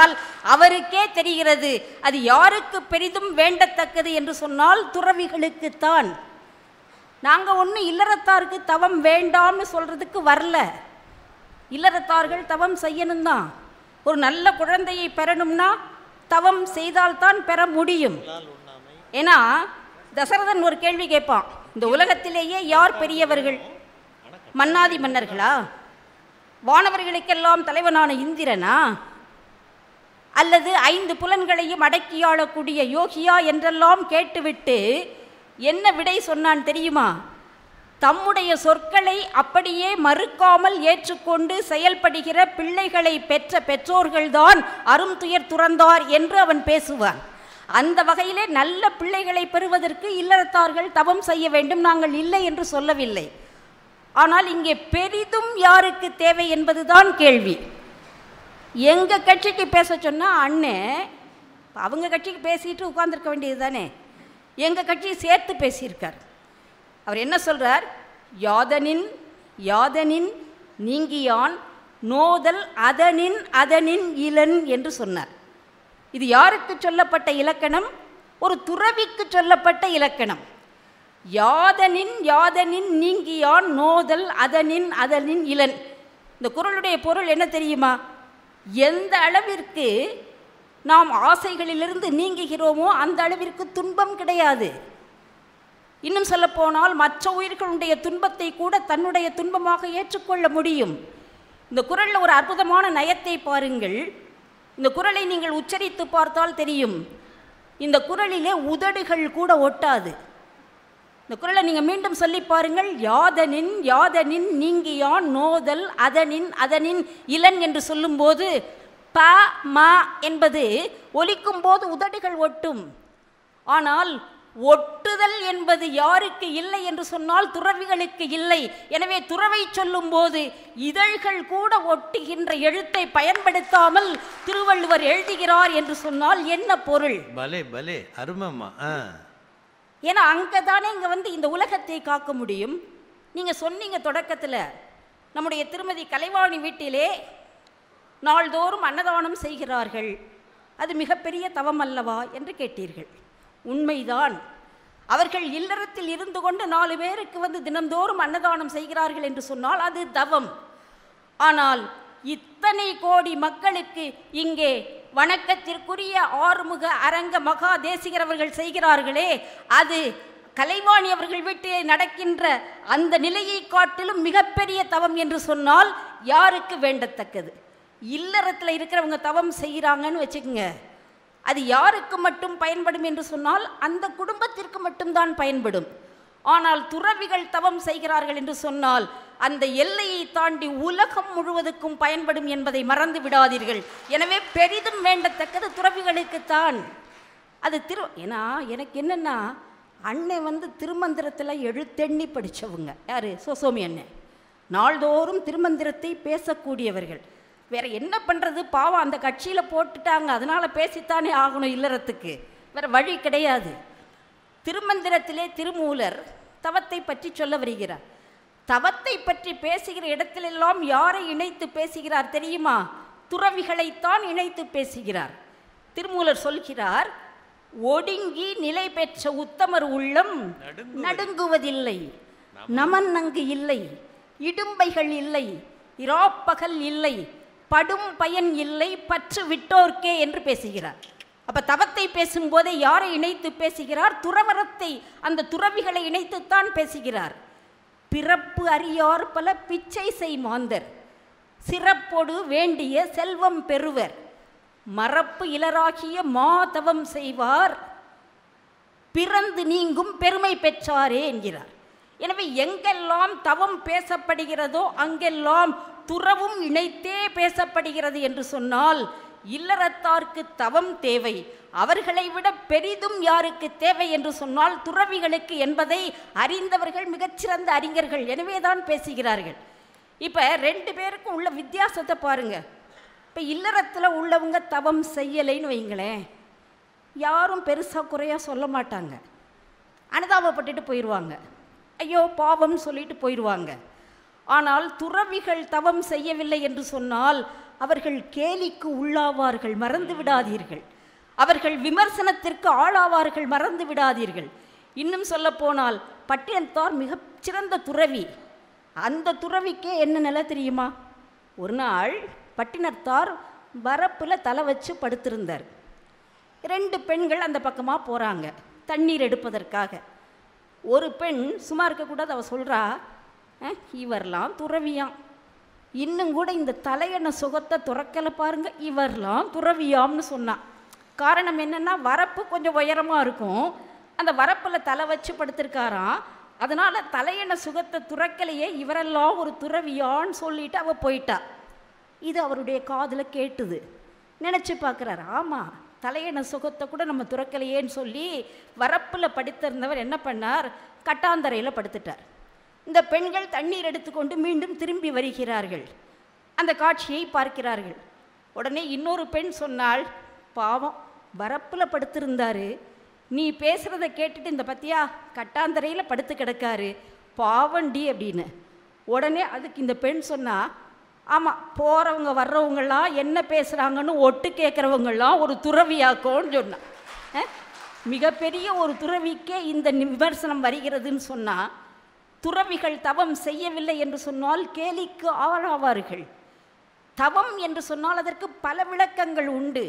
E: அவருக்கே தெரிகிறது அது யாருக்கு பெரிதும் வேண்டத்தக்கது என்று சொன்னால் துறவிகளுக்குத்தான் நாங்கள் ஒன்றும் இல்லறத்தாருக்கு தவம் வேண்டாம்னு சொல்கிறதுக்கு வரல இல்லறத்தார்கள் தவம் செய்யணும் தான் ஒரு நல்ல குழந்தையை பெறணும்னா தவம் செய்தால்தான் பெற முடியும் ஏன்னா தசரதன் ஒரு கேள்வி கேட்பான் இந்த உலகத்திலேயே யார் பெரியவர்கள் மன்னாதி மன்னர்களா வானவர்களுக்கெல்லாம் தலைவனான இந்திரனா அல்லது ஐந்து புலன்களையும் அடக்கியாளக்கூடிய யோகியா என்றெல்லாம் கேட்டுவிட்டு என்ன விடை சொன்னான் தெரியுமா தம்முடைய சொற்களை அப்படியே மறுக்காமல் ஏற்றுக்கொண்டு செயல்படுகிற பிள்ளைகளை பெற்ற பெற்றோர்கள்தான் அரும் துயர் துறந்தார் என்று அவன் பேசுவான் அந்த வகையிலே நல்ல பிள்ளைகளை பெறுவதற்கு இல்லறத்தார்கள் தவம் செய்ய வேண்டும் நாங்கள் இல்லை என்று சொல்லவில்லை ஆனால் இங்கே பெரிதும் யாருக்கு தேவை என்பதுதான் கேள்வி எங்கள் கட்சிக்கு பேச சொன்னால் அண்ணன் அவங்க கட்சிக்கு பேசிட்டு உட்கார்ந்திருக்க வேண்டியது தானே எங்கள் கட்சியை சேர்த்து பேசியிருக்கார் அவர் என்ன சொல்றார் யாதனின் யாதனின் நீங்கியான் நோதல் அதனின் அதனின் இளன் என்று சொன்னார் இது யாருக்கு சொல்லப்பட்ட இலக்கணம் ஒரு துறவிக்கு சொல்லப்பட்ட இலக்கணம் யாதனின் யாதனின் நீங்கியான் நோதல் அதனின் அதனின் இளன் இந்த குறளுடைய பொருள் என்ன தெரியுமா எந்த அளவிற்கு நாம் ஆசைகளிலிருந்து நீங்குகிறோமோ அந்த அளவிற்கு துன்பம் கிடையாது இன்னும் சொல்லப்போனால் மற்ற உயிர்களுடைய துன்பத்தை கூட தன்னுடைய துன்பமாக ஏற்றுக்கொள்ள முடியும் இந்த குரலில் ஒரு அற்புதமான நயத்தை பாருங்கள் இந்த குரலை நீங்கள் உச்சரித்து பார்த்தால் தெரியும் இந்த குரலிலே உதடுகள் கூட ஒட்டாது இந்த குரலை நீங்கள் மீண்டும் சொல்லி பாருங்கள் யாதனின் யாதனின் நீங்கியான் நோதல் அதனின் அதனின் இளன் என்று சொல்லும்போது ப ம என்பது ஒலிக்கும் போது உதடுகள் ஒட்டும் ஆனால் ஒட்டுதல் என்பது யாருக்கு இல்லை என்று சொன்னால் துறவிகளுக்கு இல்லை எனவே துறவை சொல்லும்போது இதழ்கள் கூட ஒட்டுகின்ற எழுத்தை பயன்படுத்தாமல் திருவள்ளுவர் எழுதுகிறார் என்று சொன்னால் என்ன பொருள்
A: பலே பலே அருமம்மா ஆ
E: ஏன்னா அங்கே தானே இங்கே வந்து இந்த உலகத்தை காக்க முடியும் நீங்கள் சொன்னீங்க தொடக்கத்தில் நம்முடைய திருமதி கலைவாணி வீட்டிலே நாள்தோறும் அன்னதானம் செய்கிறார்கள் அது மிகப்பெரிய தவம் அல்லவா என்று கேட்டீர்கள் உண்மைதான் அவர்கள் இல்லறத்தில் இருந்து கொண்டு நாலு பேருக்கு வந்து தினந்தோறும் அன்னதானம் செய்கிறார்கள் என்று சொன்னால் அது தவம் ஆனால் இத்தனை கோடி மக்களுக்கு இங்கே வணக்கத்திற்குரிய ஆறுமுக அரங்க மகா தேசிகர் அவர்கள் செய்கிறார்களே அது கலைவாணி அவர்கள் வீட்டிலே நடக்கின்ற அந்த நிலையை காட்டிலும் மிகப்பெரிய தவம் என்று சொன்னால் யாருக்கு வேண்டத்தக்கது இல்லறத்தில் இருக்கிறவங்க தவம் செய்கிறாங்கன்னு வச்சுக்கோங்க அது யாருக்கு மட்டும் பயன்படும் என்று சொன்னால் அந்த குடும்பத்திற்கு மட்டும்தான் பயன்படும் ஆனால் துறவிகள் தவம் செய்கிறார்கள் என்று சொன்னால் அந்த எல்லையை தாண்டி உலகம் முழுவதுக்கும் பயன்படும் என்பதை மறந்து விடாதீர்கள் எனவே பெரிதும் வேண்டத்தக்கது துறவிகளுக்குத்தான் அது திரு ஏன்னா எனக்கு என்னென்னா அண்ணன் வந்து திருமந்திரத்தில் எழுத்தெண்ணி படித்தவங்க யார் சோசோமி அண்ணன் நாள்தோறும் திருமந்திரத்தை பேசக்கூடியவர்கள் வேற என்ன பண்ணுறது பாவம் அந்த கட்சியில் போட்டுட்டாங்க அதனால பேசித்தானே ஆகணும் இல்லறத்துக்கு வேற வழி கிடையாது திருமந்திரத்திலே திருமூலர் தவத்தை பற்றி சொல்ல வருகிறார் தவத்தை பற்றி பேசுகிற இடத்திலெல்லாம் யாரை இணைத்து பேசுகிறார் தெரியுமா துறவிகளைத்தான் இணைத்து பேசுகிறார் திருமூலர் சொல்கிறார் ஒடுங்கி நிலை பெற்ற உத்தமர் உள்ளம் நடுங்குவதில்லை நமன் அங்கு இல்லை இடும்பைகள் இல்லை இராப்பகல் இல்லை படும் பயன் இல்லை பற்று விட்டோர்க்கே என்று பேசுகிறார் அப்ப தவத்தை பேசும்போதே யாரை இணைத்து பேசுகிறார் துறவரத்தை அந்த துறவிகளை இணைத்துத்தான் பேசுகிறார் பிறப்பு அறியார் பல பிச்சை செய் மாந்தர் சிறப்பொடு வேண்டிய செல்வம் பெறுவர் மறப்பு இலராகிய மாதவம் செய்வார் பிறந்து நீங்கும் பெருமை பெற்றாரே என்கிறார் எனவே எங்கெல்லாம் தவம் பேசப்படுகிறதோ அங்கெல்லாம் துறவும் இணைத்தே பேசப்படுகிறது என்று சொன்னால் இல்லறத்தார்க்கு தவம் தேவை அவர்களை விட பெரிதும் யாருக்கு தேவை என்று சொன்னால் துறவிகளுக்கு என்பதை அறிந்தவர்கள் மிகச்சிறந்த அறிஞர்கள் எனவே தான் பேசுகிறார்கள் இப்போ ரெண்டு பேருக்கும் உள்ள வித்தியாசத்தை பாருங்க இப்போ இல்லறத்தில் உள்ளவங்க தவம் செய்யலைன்னு வைங்களேன் யாரும் பெருசாக குறையாக சொல்ல மாட்டாங்க அனுதாபப்பட்டுட்டு போயிடுவாங்க ஐயோ பாவம்னு சொல்லிட்டு போயிடுவாங்க ஆனால் துறவிகள் தவம் செய்யவில்லை என்று சொன்னால் அவர்கள் கேலிக்கு உள்ளாவார்கள் மறந்து விடாதீர்கள் அவர்கள் விமர்சனத்திற்கு ஆளாவார்கள் மறந்து விடாதீர்கள் இன்னும் சொல்லப்போனால் பட்டினத்தார் மிகச் சிறந்த துறவி அந்த துறவிக்கே என்ன நிலை தெரியுமா ஒரு நாள் பட்டினத்தார் வரப்பில் தலை வச்சு படுத்திருந்தார் ரெண்டு பெண்கள் அந்த பக்கமாக போகிறாங்க தண்ணீர் எடுப்பதற்காக ஒரு பெண் சும்மா இருக்கக்கூடாது அவள் சொல்கிறா இவர்லாம் துறவியாம் இன்னும் கூட இந்த தலையண சுகத்தை துறக்கலை பாருங்க இவர்லாம் துறவியாம்னு சொன்னான் காரணம் என்னென்னா வரப்பு கொஞ்சம் உயரமாக இருக்கும் அந்த வரப்பில் தலை வச்சு படுத்திருக்காராம் அதனால் தலையண சுகத்தை துறக்கலையே இவரெல்லாம் ஒரு துறவியான்னு சொல்லிட்டு அவள் போயிட்டா இது அவருடைய காதில் கேட்டுது நினச்சி பார்க்குறாரு ஆமாம் தலையண சுகத்தை கூட நம்ம துறக்கலையேன்னு சொல்லி வரப்பில் படுத்திருந்தவர் என்ன பண்ணார் கட்டாந்தரையில் படுத்துட்டார் இந்த பெண்கள் தண்ணீர் எடுத்துக்கொண்டு மீண்டும் திரும்பி வருகிறார்கள் அந்த காட்சியை பார்க்கிறார்கள் உடனே இன்னொரு பெண் சொன்னாள் பாவம் வரப்பில் படுத்திருந்தாரு நீ பேசுகிறத கேட்டுட்டு இந்த பத்தியா கட்டாந்தரையில் படுத்து கிடக்காரு பாவண்டி அப்படின்னு உடனே அதுக்கு இந்த பெண் சொன்னா ஆமாம் போகிறவங்க வர்றவங்கெல்லாம் என்ன பேசுகிறாங்கன்னு ஒட்டு கேட்குறவங்கெல்லாம் ஒரு துறவியாக்கோன்னு சொன்னான் அஹ், மிகப்பெரிய ஒரு துறவிக்கே இந்த விமர்சனம் வருகிறதுன்னு சொன்னால் துறவிகள் தவம் செய்யவில்லை என்று சொன்னால் கேலிக்கு ஆளாவார்கள் தவம் என்று சொன்னால் அதற்கு பல விளக்கங்கள் உண்டு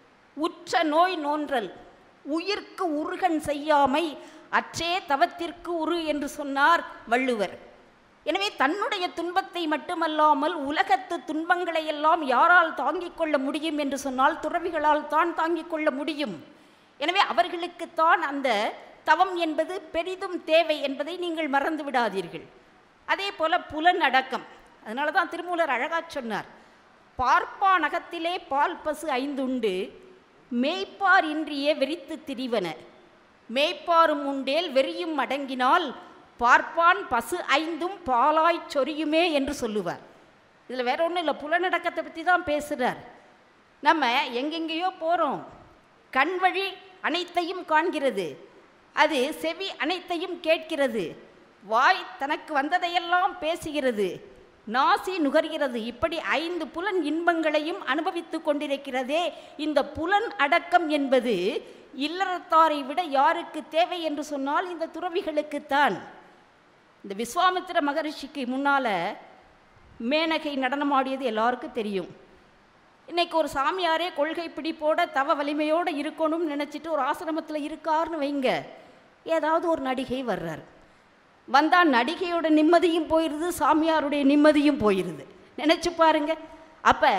E: உற்ற நோய் நோன்றல் உயிர்க்கு உருகன் செய்யாமை அற்றே தவத்திற்கு உரு என்று சொன்னார் வள்ளுவர் எனவே தன்னுடைய துன்பத்தை மட்டுமல்லாமல் உலகத்து துன்பங்களை எல்லாம் யாரால் தாங்கிக் கொள்ள முடியும் என்று சொன்னால் துறவிகளால் தான் தாங்கிக் கொள்ள முடியும் எனவே அவர்களுக்குத்தான் அந்த தவம் என்பது பெரிதும் தேவை என்பதை நீங்கள் மறந்து விடாதீர்கள் அதே போல புலன் அடக்கம் அதனால தான் திருமூலர் அழகாச் சொன்னார் பார்ப்பான் அகத்திலே பால் பசு ஐந்துண்டு மேய்ப்பார் இன்றியே வெறித்து திரிவன மேய்ப்பாரும் உண்டேல் வெறியும் அடங்கினால் பார்ப்பான் பசு ஐந்தும் பாலாய்ச் சொரியுமே என்று சொல்லுவார் இதில் வேற ஒன்றும் இல்லை புலனடக்கத்தை பற்றி தான் பேசுகிறார் நம்ம எங்கெங்கேயோ போகிறோம் கண் வழி அனைத்தையும் காண்கிறது அது செவி அனைத்தையும் கேட்கிறது வாய் தனக்கு வந்ததையெல்லாம் பேசுகிறது நாசி நுகர்கிறது இப்படி ஐந்து புலன் இன்பங்களையும் அனுபவித்துக் கொண்டிருக்கிறதே இந்த புலன் அடக்கம் என்பது இல்லறத்தாரை விட யாருக்கு தேவை என்று சொன்னால் இந்த துறவிகளுக்குத்தான் இந்த விஸ்வாமித்திர மகரிஷிக்கு முன்னால் மேனகை நடனமாடியது எல்லாருக்கும் தெரியும் இன்னைக்கு ஒரு சாமியாரே கொள்கை பிடிப்போட தவ வலிமையோடு இருக்கணும்னு நினச்சிட்டு ஒரு ஆசிரமத்தில் இருக்காருன்னு வைங்க ஏதாவது ஒரு நடிகை வர்றார் வந்தால் நடிகையோட நிம்மதியும் போயிடுது சாமியாருடைய நிம்மதியும் போயிடுது நினச்சி பாருங்க அப்போ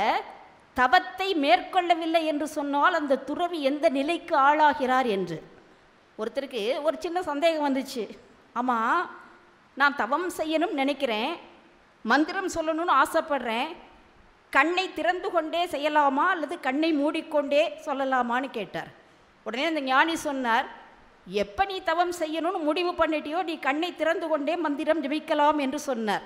E: தவத்தை மேற்கொள்ளவில்லை என்று சொன்னால் அந்த துறவி எந்த நிலைக்கு ஆளாகிறார் என்று ஒருத்தருக்கு ஒரு சின்ன சந்தேகம் வந்துச்சு ஆமாம் நான் தவம் செய்யணும்னு நினைக்கிறேன் மந்திரம் சொல்லணும்னு ஆசைப்படுறேன் கண்ணை திறந்து கொண்டே செய்யலாமா அல்லது கண்ணை மூடிக்கொண்டே சொல்லலாமான்னு கேட்டார் உடனே அந்த ஞானி சொன்னார் எப்போ நீ தவம் செய்யணும்னு முடிவு பண்ணிட்டியோ நீ கண்ணை திறந்து கொண்டே மந்திரம் ஜபிக்கலாம் என்று சொன்னார்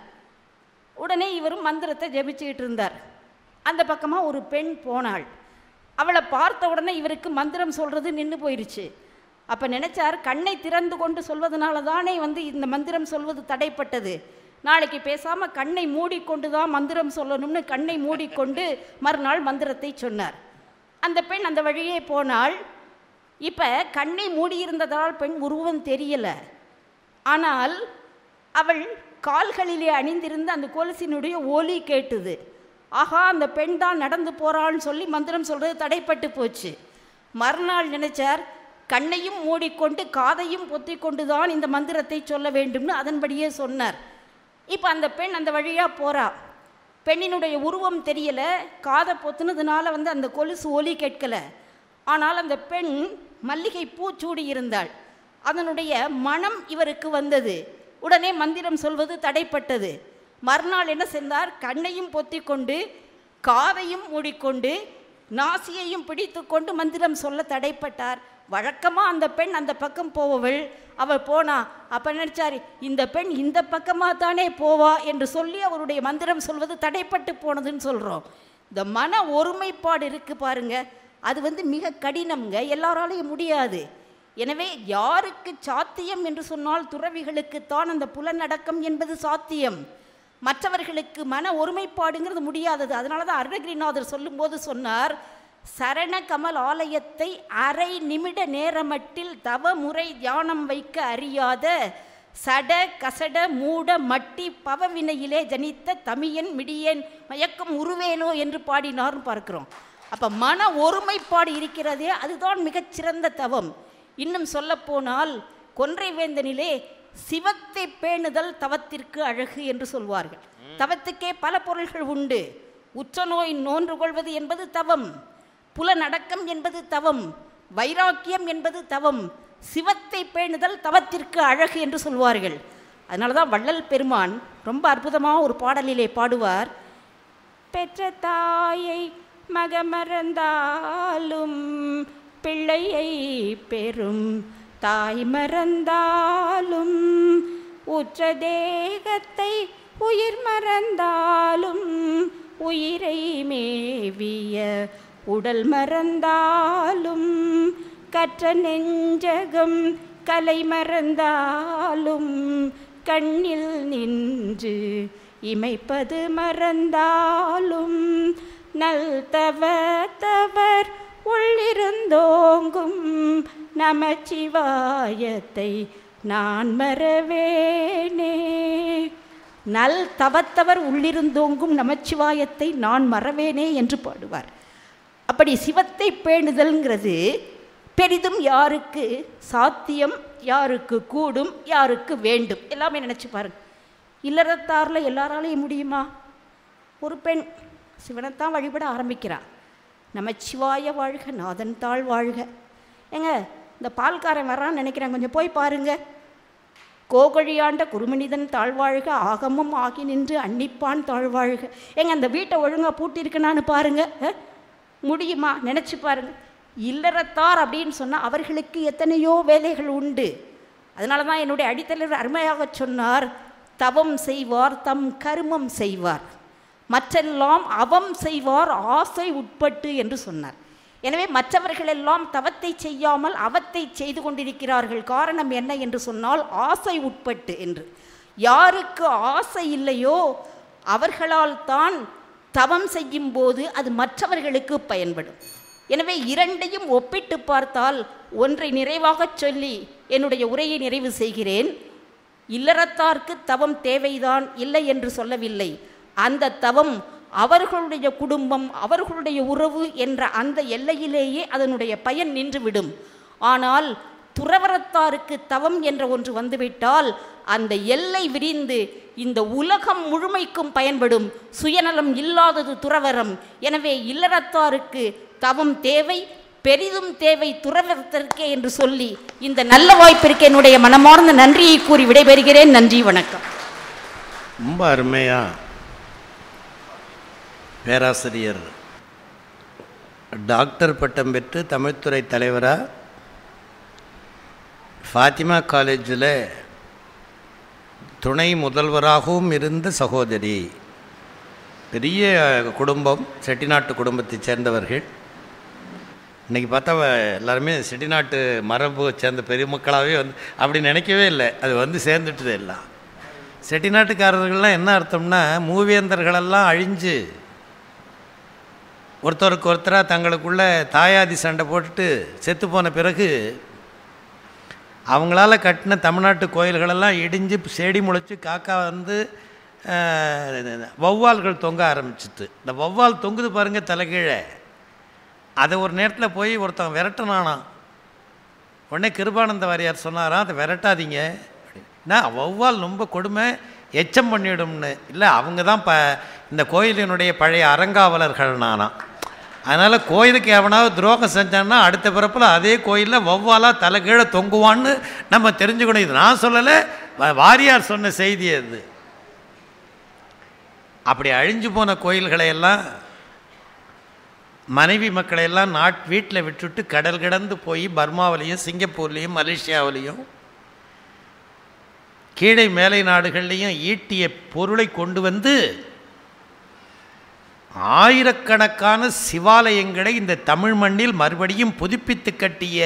E: உடனே இவரும் மந்திரத்தை ஜெபிச்சுக்கிட்டு இருந்தார் அந்த பக்கமாக ஒரு பெண் போனாள் அவளை பார்த்த உடனே இவருக்கு மந்திரம் சொல்கிறது நின்று போயிருச்சு அப்போ நினச்சார் கண்ணை திறந்து கொண்டு சொல்வதனால தானே வந்து இந்த மந்திரம் சொல்வது தடைப்பட்டது நாளைக்கு பேசாமல் கண்ணை மூடிக்கொண்டு தான் மந்திரம் சொல்லணும்னு கண்ணை மூடிக்கொண்டு மறுநாள் மந்திரத்தை சொன்னார் அந்த பெண் அந்த வழியே போனாள் இப்போ கண்ணை மூடியிருந்ததால் பெண் உருவம் தெரியலை ஆனால் அவள் கால்களிலே அணிந்திருந்த அந்த கொலுசினுடைய ஒலி கேட்டுது ஆஹா அந்த பெண் தான் நடந்து போறாள்னு சொல்லி மந்திரம் சொல்றது தடைப்பட்டு போச்சு மறுநாள் நினைச்சார் கண்ணையும் மூடிக்கொண்டு காதையும் பொத்திக் கொண்டு தான் இந்த மந்திரத்தை சொல்ல வேண்டும்னு அதன்படியே சொன்னார் இப்போ அந்த பெண் அந்த வழியாக போறா பெண்ணினுடைய உருவம் தெரியல காதை பொத்துனதுனால வந்து அந்த கொலுசு ஒலி கேட்கல ஆனால் அந்த பெண் மல்லிகை பூ சூடி இருந்தாள் அதனுடைய மனம் இவருக்கு வந்தது உடனே மந்திரம் சொல்வது தடைப்பட்டது மறுநாள் என்ன செய்தார் கண்ணையும் பொத்திக் கொண்டு காதையும் மூடிக்கொண்டு நாசியையும் பிடித்துக்கொண்டு மந்திரம் சொல்ல தடைப்பட்டார் வழக்கமாக அந்த பெண் அந்த பக்கம் போவவள் அவள் போனா அப்போ நினைச்சாரு இந்த பெண் இந்த பக்கமாக தானே போவா என்று சொல்லி அவருடைய மந்திரம் சொல்வது தடைப்பட்டு போனதுன்னு சொல்கிறோம் இந்த மன ஒருமைப்பாடு இருக்கு பாருங்க அது வந்து மிக கடினம்ங்க எல்லாராலையும் முடியாது எனவே யாருக்கு சாத்தியம் என்று சொன்னால் துறவிகளுக்குத்தான் அந்த புலனடக்கம் என்பது சாத்தியம் மற்றவர்களுக்கு மன ஒருமைப்பாடுங்கிறது முடியாதது அதனால தான் அருணகிரிநாதர் சொல்லும்போது சொன்னார் சரண கமல் ஆலயத்தை அரை நிமிட நேரமட்டில் தவ முறை தியானம் வைக்க அறியாத சட கசட மூட மட்டி பவவினையிலே ஜனித்த தமியன் மிடியன் மயக்கம் உருவேனோ என்று பாடினார்னு பார்க்கிறோம் அப்போ மன ஒருமைப்பாடு இருக்கிறதே அதுதான் மிகச்சிறந்த தவம் இன்னும் சொல்லப்போனால் கொன்றை வேந்தனிலே சிவத்தை பேணுதல் தவத்திற்கு அழகு என்று சொல்வார்கள் தவத்துக்கே பல பொருள்கள் உண்டு உற்ற நோய் நோன்று கொள்வது என்பது தவம் புலனடக்கம் என்பது தவம் வைராக்கியம் என்பது தவம் சிவத்தை பேணுதல் தவத்திற்கு அழகு என்று சொல்வார்கள் அதனால தான் வள்ளல் பெருமான் ரொம்ப அற்புதமாக ஒரு பாடலிலே பாடுவார் பெற்ற தாயை மகமறந்தாலும் பிள்ளையை பெறும் தாய் மறந்தாலும் உற்ற தேகத்தை உயிர் மறந்தாலும் உயிரை மேவிய உடல் மறந்தாலும் கற்ற நெஞ்சகம் கலை மறந்தாலும் கண்ணில் நின்று இமைப்பது மறந்தாலும் நல் தவ தவர் உள்ளிருந்தோங்கும் நமச்சிவாயத்தை நான் மறவேனே நல் தவத்தவர் உள்ளிருந்தோங்கும் நமச்சிவாயத்தை நான் மறவேனே என்று பாடுவார் அப்படி சிவத்தை பேணுதல்ங்கிறது பெரிதும் யாருக்கு சாத்தியம் யாருக்கு கூடும் யாருக்கு வேண்டும் எல்லாமே நினச்சி பாருங்க இல்லறத்தாரில் எல்லாராலையும் முடியுமா ஒரு பெண் சிவனைத்தான் வழிபட ஆரம்பிக்கிறான் நமச்சிவாய வாழ்க நாதன் தாழ் வாழ்க ஏங்க இந்த பால்காரன் வர்றான்னு நினைக்கிறேன் கொஞ்சம் போய் பாருங்க கோகழியாண்ட குருமனிதன் தாழ்வாழ்க ஆகமும் ஆகி நின்று அன்னிப்பான் தாழ்வாழ்க ஏங்க அந்த வீட்டை ஒழுங்காக பூட்டியிருக்கனான்னு பாருங்க அஹ்? முடியுமா நினச்சி பாருங்க இல்லறத்தார் அப்படின்னு சொன்னால் அவர்களுக்கு எத்தனையோ வேலைகள் உண்டு அதனால தான் என்னுடைய அடித்தலைவர் அருமையாக சொன்னார் தவம் செய்வார் தம் கருமம் செய்வார் மற்றெல்லாம் அவம் செய்வார் ஆசை உட்பட்டு என்று சொன்னார் எனவே மற்றவர்கள் எல்லாம் தவத்தை செய்யாமல் அவத்தை செய்து கொண்டிருக்கிறார்கள் காரணம் என்ன என்று சொன்னால் ஆசை உட்பட்டு என்று யாருக்கு ஆசை இல்லையோ அவர்களால் தான் தவம் செய்யும் போது அது மற்றவர்களுக்கு பயன்படும் எனவே இரண்டையும் ஒப்பிட்டு பார்த்தால் ஒன்றை நிறைவாகச் சொல்லி என்னுடைய உரையை நிறைவு செய்கிறேன் இல்லறத்தார்க்கு தவம் தேவைதான் இல்லை என்று சொல்லவில்லை அந்த தவம் அவர்களுடைய குடும்பம் அவர்களுடைய உறவு என்ற அந்த எல்லையிலேயே அதனுடைய பயன் நின்றுவிடும் ஆனால் துறவரத்தாருக்கு தவம் என்ற ஒன்று வந்துவிட்டால் அந்த எல்லை விரிந்து இந்த உலகம் முழுமைக்கும் பயன்படும் சுயநலம் இல்லாதது துறவரம் எனவே இல்லறத்தாருக்கு தவம் தேவை பெரிதும் தேவை துறவரத்திற்கே என்று சொல்லி இந்த நல்ல வாய்ப்பிற்கு என்னுடைய மனமார்ந்த நன்றியை கூறி விடைபெறுகிறேன் நன்றி வணக்கம்
A: ரொம்ப அருமையா பேராசிரியர் டாக்டர் பட்டம் பெற்று தமிழ்துறை தலைவராக ஃபாத்திமா காலேஜில் துணை முதல்வராகவும் இருந்த சகோதரி பெரிய குடும்பம் செட்டிநாட்டு குடும்பத்தைச் சேர்ந்தவர்கள் இன்றைக்கி பார்த்தா வ- எல்லாருமே செட்டிநாட்டு மரபு சேர்ந்த பெரிய மக்களாகவே வந்து அப்படி நினைக்கவே இல்லை அது வந்து சேர்ந்துட்டுது எல்லாம் செட்டிநாட்டுக்காரர்கள்லாம் என்ன அர்த்தம்னா மூவேந்தர்களெல்லாம் அழிஞ்சு ஒருத்தருக்கு ஒருத்தராக தங்களுக்குள்ள தாயாதி சண்டை போட்டுட்டு செத்து போன பிறகு அவங்களால கட்டின தமிழ்நாட்டு கோயில்களெல்லாம் இடிஞ்சு செடி முளைச்சி காக்கா வந்து அஹ், வௌவால்கள் தொங்க ஆரம்பிச்சிட்டு இந்த வௌவால் தொங்குது பாருங்கள் தலைகீழே அதை ஒரு நேரத்தில் போய் ஒருத்தன் விரட்டினானாம் உடனே கிருபானந்த வாரியார் சொன்னாராம் அதை விரட்டாதீங்க அப்படின்னா வௌவால் ரொம்ப கொடுமை எச்சம் பண்ணிவிடும்னு இல்லை அவங்க தான் ப இந்த கோயிலினுடைய பழைய அறங்காவலர்கள் நானாம் அதனால் கோயிலுக்கு எவனாவது துரோகம் செஞ்சான்னா அடுத்த பிறப்பில் அதே கோயிலில் வௌவாலாக தலை கீழே தொங்குவான்னு நம்ம தெரிஞ்சுக்கணும் இது நான் சொல்லலை வ- வாரியார் சொன்ன செய்தி அது அப்படி அழிஞ்சு போன கோயில்களை எல்லாம் மனைவி மக்களை எல்லாம் நாட் வீட்டில் விட்டுட்டு கடல் கடந்து போய் பர்மாவிலையும் சிங்கப்பூர்லேயும் மலேசியாவிலையும் கீழே மேலை நாடுகள்லேயும் ஈட்டிய பொருளை கொண்டு வந்து ஆயிரக்கணக்கான சிவாலயங்களை இந்த தமிழ் மண்ணில் மறுபடியும் புதுப்பித்து கட்டிய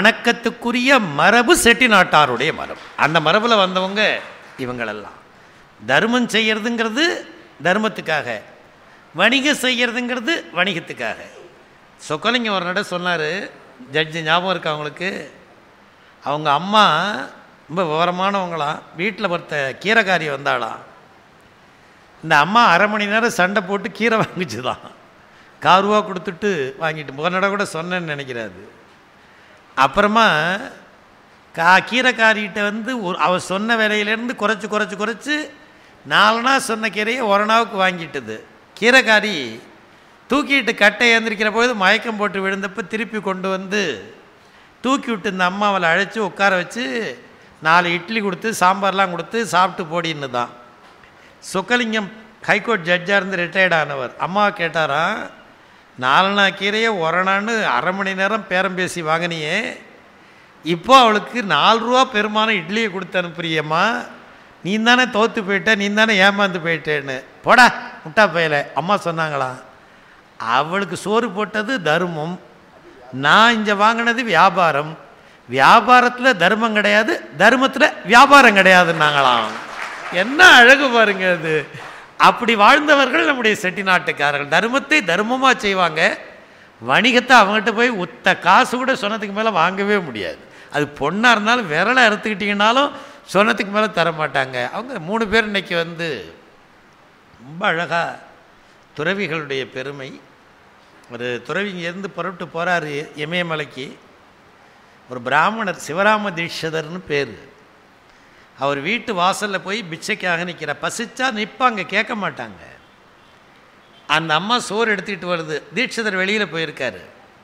A: வணக்கத்துக்குரிய மரபு செட்டிநாட்டாருடைய மரபு அந்த மரபில் வந்தவங்க இவங்களெல்லாம் தர்மம் செய்யறதுங்கிறது தர்மத்துக்காக வணிகம் செய்யறதுங்கிறது வணிகத்துக்காக சொக்கலிங்கம் ஒரு நட சொன்னார் ஜட்ஜி ஞாபகம் இருக்கா அவங்களுக்கு அவங்க அம்மா ரொம்ப விவரமானவங்களாம் வீட்டில் ஒருத்த கீரைக்காரி வந்தாளாம் இந்த அம்மா அரை மணி நேரம் சண்டை போட்டு கீரை வாங்கிச்சுதான் காருவா கொடுத்துட்டு வாங்கிட்டு ஒரு நட கூட சொன்னேன்னு நினைக்கிறாரு அப்புறமா கா கீரைக்காரிகிட்ட வந்து ஒரு அவ சொன்ன விலையிலேருந்து குறைச்சி குறைச்சி குறைச்சி நாலுனா சொன்ன கீரையை ஒரு நாவுக்கு வாங்கிட்டுது கீரைக்காரி தூக்கிட்டு கட்டை ஏந்திரிக்கிற பொழுது மயக்கம் போட்டு விழுந்தப்போ திருப்பி கொண்டு வந்து தூக்கி விட்டு இந்த அம்மா அவளை அழைச்சி உட்கார வச்சு நாலு இட்லி கொடுத்து சாம்பார்லாம் கொடுத்து சாப்பிட்டு போடின்னு தான் சொக்கலிங்கம் ஹைகோர்ட் ஜட்ஜாக இருந்து ரிட்டையர்ட் ஆனவர் அம்மா கேட்டாராம் நாலனா கீரையை ஒரணான்னு அரை மணி நேரம் பேரம் பேசி வாங்கினியே இப்போ அவளுக்கு நாலு ரூபா பெருமான இட்லியை கொடுத்து அனுப்புறியம்மா நீ தானே தோற்று போயிட்ட நீ தானே ஏமாந்து போயிட்டேன்னு போடா முட்டா பயல அம்மா சொன்னாங்களாம் அவளுக்கு சோறு போட்டது தர்மம் நான் இங்கே வாங்கினது வியாபாரம் வியாபாரத்தில் தர்மம் கிடையாது தர்மத்தில் வியாபாரம் கிடையாதுன்னாங்களாம் என்ன அழகு பாருங்க அது அப்படி வாழ்ந்தவர்கள் நம்முடைய செட்டிநாட்டுக்காரர்கள் தர்மத்தை தர்மமாக செய்வாங்க வணிகத்தை அவங்ககிட்ட போய் ஒத்த காசு கூட சொன்னதுக்கு மேலே வாங்கவே முடியாது அது பொண்ணாக இருந்தாலும் விரலை அறுத்துக்கிட்டிங்கனாலும் சொன்னதுக்கு மேலே தர மாட்டாங்க அவங்க மூணு பேர் இன்னைக்கு வந்து ரொம்ப அழகாக துறவிகளுடைய பெருமை ஒரு துறவி இங்கேருந்து புறப்பட்டு போகிறாரு இமயமலைக்கு ஒரு பிராமணர் சிவராம தீட்சிதர்னு பேர் அவர் வீட்டு வாசலில் போய் பிச்சைக்காக நிற்கிற பசிச்சா நிற்பாங்க கேட்க மாட்டாங்க அந்த அம்மா சோறு எடுத்துக்கிட்டு வருது தீட்சிதர் வெளியில் போயிருக்காரு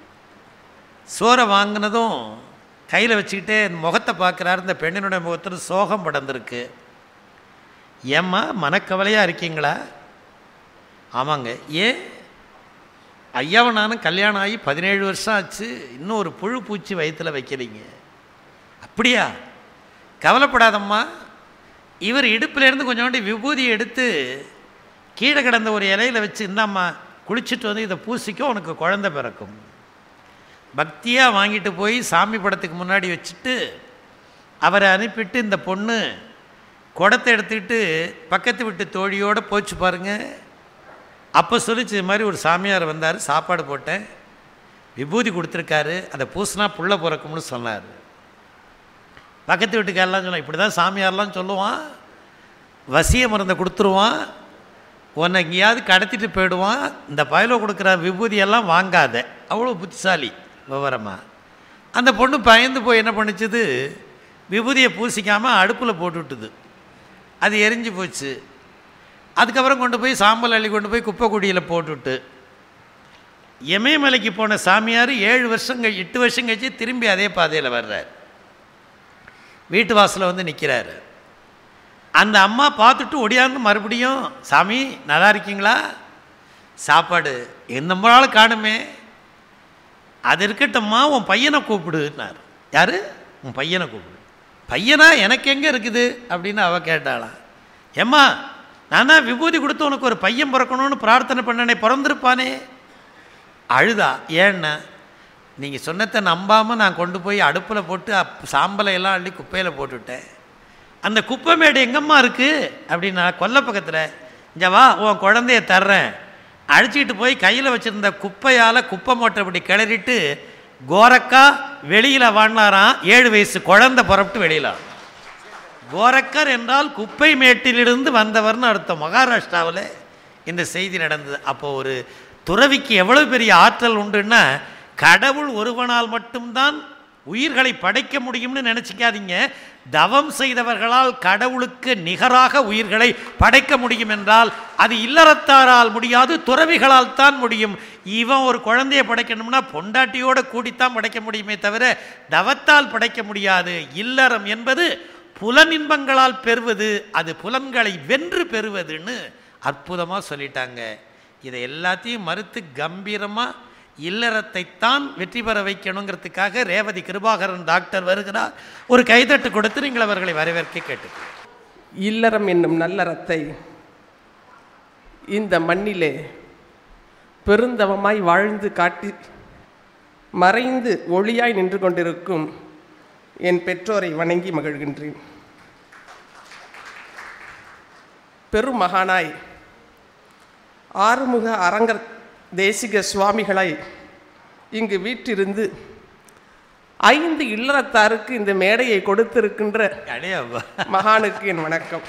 A: சோறை வாங்கினதும் கையில் வச்சுக்கிட்டே இந்த முகத்தை பார்க்குறாரு இந்த பெண்ணினுடைய முகத்தில் சோகம் படர்ந்துருக்கு ஏம்மா மனக்கவலையாக இருக்கீங்களா ஆமாங்க ஏன் ஐயாவை நானும் கல்யாணம் ஆகி பதினேழு வருஷம் ஆச்சு இன்னும் ஒரு புழு பூச்சி வயிற்றில் வைக்கிறீங்க அப்படியா கவலைப்படாதம்மா இவர் இடுப்புலேருந்து கொஞ்சோண்டு விபூதி எடுத்து கீழே கிடந்த ஒரு இலையில வச்சு இந்தாம்மா குளிச்சுட்டு வந்து இதை பூசிக்கோ உனக்கு குழந்தை பிறக்கும் பக்தியாக வாங்கிட்டு போய் சாமி படத்துக்கு முன்னாடி வச்சுட்டு அவரை அனுப்பிட்டு இந்த பொண்ணு குடத்தை எடுத்துக்கிட்டு பக்கத்து வீட்டு தோழியோடு போச்சு பாருங்க அப்போ சொல்லிச்சு இது மாதிரி ஒரு சாமியார் வந்தார் சாப்பாடு போட்டேன் விபூதி கொடுத்துருக்காரு அதை பூசினா புள்ள பிறக்கும்னு சொன்னார் பக்கத்து வீட்டுக்காரெல்லாம் சொல்லுவான் இப்படி தான் சாமியார்லாம் சொல்லுவான் வசிய மருந்தை கொடுத்துருவான் உன்னை எங்கேயாவது கடத்திட்டு போயிடுவான் இந்த பயலோ கொடுக்குற விபூதியெல்லாம் வாங்காத அவ்வளோ புத்திசாலி விவரமாக அந்த பொண்ணு பயந்து போய் என்ன பண்ணிச்சுது விபூதியை பூசிக்காமல் அடுப்பில் போட்டுவிட்டுது அது எரிஞ்சு போச்சு அதுக்கப்புறம் கொண்டு போய் சாம்பல் அள்ளி கொண்டு போய் குப்பை குடியில் போட்டுவிட்டு இமயமலைக்கு போன சாமியார் ஏழு வருஷம் கழி எட்டு வருஷம் கழிச்சு திரும்பி அதே பாதையில் வர்றார் வீட்டு வாசலில் வந்து நிற்கிறாரு அந்த அம்மா பார்த்துட்டு ஒடியாந்து மறுபடியும் சாமி நல்லா இருக்கீங்களா சாப்பாடு எந்த நாள் காணுமே அது இருக்கட்டும்மா உன் பையனை கூப்பிடுனார் யார் உன் பையனை கூப்பிடு பையனா எனக்கு எங்கே இருக்குது அப்படின்னு அவ கேட்டாளாம் ஏம்மா நான் தான் விபூதி கொடுத்து உனக்கு ஒரு பையன் பிறக்கணும்னு பிரார்த்தனை பண்ணனே பிறந்திருப்பானே அழுதா ஏன்னா நீங்கள் சொன்னதை நம்பாமல் நான் கொண்டு போய் அடுப்பில் போட்டு அப் சாம்பலை எல்லாம் அள்ளி குப்பையில் போட்டுவிட்டேன் அந்த குப்பை மேடு எங்கம்மா இருக்குது அப்படின்னா கொல்லை பக்கத்தில் இங்கே வா உன் குழந்தைய தர்றேன் அழைச்சிக்கிட்டு போய் கையில் வச்சுருந்த குப்பையால் குப்பை மூட்டை இப்படி கிளறிட்டு கோரக்கா வெளியில் வாழ்னாராம் ஏழு வயசு குழந்தை புறப்பட்டு வெளியில் கோரக்கர் என்றால் குப்பை மேட்டிலிருந்து வந்தவர்னு அர்த்தம் மகாராஷ்டிராவில் இந்த செய்தி நடந்தது அப்போ ஒரு துறவிக்கு எவ்வளவு பெரிய ஆற்றல் உண்டுன்னா கடவுள் ஒருவனால் மட்டும்தான் உயிர்களை படைக்க முடியும்னு நினச்சிக்காதீங்க தவம் செய்தவர்களால் கடவுளுக்கு நிகராக உயிர்களை படைக்க முடியும் என்றால் அது இல்லறத்தாரால் முடியாது துறவிகளால் தான் முடியும் இவன் ஒரு குழந்தையை படைக்கணும்னா பொண்டாட்டியோட கூடித்தான் படைக்க முடியுமே தவிர தவத்தால் படைக்க முடியாது இல்லறம் என்பது புலனின்பங்களால் பெறுவது அது புலன்களை வென்று பெறுவதுன்னு அற்புதமாக சொல்லிட்டாங்க இதை எல்லாத்தையும் மறுத்து கம்பீரமாக இல்லறத்தைத்தான் வெற்றி பெற வைக்கணுங்கிறதுக்காக ரேவதி கிருபாகரன் டாக்டர் வருகிறார் ஒரு கைதட்டு கொடுத்து நீங்கள் அவர்களை வரவேற்க கேட்டுக்கிறேன்
F: இல்லறம் என்னும் நல்லறத்தை இந்த மண்ணிலே பெருந்தவமாய் வாழ்ந்து காட்டி மறைந்து ஒளியாய் நின்று கொண்டிருக்கும் என் பெற்றோரை வணங்கி மகிழ்கின்றேன் பெருமகானாய் ஆறுமுக அரங்கர் தேசிக சுவாமிகளாய் இங்கு வீற்றிருந்து ஐந்து இல்லறத்தாருக்கு இந்த மேடையை கொடுத்திருக்கின்ற
A: அடையாப்பா
F: மகானுக்கு என் வணக்கம்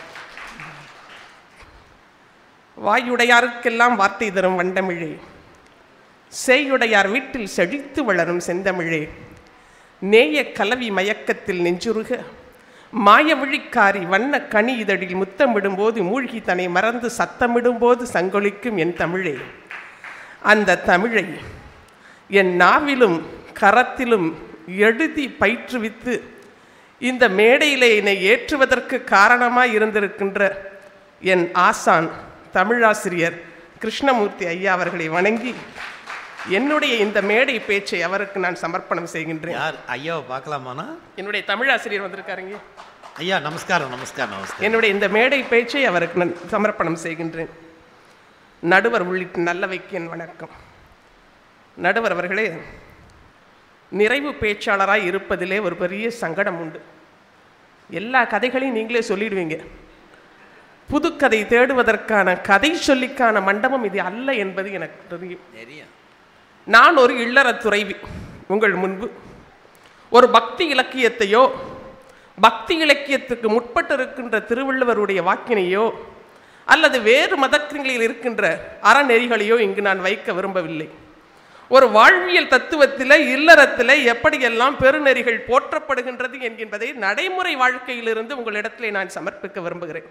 F: வாயுடையாருக்கெல்லாம் வார்த்தை தரும் வண்டமிழே சேயுடையார் வீட்டில் செழித்து வளரும் செந்தமிழே நேய கலவி மயக்கத்தில் நெஞ்சுருக மாயவிழிக்காரி வண்ண கனி இதழில் முத்தமிடும்போது மூழ்கி தன்னை மறந்து சத்தமிடும்போது சங்கொலிக்கும் என் தமிழே அந்த தமிழை என் நாவிலும் கரத்திலும் எழுதி பயிற்றுவித்து இந்த மேடையிலே என்னை ஏற்றுவதற்கு காரணமாய் இருந்திருக்கின்ற என் ஆசான் தமிழாசிரியர் கிருஷ்ணமூர்த்தி ஐயா அவர்களை வணங்கி என்னுடைய இந்த மேடை பேச்சை அவருக்கு நான் சமர்ப்பணம் செய்கின்றேன்
A: யார் ஐயாவை பார்க்கலாமாண்ணா
F: என்னுடைய தமிழாசிரியர் வந்திருக்காருங்க
A: ஐயா நமஸ்காரம் நமஸ்காரம் நமஸ்காரம்
F: என்னுடைய இந்த மேடை பேச்சை அவருக்கு நான் சமர்ப்பணம் செய்கின்றேன் நடுவர் உள்ளிட்ட நல்லவைக்கு என் வணக்கம் நடுவர் அவர்களே நிறைவு பேச்சாளராய் இருப்பதிலே ஒரு பெரிய சங்கடம் உண்டு எல்லா கதைகளையும் நீங்களே சொல்லிடுவீங்க புதுக்கதை தேடுவதற்கான கதை சொல்லிக்கான மண்டபம் இது அல்ல என்பது எனக்கு தெரியும்
A: தெரியும்
F: நான் ஒரு இல்லறத் துறைவி உங்கள் முன்பு ஒரு பக்தி இலக்கியத்தையோ பக்தி இலக்கியத்துக்கு முற்பட்டு இருக்கின்ற திருவள்ளுவருடைய வாக்கினையோ அல்லது வேறு மதங்களில் இருக்கின்ற அறநெறிகளையோ இங்கு நான் வைக்க விரும்பவில்லை ஒரு வாழ்வியல் தத்துவத்தில் இல்லறத்தில் எப்படியெல்லாம் பெருநெறிகள் போற்றப்படுகின்றது என்கின்றதை நடைமுறை வாழ்க்கையிலிருந்து உங்களிடத்திலே நான் சமர்ப்பிக்க விரும்புகிறேன்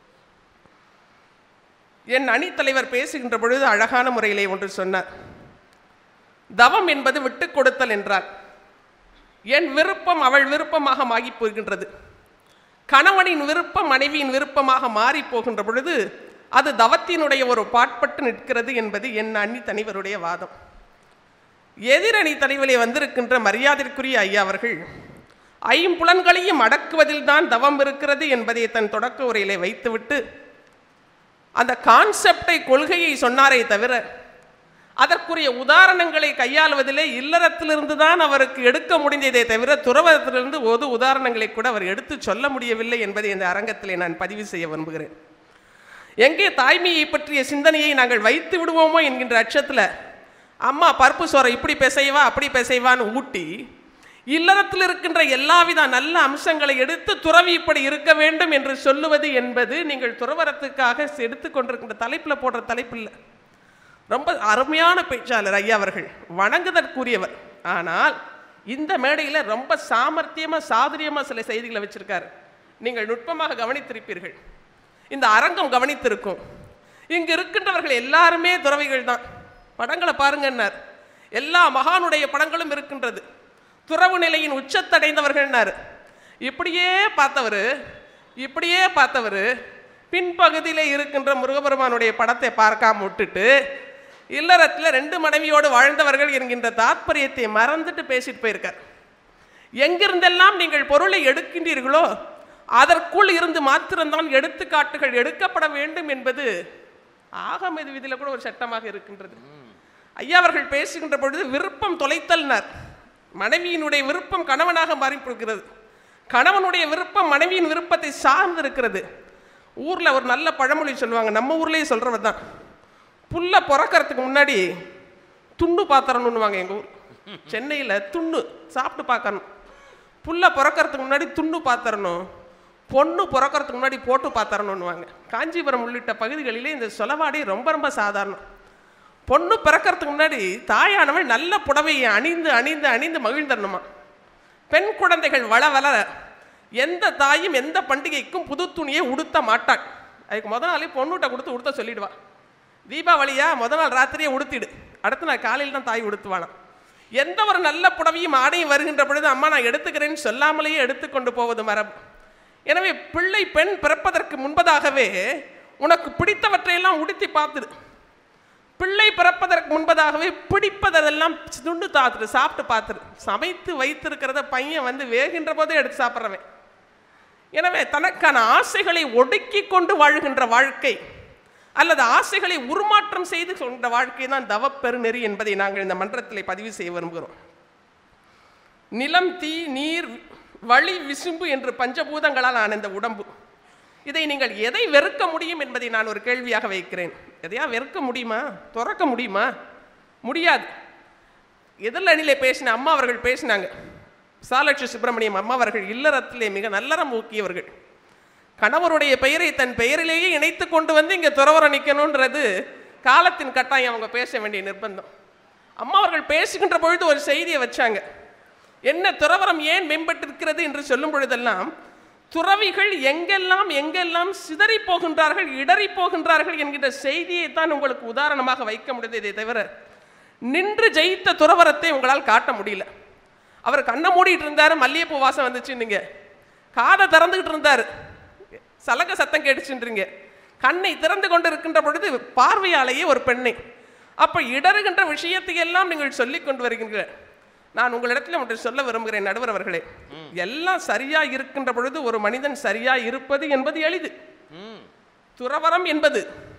F: என் அணித்தலைவர் பேசுகின்ற பொழுது அழகான முறையிலே ஒன்று சொன்னார் தவம் என்பது விட்டுக் கொடுத்தல் என்றார் என் விருப்பம் அவள் விருப்பமாக மாறி போகின்றது கணவனின் விருப்பம் மனைவியின் விருப்பமாக மாறி போகின்ற பொழுது அது தவத்தினுடைய ஒரு பாட்பட்டு நிற்கிறது என்பது என் அணி தனிவருடைய வாதம் எதிரணி தலைவிலே வந்திருக்கின்ற மரியாதைக்குரிய ஐயா அவர்கள் ஐம்புலன்களையும் அடக்குவதில் தான் தவம் இருக்கிறது என்பதை தன் தொடக்க உரையிலே வைத்துவிட்டு அந்த கான்செப்டை கொள்கையை சொன்னாரே தவிர அதற்குரிய உதாரணங்களை கையாளுவதிலே இல்லறத்திலிருந்து தான் அவருக்கு எடுக்க முடிந்ததே தவிர துறவரத்திலிருந்து ஒரு உதாரணங்களை கூட அவர் எடுத்து சொல்ல முடியவில்லை என்பதை இந்த அரங்கத்திலே நான் பதிவு செய்ய விரும்புகிறேன் எங்கே தாய்மையை பற்றிய சிந்தனையை நாங்கள் வைத்து விடுவோமோ என்கின்ற அச்சத்தில் அம்மா பருப்பு சோறை இப்படி பிசைவா அப்படி பிசைவான்னு ஊட்டி இல்லறத்தில் இருக்கின்ற எல்லாவித நல்ல அம்சங்களை எடுத்து துறவி இப்படி இருக்க வேண்டும் என்று சொல்லுவது என்பது நீங்கள் துறவரத்துக்காக எடுத்துக்கொண்டிருக்கின்ற தலைப்பில் போடுற தலைப்பு இல்லை ரொம்ப அருமையான பேச்சாளர் ஐயா அவர்கள் வணங்குதற்குரியவர் ஆனால் இந்த மேடையில் ரொம்ப சாமர்த்தியமாக சாதுரியமாக சில செய்திகளை வச்சிருக்காரு நீங்கள் நுட்பமாக கவனித்திருப்பீர்கள் இந்த அரங்கம் கவனித்திருக்கும் இங்கு இருக்கின்றவர்கள் எல்லாருமே துறவிகள் தான் படங்களை பாருங்கன்னார் எல்லா மகானுடைய படங்களும் இருக்கின்றது துறவு நிலையின் உச்சத்தடைந்தவர்கள்னார் இப்படியே பார்த்தவர் இப்படியே பார்த்தவர் பின்பகுதியிலே இருக்கின்ற முருகபெருமானுடைய படத்தை பார்க்காம விட்டுட்டு இல்லறத்தில் ரெண்டு மனைவியோடு வாழ்ந்தவர்கள் என்கின்ற தாத்பரியத்தை மறந்துட்டு பேசிட்டு போயிருக்கார் எங்கிருந்தெல்லாம் நீங்கள் பொருளை எடுக்கின்றீர்களோ அதற்குள் இருந்து மாத்திரம்தான் எடுத்துக்காட்டுகள் எடுக்கப்பட வேண்டும் என்பது ஆகமது விதியில் கூட ஒரு சட்டமாக இருக்கின்றது ஐயா அவர்கள் பேசுகின்ற பொழுது விருப்பம் தொலைத்தல்னர் மனைவியினுடைய விருப்பம் கணவனாக மாறி போகிறது கணவனுடைய விருப்பம் மனைவியின் விருப்பத்தை சார்ந்து இருக்கிறது ஊரில் ஒரு நல்ல பழமொழி சொல்லுவாங்க நம்ம ஊர்லேயே சொல்கிறவர் தான் புல்லை பிறக்கறதுக்கு முன்னாடி துண்டு பாத்திரம்னுவாங்க எங்கள் ஊர் சென்னையில் துண்டு சாப்பிட்டு பார்க்கணும் புல்லை பிறக்கறதுக்கு முன்னாடி துண்டு பாத்திரணும் பொண்ணு பிறக்கறதுக்கு முன்னாடி போட்டு பாத்திரணுன்னுவாங்க காஞ்சிபுரம் உள்ளிட்ட பகுதிகளிலே இந்த சொலவாடி ரொம்ப ரொம்ப சாதாரணம் பொண்ணு பிறக்கறதுக்கு முன்னாடி தாயானவள் நல்ல புடவையை அணிந்து அணிந்து அணிந்து மகிழ்ந்தரணுமா பெண் குழந்தைகள் வள வளர எந்த தாயும் எந்த பண்டிகைக்கும் புது துணியை உடுத்த மாட்டாள் அதுக்கு முத நாளே பொண்ணுகிட்ட கொடுத்து உடுத்த சொல்லிடுவா தீபாவளியா முத நாள் ராத்திரியே உடுத்திடு அடுத்த நாள் காலையில் தான் தாய் உடுத்துவானாம் எந்த ஒரு நல்ல புடவையும் ஆடையும் வருகின்ற பொழுது அம்மா நான் எடுத்துக்கிறேன்னு சொல்லாமலேயே எடுத்துக்கொண்டு போவது மரபு எனவே பிள்ளை பெண் பிறப்பதற்கு முன்பதாகவே உனக்கு பிடித்தவற்றையெல்லாம் உடுத்தி பார்த்துடு பிள்ளை பிறப்பதற்கு முன்பதாகவே பிடிப்பதெல்லாம் துண்டு தாத்துட்டு சாப்பிட்டு பார்த்துரு சமைத்து வைத்திருக்கிறத பையன் வந்து வேகின்ற போதே எடுத்து சாப்பிட்றவன் எனவே தனக்கான ஆசைகளை ஒடுக்கி கொண்டு வாழ்கின்ற வாழ்க்கை அல்லது ஆசைகளை உருமாற்றம் செய்து கொண்ட வாழ்க்கை தான் தவப்பெருநெறி என்பதை நாங்கள் இந்த மன்றத்தில் பதிவு செய்ய விரும்புகிறோம் நிலம் தீ நீர் வழி விசும்பு என்று பஞ்சபூதங்களால் ஆன இந்த உடம்பு இதை நீங்கள் எதை வெறுக்க முடியும் என்பதை நான் ஒரு கேள்வியாக வைக்கிறேன் எதையா வெறுக்க முடியுமா துறக்க முடியுமா முடியாது எதிரணியிலே பேசின அம்மா அவர்கள் பேசினாங்க சாலட்சி சுப்பிரமணியம் அம்மா அவர்கள் இல்லறத்திலே மிக நல்லறம் ஊக்கியவர்கள் கணவருடைய பெயரை தன் பெயரிலேயே இணைத்து கொண்டு வந்து இங்கே துறவரம் நிற்கணுன்றது காலத்தின் கட்டாயம் அவங்க பேச வேண்டிய நிர்பந்தம் அம்மா அவர்கள் பேசுகின்ற பொழுது ஒரு செய்தியை வச்சாங்க என்ன துறவரம் ஏன் மேம்பட்டிருக்கிறது என்று சொல்லும் பொழுதெல்லாம் துறவிகள் எங்கெல்லாம் எங்கெல்லாம் சிதறி போகின்றார்கள் இடறி போகின்றார்கள் என்கின்ற செய்தியை தான் உங்களுக்கு உதாரணமாக வைக்க முடிந்ததே தவிர நின்று ஜெயித்த துறவரத்தை உங்களால் காட்ட முடியல அவர் கண்ணை மூடிட்டு இருந்தார் மல்லிகைப்பூ வாசம் வந்துச்சு நீங்க காதை திறந்துகிட்டு இருந்தார் சலங்க சத்தம் கேட்டுச்சுன்றீங்க கண்ணை திறந்து கொண்டு இருக்கின்ற பொழுது பார்வையாலேயே ஒரு பெண்ணை அப்ப இடறுகின்ற விஷயத்தை எல்லாம் நீங்கள் சொல்லிக் கொண்டு வருகின்ற நான் உங்களிடத்தில் ஒன்று சொல்ல விரும்புகிறேன் நடுவர் அவர்களே எல்லாம் சரியா இருக்கின்ற பொழுது ஒரு மனிதன் சரியா இருப்பது என்பது எளிது துறவரம் என்பது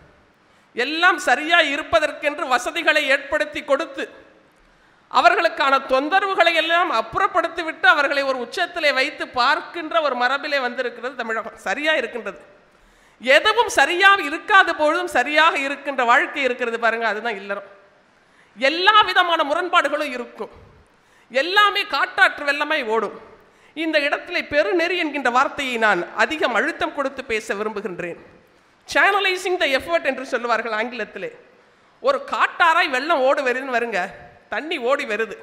F: எல்லாம் சரியா இருப்பதற்கென்று வசதிகளை ஏற்படுத்தி கொடுத்து அவர்களுக்கான தொந்தரவுகளை எல்லாம் அப்புறப்படுத்தி விட்டு அவர்களை ஒரு உச்சத்திலே வைத்து பார்க்கின்ற ஒரு மரபிலே வந்திருக்கிறது தமிழகம் சரியா இருக்கின்றது எதுவும் சரியாக இருக்காத பொழுதும் சரியாக இருக்கின்ற வாழ்க்கை இருக்கிறது பாருங்க அதுதான் இல்லறம் எல்லா விதமான முரண்பாடுகளும் இருக்கும் எல்லாமே காட்டாற்று வெள்ளமாய் ஓடும் இந்த இடத்திலே பெருநெறி என்கின்ற வார்த்தையை நான் அதிகம் அழுத்தம் கொடுத்து பேச விரும்புகின்றேன் சேனலைசிங் த எஃபர்ட் என்று சொல்லுவார்கள் ஆங்கிலத்திலே ஒரு காட்டாராய் வெள்ளம் ஓடு வருதுன்னு வருங்க தண்ணி ஓடி வருது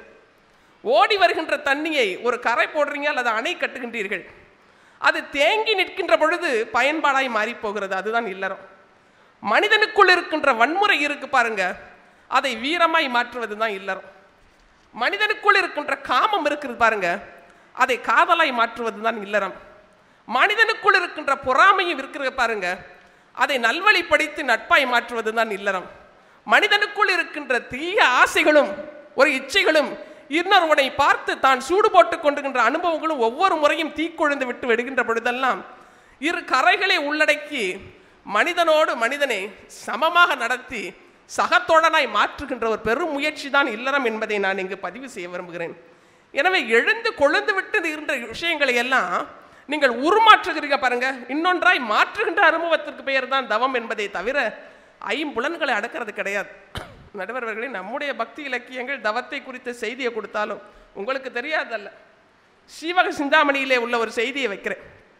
F: ஓடி வருகின்ற தண்ணியை ஒரு கரை போடுறீங்க அல்லது அணை கட்டுகின்றீர்கள் அது தேங்கி நிற்கின்ற பொழுது பயன்பாடாய் மாறி போகிறது அதுதான் இல்லறம் மனிதனுக்குள் இருக்கின்ற வன்முறை இருக்கு பாருங்க அதை வீரமாய் மாற்றுவது தான் இல்லறம் மனிதனுக்குள் இருக்கின்ற காமம் இருக்குது பாருங்க அதை காதலாய் மாற்றுவது தான் இல்லறம் மனிதனுக்குள் இருக்கின்ற பொறாமையும் இருக்கிறது பாருங்க அதை நல்வழிப்படுத்தி நட்பாய் மாற்றுவது தான் இல்லறம் மனிதனுக்குள் இருக்கின்ற தீய ஆசைகளும் ஒரு இச்சைகளும் இன்னொருவனை பார்த்து தான் சூடு போட்டுக் கொண்டுகின்ற அனுபவங்களும் ஒவ்வொரு முறையும் தீக்கொழுந்து விட்டு விடுகின்ற பொழுதெல்லாம் இரு கரைகளை உள்ளடக்கி மனிதனோடு மனிதனை சமமாக நடத்தி சகத்தோழனாய் மாற்றுகின்ற ஒரு பெரும் முயற்சி தான் இல்லறம் என்பதை நான் இங்கு பதிவு செய்ய விரும்புகிறேன் எனவே எழுந்து கொழுந்து விட்டு இருக்கின்ற விஷயங்களை எல்லாம் நீங்கள் உருமாற்றுகிறீங்க பாருங்க இன்னொன்றாய் மாற்றுகின்ற அனுபவத்திற்கு பெயர் தான் தவம் என்பதை தவிர ஐம்புலன்களை அடக்கிறது கிடையாது நடுவர்களே நம்முடைய பக்தி இலக்கியங்கள் தவத்தை குறித்த செய்தியை கொடுத்தாலும் உங்களுக்கு தெரியாதல்ல சீவக சிந்தாமணியிலே உள்ள ஒரு செய்தியை வைக்கிறேன்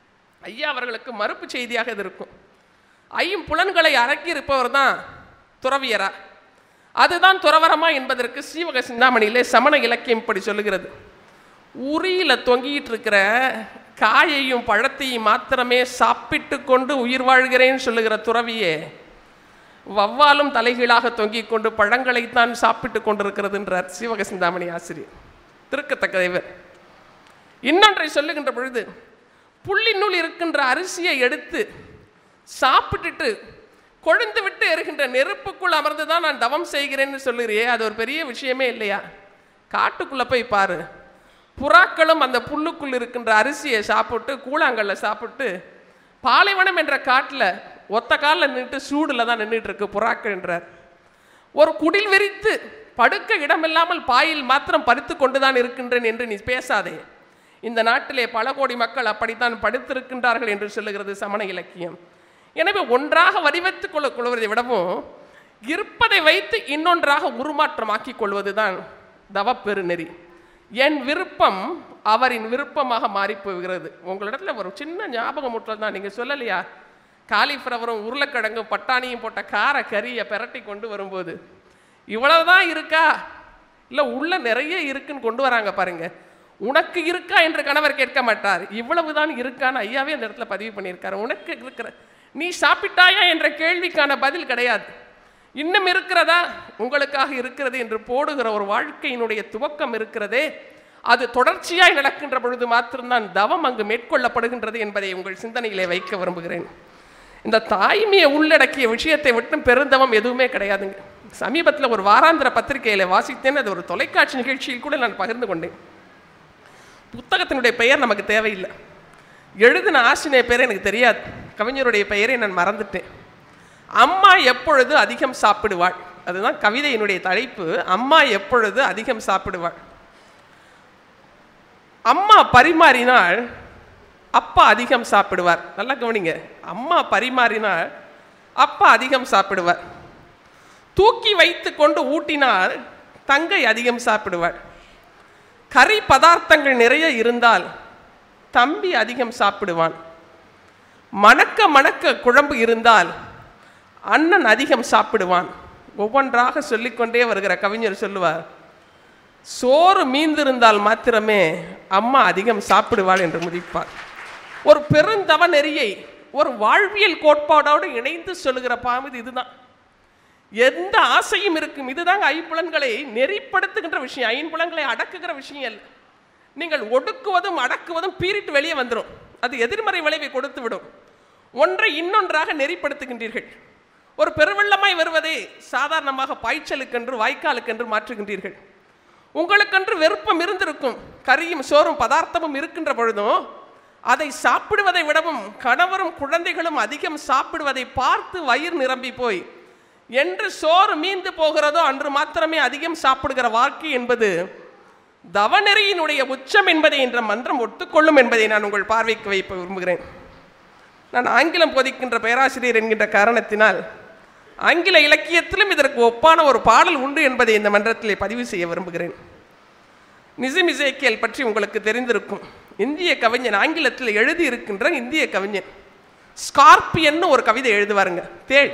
F: ஐயா அவர்களுக்கு மறுப்பு செய்தியாக இது இருக்கும் ஐம்புலன்களை அடக்கி இருப்பவர் தான் துறவியரா அதுதான் துறவரமா என்பதற்கு சீவக சிந்தாமணியிலே சமண இலக்கியம் இப்படி சொல்லுகிறது உரியில தொங்கிட்டு இருக்கிற காயையும் பழத்தையும் மாத்திரமே சாப்பிட்டு கொண்டு உயிர் வாழ்கிறேன்னு சொல்லுகிற துறவியே வவ்வாலும் தலைகீழாக தொங்கிக் கொண்டு பழங்களைத்தான் சாப்பிட்டு கொண்டிருக்கிறதுன்றார் சீவக சிந்தாமணி ஆசிரியர் திருக்கத்தக்க இவர் இன்னொன்றை சொல்லுகின்ற பொழுது புள்ளினுள் இருக்கின்ற அரிசியை எடுத்து சாப்பிட்டுட்டு கொழுந்து விட்டு எரிகின்ற நெருப்புக்குள் அமர்ந்து தான் நான் தவம் செய்கிறேன்னு சொல்லுறியே அது ஒரு பெரிய விஷயமே இல்லையா காட்டுக்குள்ளே போய் பாரு புறாக்களும் அந்த புல்லுக்குள் இருக்கின்ற அரிசியை சாப்பிட்டு கூழாங்கல்ல சாப்பிட்டு பாலைவனம் என்ற காட்டில் ஒத்த காலில் நின்றுட்டு சூடில் தான் நின்றுட்டு இருக்கு புறாக்கள் என்றார் ஒரு குடில் விரித்து படுக்க இடமில்லாமல் பாயில் மாத்திரம் படுத்து கொண்டுதான் இருக்கின்றேன் என்று நீ பேசாதே இந்த நாட்டிலே பல கோடி மக்கள் அப்படித்தான் படுத்திருக்கின்றார்கள் என்று சொல்லுகிறது சமண இலக்கியம் எனவே ஒன்றாக வடிவத்துக் கொள்ள கொள்வதை விடவும் இருப்பதை வைத்து இன்னொன்றாக உருமாற்றமாக்கிக் கொள்வதுதான் தவப்பெருநெறி என் விருப்பம் அவரின் விருப்பமாக மாறி போகிறது உங்களிடத்துல ஒரு சின்ன ஞாபகமூட்டல் தான் நீங்கள் சொல்லலையா காலிஃப்ளவரும் உருளைக்கிழங்கும் பட்டாணியும் போட்ட கார கறியை பெரட்டி கொண்டு வரும்போது இவ்வளவுதான் இருக்கா இல்லை உள்ள நிறைய இருக்குன்னு கொண்டு வராங்க பாருங்க உனக்கு இருக்கா என்று கணவர் கேட்க மாட்டார் இவ்வளவுதான் இருக்கான்னு ஐயாவே அந்த இடத்துல பதிவு பண்ணியிருக்காரு உனக்கு இருக்கிற நீ சாப்பிட்டாயா என்ற கேள்விக்கான பதில் கிடையாது இன்னும் இருக்கிறதா உங்களுக்காக இருக்கிறது என்று போடுகிற ஒரு வாழ்க்கையினுடைய துவக்கம் இருக்கிறதே அது தொடர்ச்சியாய் நடக்கின்ற பொழுது மாத்திரம்தான் தவம் அங்கு மேற்கொள்ளப்படுகின்றது என்பதை உங்கள் சிந்தனையிலே வைக்க விரும்புகிறேன் இந்த தாய்மையை உள்ளடக்கிய விஷயத்தை விட்டும் பெருந்தவம் எதுவுமே கிடையாதுங்க சமீபத்தில் ஒரு வாராந்திர பத்திரிகையில் வாசித்தேன் அது ஒரு தொலைக்காட்சி நிகழ்ச்சியில் கூட நான் பகிர்ந்து கொண்டேன் புத்தகத்தினுடைய பெயர் நமக்கு தேவையில்லை எழுதின ஆசிரியர் பெயர் எனக்கு தெரியாது கவிஞருடைய பெயரை நான் மறந்துட்டேன் அம்மா எப்பொழுது அதிகம் சாப்பிடுவாள் அதுதான் கவிதையினுடைய தலைப்பு அம்மா எப்பொழுது அதிகம் சாப்பிடுவாள் அம்மா பரிமாறினால் அப்பா அதிகம் சாப்பிடுவார் நல்லா கவனிங்க அம்மா பரிமாறினால் அப்பா அதிகம் சாப்பிடுவார் தூக்கி வைத்து கொண்டு ஊட்டினால் தங்கை அதிகம் சாப்பிடுவாள் கறி பதார்த்தங்கள் நிறைய இருந்தால் தம்பி அதிகம் சாப்பிடுவான் மணக்க மணக்க குழம்பு இருந்தால் அண்ணன் அதிகம் சாப்பிடுவான் ஒவ்வொன்றாக சொல்லிக்கொண்டே வருகிற கவிஞர் சொல்லுவார் சோறு மீந்திருந்தால் மாத்திரமே அம்மா அதிகம் சாப்பிடுவாள் என்று முடிப்பார் ஒரு பெருந்தவ நெறியை ஒரு வாழ்வியல் கோட்பாடோடு இணைந்து சொல்லுகிற பாம்பு இதுதான் எந்த ஆசையும் இருக்கும் இதுதாங்க ஐம்புலன்களை நெறிப்படுத்துகின்ற விஷயம் ஐம்புலன்களை அடக்குகிற விஷயம் அல்ல நீங்கள் ஒடுக்குவதும் அடக்குவதும் பீறிட்டு வெளியே வந்துடும் அது எதிர்மறை விளைவை கொடுத்து விடும் ஒன்றை இன்னொன்றாக நெறிப்படுத்துகின்றீர்கள் ஒரு பெருவெள்ளமாய் வருவதை சாதாரணமாக பாய்ச்சலுக்கென்று வாய்க்காலுக்கென்று மாற்றுகின்றீர்கள் உங்களுக்கென்று விருப்பம் இருந்திருக்கும் கறியும் சோறும் பதார்த்தமும் இருக்கின்ற பொழுதும் அதை சாப்பிடுவதை விடவும் கணவரும் குழந்தைகளும் அதிகம் சாப்பிடுவதை பார்த்து வயிறு நிரம்பி போய் என்று சோறு மீந்து போகிறதோ அன்று மாத்திரமே அதிகம் சாப்பிடுகிற வாழ்க்கை என்பது தவநெறியினுடைய உச்சம் என்பதை என்ற மன்றம் ஒத்துக்கொள்ளும் என்பதை நான் உங்கள் பார்வைக்கு வைக்க விரும்புகிறேன் நான் ஆங்கிலம் போதிக்கின்ற பேராசிரியர் என்கின்ற காரணத்தினால் ஆங்கில இலக்கியத்திலும் இதற்கு ஒப்பான ஒரு பாடல் உண்டு என்பதை இந்த மன்றத்திலே பதிவு செய்ய விரும்புகிறேன் நிசிம் இசைக்கியல் பற்றி உங்களுக்கு தெரிந்திருக்கும் இந்திய கவிஞன் ஆங்கிலத்தில் எழுதி இருக்கின்ற இந்திய கவிஞன் ஸ்கார்பியன்னு ஒரு கவிதை எழுதுவாருங்க தேள்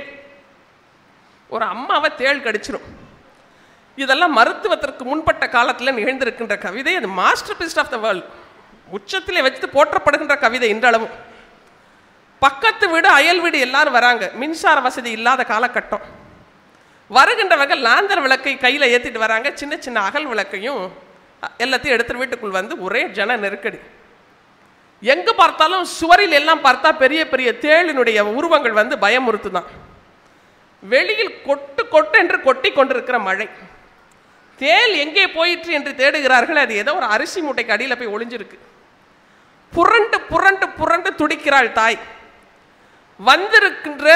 F: ஒரு அம்மாவை தேள் கடிச்சிரும் இதெல்லாம் மருத்துவத்திற்கு முன்பட்ட காலத்தில் நிகழ்ந்திருக்கின்ற கவிதை அது masterpiece of the world உச்சத்திலே வச்சு போற்றப்படுகின்ற கவிதை இன்றளவும் பக்கத்து வீடு அயல் வீடு எல்லாரும் வராங்க மின்சார வசதி இல்லாத காலகட்டம் வருகின்றவங்க லாந்தர் விளக்கை கையில் ஏற்றிட்டு வராங்க சின்ன சின்ன அகல் விளக்கையும் அ- எல்லாத்தையும் எடுத்துட்டு வீட்டுக்குள் வந்து ஒரே ஜன நெருக்கடி எங்கு பார்த்தாலும் சுவரில் எல்லாம் பார்த்தா பெரிய பெரிய தேளினுடைய உருவங்கள் வந்து பயமுறுத்துதான் வெளியில் கொட்டு கொட்டு என்று கொட்டி கொண்டிருக்கிற மழை தேள் எங்கே போயிற்று என்று தேடுகிறார்கள் அது ஏதோ ஒரு அரிசி மூட்டைக்கு அடியில் போய் ஒளிஞ்சிருக்கு புரண்டு புரண்டு புரண்டு துடிக்கிறாள் தாய் வந்திருக்கின்ற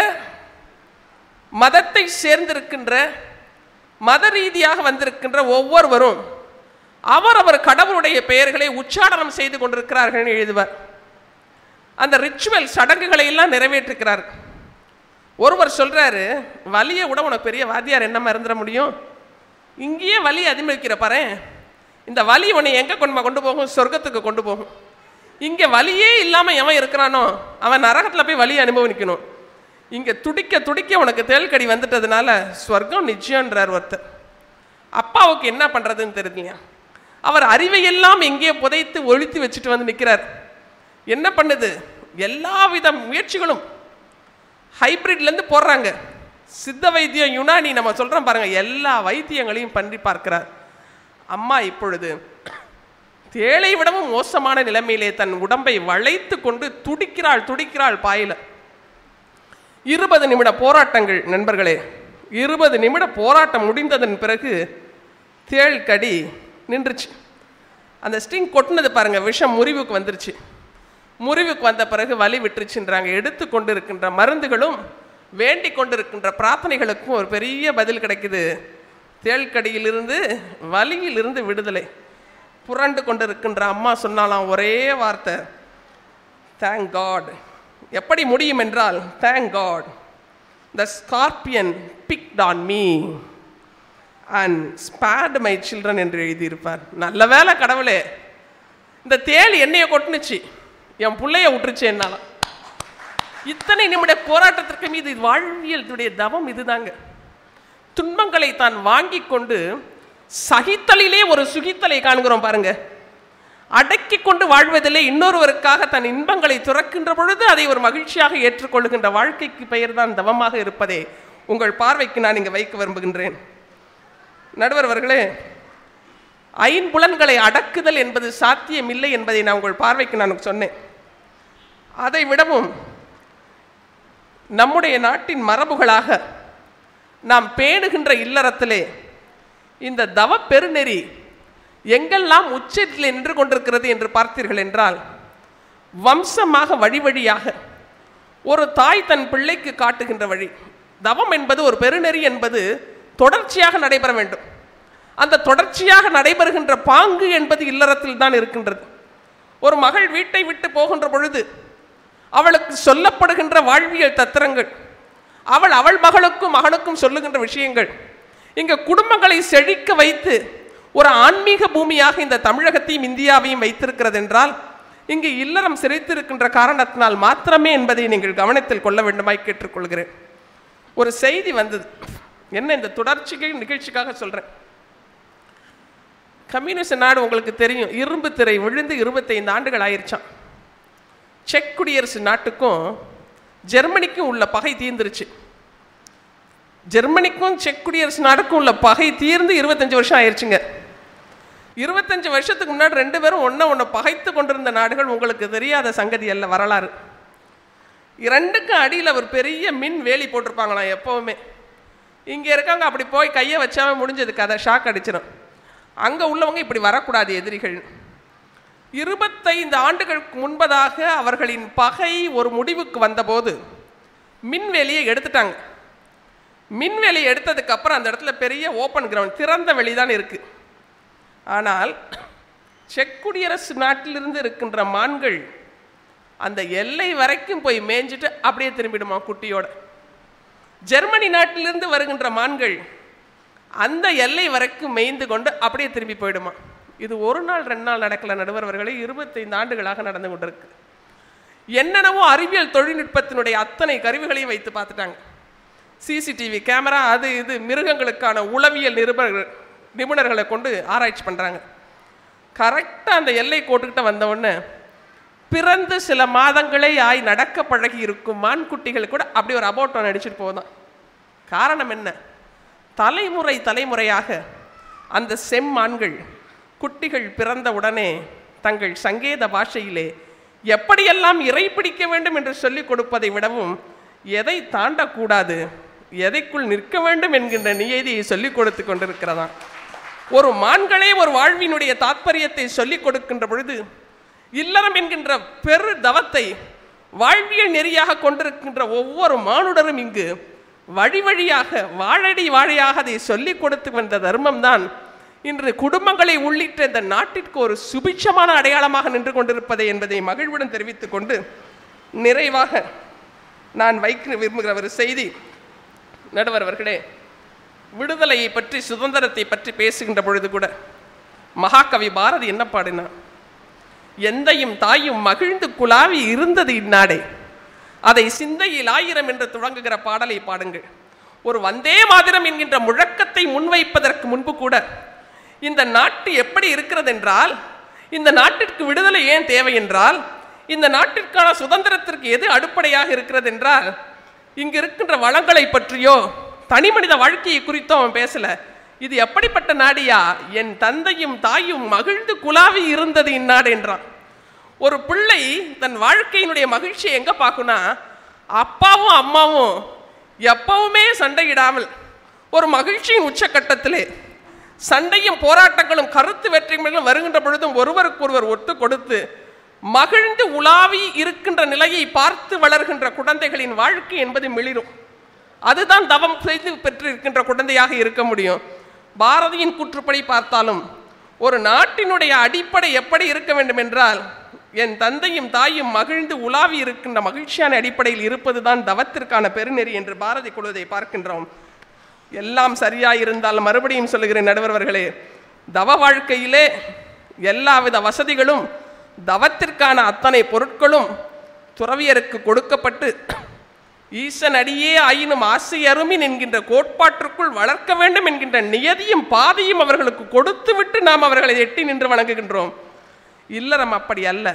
F: மதத்தை சேர்ந்திருக்கின்ற மத ரீதியாக வந்திருக்கின்ற ஒவ்வொருவரும் அவரவர் கடவுளுடைய பெயர்களை உச்சாடனம் செய்து கொண்டிருக்கிறார்கள் எழுதுவார் அந்த ரிச்சுவல் சடங்குகளை எல்லாம் நிறைவேற்றுகிறார் ஒருவர் சொல்றாரு வலியை விட உனக்கு பெரிய வாத்தியார் என்னமா இருந்துட முடியும் இங்கேயே வலி அதிகரிக்கிற பாரு இந்த வலி உன்னை எங்கே கொண்டு கொண்டு போகும் சொர்க்கத்துக்கு கொண்டு போகும் இங்கே வலியே இல்லாமல் எவன் இருக்கிறானோ அவன் நரகத்தில் போய் வலியை அனுபவிக்கணும் இங்கே துடிக்க துடிக்க உனக்கு தேள்கடி வந்துட்டதுனால ஸ்வர்க்கம் நிச்சயம்ன்றார் ஒருத்தர் அப்பாவுக்கு என்ன பண்ணுறதுன்னு தெரியலையா அவர் அறிவையெல்லாம் எங்கேயோ புதைத்து ஒழித்து வச்சுட்டு வந்து நிற்கிறார் என்ன பண்ணுது எல்லா வித முயற்சிகளும் ஹைபிரிட்லேருந்து போடுறாங்க சித்த வைத்தியம் யுனானி நம்ம சொல்கிறோம் பாருங்க எல்லா வைத்தியங்களையும் பண்ணி பார்க்கிறார் அம்மா இப்பொழுது தேளை விடவும் மோசமான நிலைமையிலே தன் உடம்பை வளைத்து கொண்டு துடிக்கிறாள் துடிக்கிறாள் பாயில இருபது நிமிட போராட்டங்கள் நண்பர்களே இருபது நிமிட போராட்டம் முடிந்ததன் பிறகு தேள் கடி நின்றுச்சு அந்த ஸ்டிங் கொட்டினது பாருங்க விஷம் முறிவுக்கு வந்துருச்சு முறிவுக்கு வந்த பிறகு வலி விட்டுருச்சுன்றாங்க எடுத்து கொண்டு இருக்கின்ற மருந்துகளும் வேண்டிக் கொண்டிருக்கின்ற பிரார்த்தனைகளுக்கும் ஒரு பெரிய பதில் கிடைக்குது தேள்கடியிலிருந்து வலியிலிருந்து விடுதலை புரண்டு கொண்டிருக்கின்ற அம்மா சொன்னாலாம் ஒரே வார்த்தை தேங்க் காட் எப்படி முடியும் என்றால் thank God the scorpion picked on me and spared my children என்று எழுதியிருப்பார் நல்ல வேளை கடவுளே இந்த தேள் என்னைய கொட்டுனுச்சு என் பிள்ளைய விட்டுருச்சு என்னால இத்தனை நிமிட போராட்டத்திற்கு மீது வாழ்வியலுடைய தவம் இதுதாங்க துன்பங்களை தான் வாங்கி கொண்டு சகித்தலிலே ஒரு சுகித்தலை காண்கிறோம் பாருங்க அடக்கி கொண்டு வாழ்வதிலே இன்னொருவருக்காக தன் இன்பங்களை துறக்கின்ற பொழுது அதை ஒரு மகிழ்ச்சியாக ஏற்றுக்கொள்ளுகின்ற வாழ்க்கைக்கு பெயர் தான் தவமாக இருப்பதே உங்கள் பார்வைக்கு நான் இங்கே வைக்க விரும்புகின்றேன் நடுவர் அவர்களே ஐம்புலன்களை அடக்குதல் என்பது சாத்தியமில்லை என்பதை நான் உங்கள் பார்வைக்கு நான் சொன்னேன் அதை விடவும் நம்முடைய நாட்டின் மரபுகளாக நாம் பேணுகின்ற இல்லறத்திலே இந்த தவ பெருநெறி எங்கெல்லாம் உச்சத்தில் நின்று கொண்டிருக்கிறது என்று பார்த்தீர்கள் என்றால் வம்சமாக வழி வழியாக ஒரு தாய் தன் பிள்ளைக்கு காட்டுகின்ற வழி தவம் என்பது ஒரு பெருநெறி என்பது தொடர்ச்சியாக நடைபெற வேண்டும் அந்த தொடர்ச்சியாக நடைபெறுகின்ற பாங்கு என்பது இல்லறத்தில் தான் இருக்கின்றது ஒரு மகள் வீட்டை விட்டு போகின்ற பொழுது அவளுக்கு சொல்லப்படுகின்ற வாழ்வியல் தத்திரங்கள் அவள் அவள் மகளுக்கும் மகனுக்கும் சொல்லுகின்ற விஷயங்கள் இங்க குடும்பங்களை செழிக்க வைத்து ஒரு ஆன்மீக பூமியாக இந்த தமிழகத்தையும் இந்தியாவையும் வைத்திருக்கிறது என்றால் இங்கு இல்லறம் சிறைத்திருக்கின்ற காரணத்தினால் மாத்திரமே என்பதை நீங்கள் கவனத்தில் கொள்ள வேண்டுமாய் கேட்டுக்கொள்கிறேன் ஒரு செய்தி வந்தது என்ன இந்த தொடர்ச்சிக்கு நிகழ்ச்சிக்காக சொல்றேன் கம்யூனிஸ்ட் நாடு உங்களுக்கு தெரியும் இரும்பு திரை விழுந்து இருபத்தைந்து ஆண்டுகள் ஆயிருச்சான் செக் குடியரசு நாட்டுக்கும் ஜெர்மனிக்கும் உள்ள பகை தீர்ந்துருச்சு ஜெர்மனிக்கும் செக் குடியரசு நாடுக்கும் உள்ள பகை தீர்ந்து இருபத்தஞ்சு வருஷம் ஆயிருச்சுங்க இருபத்தஞ்சு வருஷத்துக்கு முன்னாடி ரெண்டு பேரும் ஒன்றை ஒன்று பகைத்து கொண்டிருந்த நாடுகள் உங்களுக்கு தெரியாத சங்கதி அல்ல வரலாறு இரண்டுக்கும் அடியில் ஒரு பெரிய மின் வேலி போட்டிருப்பாங்களாம் எப்போவுமே இங்கே இருக்கவங்க அப்படி போய் கையை வச்சாவே முடிஞ்சது கதை ஷாக் அடிச்சிடும் அங்கே உள்ளவங்க இப்படி வரக்கூடாது எதிரிகள் இருபத்தைந்து ஆண்டுகளுக்கு முன்பதாக அவர்களின் பகை ஒரு முடிவுக்கு வந்தபோது மின்வேலியை எடுத்துட்டாங்க மின்வேலியை எடுத்ததுக்கு அப்புறம் அந்த இடத்துல பெரிய ஓப்பன் கிரவுண்ட் திறந்த வெளி தான் இருக்கு ஆனால் செக் குடியரசு நாட்டிலிருந்து இருக்கின்ற மான்கள் அந்த எல்லை வரைக்கும் போய் மேய்ஞ்சிட்டு அப்படியே திரும்பிடுமா குட்டியோட ஜெர்மனி நாட்டிலிருந்து வருகின்ற மான்கள் அந்த எல்லை வரைக்கும் மேய்ந்து கொண்டு அப்படியே திரும்பி போயிடுமா இது ஒரு நாள் ரெண்டு நாள் நடக்கல நடுவர்களே இருபத்தைந்து ஆண்டுகளாக நடந்து கொண்டிருக்கு என்னென்னவோ அறிவியல் தொழில்நுட்பத்தினுடைய அத்தனை கருவிகளையும் வைத்து பார்த்துட்டாங்க சிசிடிவி கேமரா அது இது மிருகங்களுக்கான உளவியல் நிருபர்கள் நிபுணர்களை கொண்டு ஆராய்ச்சி பண்ணுறாங்க கரெக்டாக அந்த எல்லை கோட்டுக்கிட்ட வந்த உடனே பிறந்து சில மாதங்களே ஆய் நடக்க பழகி இருக்கும் மான்குட்டிகள் கூட அப்படி ஒரு அபோட்டம் அடிச்சுட்டு போதான் காரணம் என்ன தலைமுறை தலைமுறையாக அந்த செம்மான்கள் குட்டிகள் பிறந்த உடனே தங்கள் சங்கேத பாஷையிலே எப்படியெல்லாம் இறை பிடிக்க வேண்டும் என்று சொல்லிக் கொடுப்பதை விடவும் எதை தாண்டக்கூடாது எதைக்குள் நிற்க வேண்டும் என்கின்ற நியதியை சொல்லிக் கொடுத்து கொண்டிருக்கிறதாம் ஒரு மான்களே ஒரு வாழ்வினுடைய தாத்பரியத்தை சொல்லிக் கொடுக்கின்ற பொழுது இல்லறம் என்கின்ற பெரு தவத்தை வாழ்வியல் நெறியாக கொண்டிருக்கின்ற ஒவ்வொரு மானுடரும் இங்கு வழி வழியாக வாழடி வாழையாக அதை சொல்லிக் கொடுத்து வந்த தர்மம்தான் இன்று குடும்பங்களை உள்ளிட்ட இந்த நாட்டிற்கு ஒரு சுபிட்சமான அடையாளமாக நின்று கொண்டிருப்பதை என்பதை மகிழ்வுடன் தெரிவித்துக் கொண்டு நிறைவாக நான் வைக்க விரும்புகிற ஒரு செய்தி நடுவர் அவர்களே விடுதலையை பற்றி சுதந்திரத்தை பற்றி பேசுகின்ற பொழுது கூட மகாகவி பாரதி என்ன பாடினார் எந்தையும் தாயும் மகிழ்ந்து குலாவி இருந்தது இந்நாடே அதை சிந்தையில் ஆயிரம் என்று தொடங்குகிற பாடலை பாடுங்கள் ஒரு வந்தே மாதிரம் என்கின்ற முழக்கத்தை முன்வைப்பதற்கு முன்பு கூட இந்த நாட்டு எப்படி இருக்கிறது என்றால் இந்த நாட்டிற்கு விடுதலை ஏன் தேவை என்றால் இந்த நாட்டிற்கான சுதந்திரத்திற்கு எது அடிப்படையாக இருக்கிறது என்றால் இங்கு இருக்கின்ற வளங்களை பற்றியோ தனி மனித வாழ்க்கையை குறித்தோ அவன் பேசல இது எப்படிப்பட்ட நாடியா என் தந்தையும் தாயும் மகிழ்ந்து குலாவி இருந்தது இந்நாடு என்றான் ஒரு பிள்ளை தன் வாழ்க்கையினுடைய மகிழ்ச்சியை எங்க பார்க்கும்னா அப்பாவும் அம்மாவும் எப்பவுமே சண்டையிடாமல் ஒரு மகிழ்ச்சியின் உச்சக்கட்டத்திலே சண்டையும் போராட்டங்களும் கருத்து வெற்றிகளும் வருகின்ற பொழுதும் ஒருவருக்கொருவர் ஒத்து கொடுத்து மகிழ்ந்து உலாவி இருக்கின்ற நிலையை பார்த்து வளர்கின்ற குழந்தைகளின் வாழ்க்கை என்பது மிளிரும் அதுதான் தவம் செய்து பெற்றிருக்கின்ற குழந்தையாக இருக்க முடியும் பாரதியின் கூற்றுப்படி பார்த்தாலும் ஒரு நாட்டினுடைய அடிப்படை எப்படி இருக்க வேண்டும் என்றால் என் தந்தையும் தாயும் மகிழ்ந்து உலாவி இருக்கின்ற மகிழ்ச்சியான அடிப்படையில் இருப்பதுதான் தவத்திற்கான பெருநெறி என்று பாரதி கொள்வதை பார்க்கின்றோம் எல்லாம் சரியாயிருந்தால் மறுபடியும் சொல்லுகிறேன் நடுவர்களே தவ வாழ்க்கையிலே எல்லாவித வசதிகளும் தவத்திற்கான அத்தனை பொருட்களும் துறவியருக்கு கொடுக்கப்பட்டு ஈசன் அடியே ஆயினும் ஆசை அருமின் என்கின்ற கோட்பாட்டிற்குள் வளர்க்க வேண்டும் என்கின்ற நியதியும் பாதையும் அவர்களுக்கு கொடுத்துவிட்டு நாம் அவர்களை எட்டி நின்று வணங்குகின்றோம் இல்லறம் அப்படி அல்ல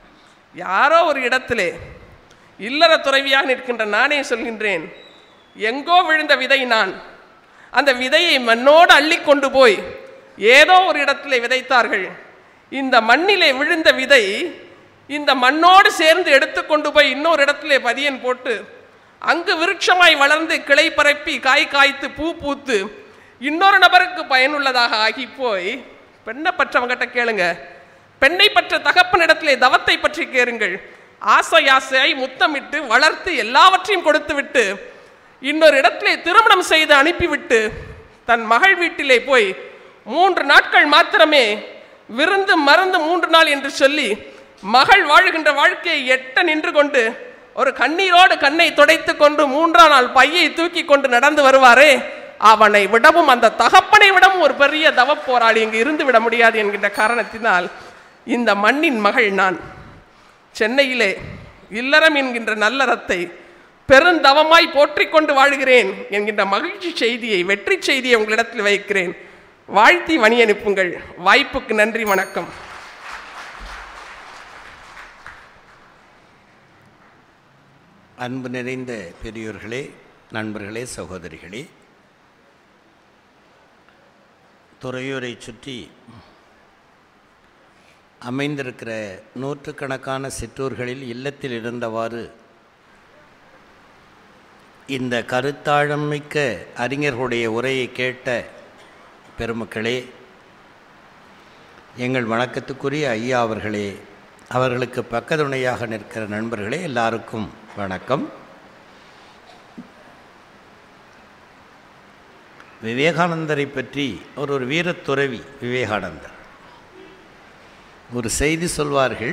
F: யாரோ ஒரு இடத்திலே இல்லற துறவியாக நிற்கின்ற நானே சொல்கின்றேன் எங்கோ விழுந்த விதை நான் அந்த விதையை மண்ணோடு அள்ளி கொண்டு போய் ஏதோ ஒரு இடத்திலே விதைத்தார்கள் இந்த மண்ணிலே விழுந்த விதை இந்த மண்ணோடு சேர்ந்து எடுத்துக்கொண்டு போய் இன்னொரு இடத்திலே பதியன் போட்டு அங்கு விருட்சமாய் வளர்ந்து கிளை பரப்பி காய் காய்த்து பூ பூத்து இன்னொரு நபருக்கு பயனுள்ளதாக ஆகி போய் பெண்ணை பற்றவங்கிட்ட கேளுங்க பெண்ணை பற்ற தகப்பனிடத்திலே தவத்தை பற்றி கேளுங்கள் ஆசை ஆசையாய் முத்தமிட்டு வளர்த்து எல்லாவற்றையும் கொடுத்து விட்டு இன்னொரு இடத்திலே திருமணம் செய்து அனுப்பிவிட்டு தன் மகள் வீட்டிலே போய் மூன்று நாட்கள் மாத்திரமே விருந்து மருந்து மூன்று நாள் என்று சொல்லி மகள் வாழுகின்ற வாழ்க்கையை எட்ட நின்று கொண்டு ஒரு கண்ணீரோடு கண்ணை துடைத்து கொண்டு மூன்றாம் நாள் பையை தூக்கி கொண்டு நடந்து வருவாரே அவனை விடவும் அந்த தகப்பனை விடவும் ஒரு பெரிய தவ போராளி இங்கு இருந்து விட முடியாது என்கின்ற காரணத்தினால் இந்த மண்ணின் மகள் நான் சென்னையிலே இல்லறம் என்கின்ற நல்லறத்தை பெருந்தவமாய் போற்றிக் கொண்டு வாழ்கிறேன் என்கின்ற மகிழ்ச்சி செய்தியை வெற்றி செய்தியை உங்களிடத்தில் வைக்கிறேன் வாழ்த்தி வழி அனுப்புங்கள் வாய்ப்புக்கு நன்றி வணக்கம்
B: அன்பு நிறைந்த பெரியோர்களே நண்பர்களே சகோதரிகளே துறையூரை சுற்றி அமைந்திருக்கிற நூற்றுக்கணக்கான சிற்றூர்களில் இல்லத்தில் இருந்தவாறு இந்த கருத்தாழம் மிக்க அறிஞர்களுடைய உரையை கேட்ட பெருமக்களே எங்கள் வணக்கத்துக்குரிய ஐயா அவர்களே அவர்களுக்கு பக்கத்துணையாக நிற்கிற நண்பர்களே எல்லாருக்கும் வணக்கம் விவேகானந்தரை பற்றி அவர் ஒரு வீரத்துறவி விவேகானந்தர் ஒரு செய்தி சொல்வார்கள்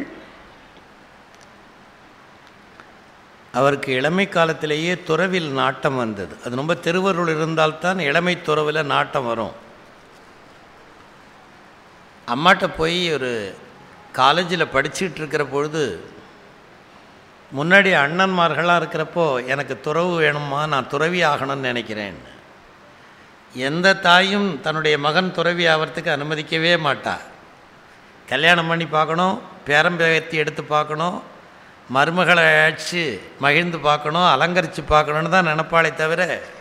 B: அவருக்கு இளமை காலத்திலேயே துறவில் நாட்டம் வந்தது அது ரொம்ப திருவருள் இருந்தால்தான் இளமை துறவில் நாட்டம் வரும் அம்மாட்ட போய் ஒரு காலேஜில் படிச்சுட்டு இருக்கிற பொழுது முன்னாடி அண்ணன்மார்களாக இருக்கிறப்போ எனக்கு துறவு வேணுமா நான் துறவி ஆகணும்னு நினைக்கிறேன் எந்த தாயும் தன்னுடைய மகன் துறவி ஆகிறதுக்கு அனுமதிக்கவே மாட்டா கல்யாணம் பண்ணி பார்க்கணும் பேரம்பேத்தி எடுத்து பார்க்கணும் மருமகளை அழைச்சி மகிழ்ந்து பார்க்கணும் அலங்கரித்து பார்க்கணுன்னு தான் நினப்பாளே தவிர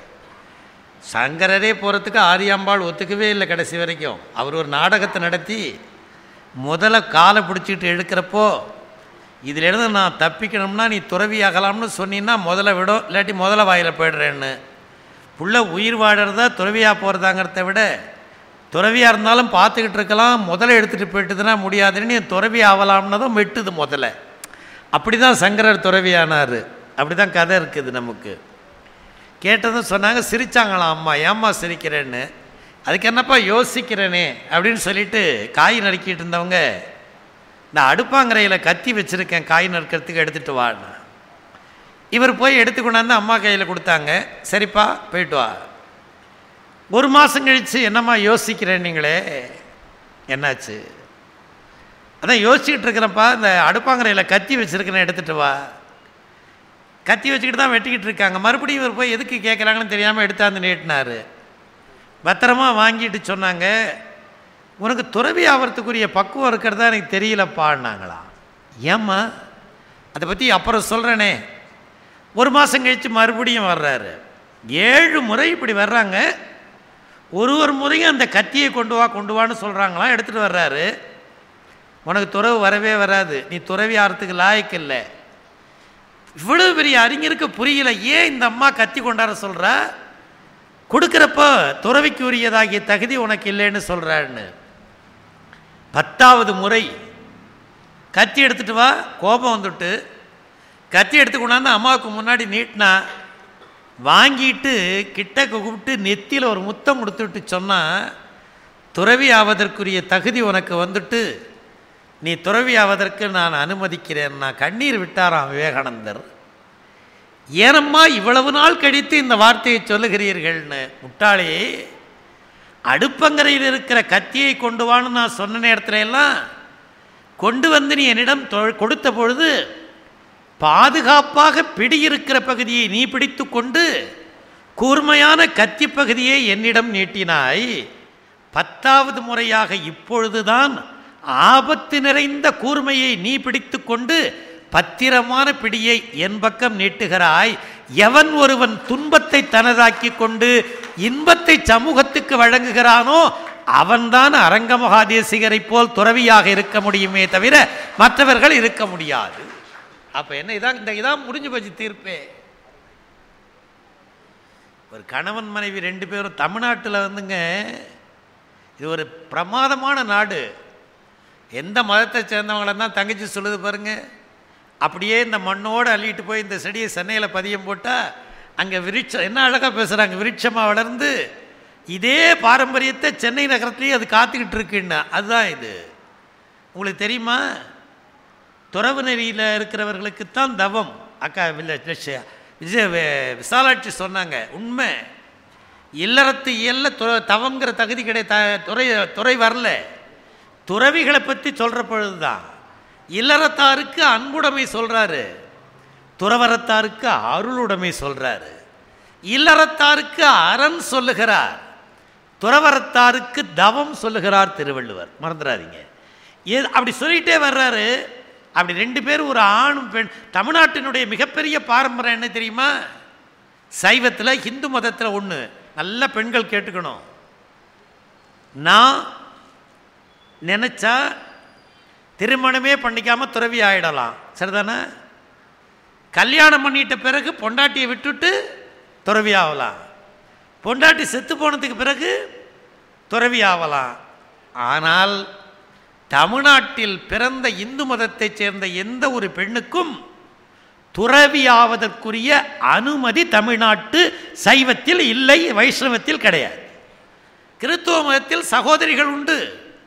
B: சங்கரரே போகிறதுக்கு ஆரியாம்பாள் ஒத்துக்கவே இல்லை கடைசி வரைக்கும் அவர் ஒரு நாடகத்தை நடத்தி முதல்ல காலை பிடிச்சிட்டு எடுக்கிறப்போ இதிலிருந்து நான் தப்பிக்கணும்னா நீ துறவி ஆகலாம்னு சொன்னீன்னா முதல்ல விடும் இல்லாட்டி முதல்ல வாயில் போய்டுறேன்னு புள்ள உயிர் வாழறதா துறவியாக போகிறதாங்கிறத விட துறவியாக இருந்தாலும் பார்த்துக்கிட்டு இருக்கலாம் முதல்ல எடுத்துகிட்டு போயிட்டுதுன்னா முடியாதுன்னு நீ துறவி ஆகலாம்னதும் வெட்டுது முதல்ல அப்படி தான் சங்கரர் துறவியானார் அப்படி தான் கதை இருக்குது நமக்கு கேட்டதும் சொன்னாங்க சிரிச்சாங்களாம் அம்மா ஏம்மா சிரிக்கிறேன்னு அதுக்கு என்னப்பா யோசிக்கிறேனே அப்படின்னு சொல்லிட்டு காய் நறுக்கிட்டு இருந்தவங்க நான் அடுப்பாங்கரையில் கத்தி வச்சுருக்கேன் காய் நறுக்கிறதுக்கு எடுத்துகிட்டு வான்னு இவர் போய் எடுத்து கொண்டாந்து அம்மா கையில் கொடுத்தாங்க சரிப்பா போயிட்டு வா ஒரு மாதம் கழித்து என்னம்மா யோசிக்கிறேன் நீங்களே என்னாச்சு அதான் யோசிச்சுக்கிட்டு இருக்கிறப்பா இந்த அடுப்பாங்கரையில் கத்தி வச்சுருக்கேன் எடுத்துகிட்டு வா கத்தி வச்சுக்கிட்டு தான் வெட்டிக்கிட்டு இருக்காங்க மறுபடியும் இவர் போய் எதுக்கு கேட்குறாங்கன்னு தெரியாமல் எடுத்தாந்து நீட்டினார் பத்திரமா வாங்கிட்டு சொன்னாங்க உனக்கு துறவி ஆகிறதுக்குரிய பக்குவம் இருக்கிறதா எனக்கு தெரியலப்பான்னாங்களாம் ஏம்மா அதை பற்றி அப்புறம் சொல்கிறேனே ஒரு மாதம் கழித்து மறுபடியும் வர்றாரு ஏழு முறை இப்படி வர்றாங்க ஒரு ஒரு முறையும் அந்த கத்தியை கொண்டு வா கொண்டு வான்னு சொல்கிறாங்களாம் எடுத்துகிட்டு வர்றாரு உனக்கு துறவு வரவே வராது நீ துறவி ஆகிறதுக்கு லாய்க்கு இல்லை இவ்வளவு பெரிய அறிஞருக்கு புரியல ஏன் இந்த அம்மா கத்தி கொண்டாட சொல்கிறா கொடுக்குறப்போ துறவிக்கு உரியதாகிய தகுதி உனக்கு இல்லைன்னு சொல்கிறான்னு பத்தாவது முறை கத்தி எடுத்துட்டு வா கோபம் வந்துட்டு கத்தி எடுத்து கொண்டாந்து அம்மாவுக்கு முன்னாடி நீட்டினா வாங்கிட்டு கிட்ட கூப்பிட்டு நெத்தியில் ஒரு முத்தம் கொடுத்துட்டு சொன்னால் துறவி ஆவதற்குரிய தகுதி உனக்கு வந்துட்டு நீ துறவி ஆவதற்கு நான் அனுமதிக்கிறேன் நான் கண்ணீர் விட்டாராம் விவேகானந்தர் ஏனம்மா இவ்வளவு நாள் கழித்து இந்த வார்த்தையை சொல்லுகிறீர்கள்னு முட்டாளே அடுப்பங்கரையில் இருக்கிற கத்தியை கொண்டு வான்னு நான் சொன்ன நேரத்துல எல்லாம் கொண்டு வந்து நீ என்னிடம் தொ- கொடுத்த பொழுது பாதுகாப்பாக பிடி இருக்கிற பகுதியை நீ பிடித்து கொண்டு கூர்மையான கத்தி பகுதியை என்னிடம் நீட்டினாய் பத்தாவது முறையாக இப்பொழுதுதான் ஆபத்து நிறைந்த கூர்மையை நீ பிடித்து கொண்டு பத்திரமான பிடியை என் பக்கம் நீட்டுகிறாய் எவன் ஒருவன் துன்பத்தை தனதாக்கி கொண்டு இன்பத்தை சமூகத்துக்கு வழங்குகிறானோ அவன்தான் அரங்க மகாதேசிகரை போல் துறவியாக இருக்க முடியுமே தவிர மற்றவர்கள் இருக்க முடியாது அப்ப என்ன இதான் இந்த இதான் முடிஞ்சு போச்சு தீர்ப்பே ஒரு கணவன் மனைவி ரெண்டு பேரும் தமிழ்நாட்டில் வந்துங்க இது ஒரு பிரமாதமான நாடு எந்த மதத்தை சேர்ந்தவங்கள தான் தங்கச்சி சொல்லுது பாருங்க அப்படியே இந்த மண்ணோடு அள்ளிட்டு போய் இந்த செடியை சென்னையில் பதியம் போட்டால் அங்கே விருட்சம் என்ன அழகாக பேசுகிறாங்க விருட்சமாக வளர்ந்து இதே பாரம்பரியத்தை சென்னை நகரத்துலேயே அது காத்துக்கிட்டு இருக்குன்னா அதுதான் இது உங்களுக்கு தெரியுமா
A: துறவு நெறியில் இருக்கிறவர்களுக்குத்தான் தவம் அக்கா வில்ல விஜய விஜய வி- விசாலாட்சி சொன்னாங்க உண்மை இல்லறத்து இயல்ல து தவங்கிற தகுதி கிடை த துறை துறை வரல துறவிகளை பற்றி சொல்கிற பொழுது தான் இல்லறத்தாருக்கு அன்புடைமை சொல்கிறாரு துறவரத்தாருக்கு அருளுடைமை சொல்கிறாரு இல்லறத்தாருக்கு அரண் சொல்லுகிறார் துறவரத்தாருக்கு தவம் சொல்லுகிறார் திருவள்ளுவர் மறந்துடாதீங்க ஏ அப்படி சொல்லிட்டே வர்றாரு அப்படி ரெண்டு பேரும் ஒரு ஆணும் பெண் தமிழ்நாட்டினுடைய மிகப்பெரிய பாரம்பரியம் என்ன தெரியுமா சைவத்தில் ஹிந்து மதத்தில் ஒன்று நல்ல பெண்கள் கேட்டுக்கணும் நான் நினச்சா திருமணமே பண்ணிக்காம துறவி ஆயிடலாம் சரிதானே கல்யாணம் பண்ணிட்ட பிறகு பொண்டாட்டியை விட்டுட்டு துறவி ஆகலாம் பொண்டாட்டி செத்து போனதுக்கு பிறகு துறவி ஆகலாம் ஆனால் தமிழ்நாட்டில் பிறந்த இந்து மதத்தைச் சேர்ந்த எந்த ஒரு பெண்ணுக்கும் துறவியாவதற்குரிய அனுமதி தமிழ்நாட்டு சைவத்தில் இல்லை வைஷ்ணவத்தில் கிடையாது கிறித்துவ மதத்தில் சகோதரிகள் உண்டு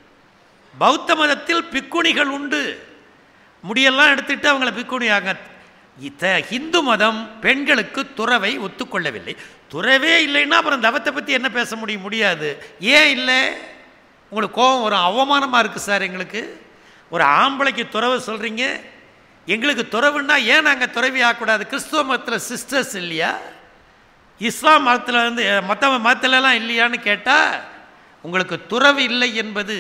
A: பௌத்த மதத்தில் பிக்குணிகள் உண்டு முடியெல்லாம் எடுத்துட்டு அவங்கள பிக்குணியாங்க இத்த ஹிந்து மதம் பெண்களுக்கு துறவை ஒத்துக்கொள்ளவில்லை துறவே இல்லைன்னா அப்புறம் தவத்தை பற்றி என்ன பேச முடியும் முடியாது ஏன் இல்லை உங்களுக்கு கோபம் வரும் அவமானமாக இருக்குது சார் எங்களுக்கு ஒரு ஆம்பளைக்கு துறவை சொல்கிறீங்க எங்களுக்கு துறவுன்னா ஏன் நாங்கள் துறவி ஆகக்கூடாது கிறிஸ்துவ மதத்தில் சிஸ்டர்ஸ் இல்லையா இஸ்லாம் மதத்தில் வந்து மற்ற மதத்துலலாம் இல்லையான்னு கேட்டால் உங்களுக்கு துறவு இல்லை என்பது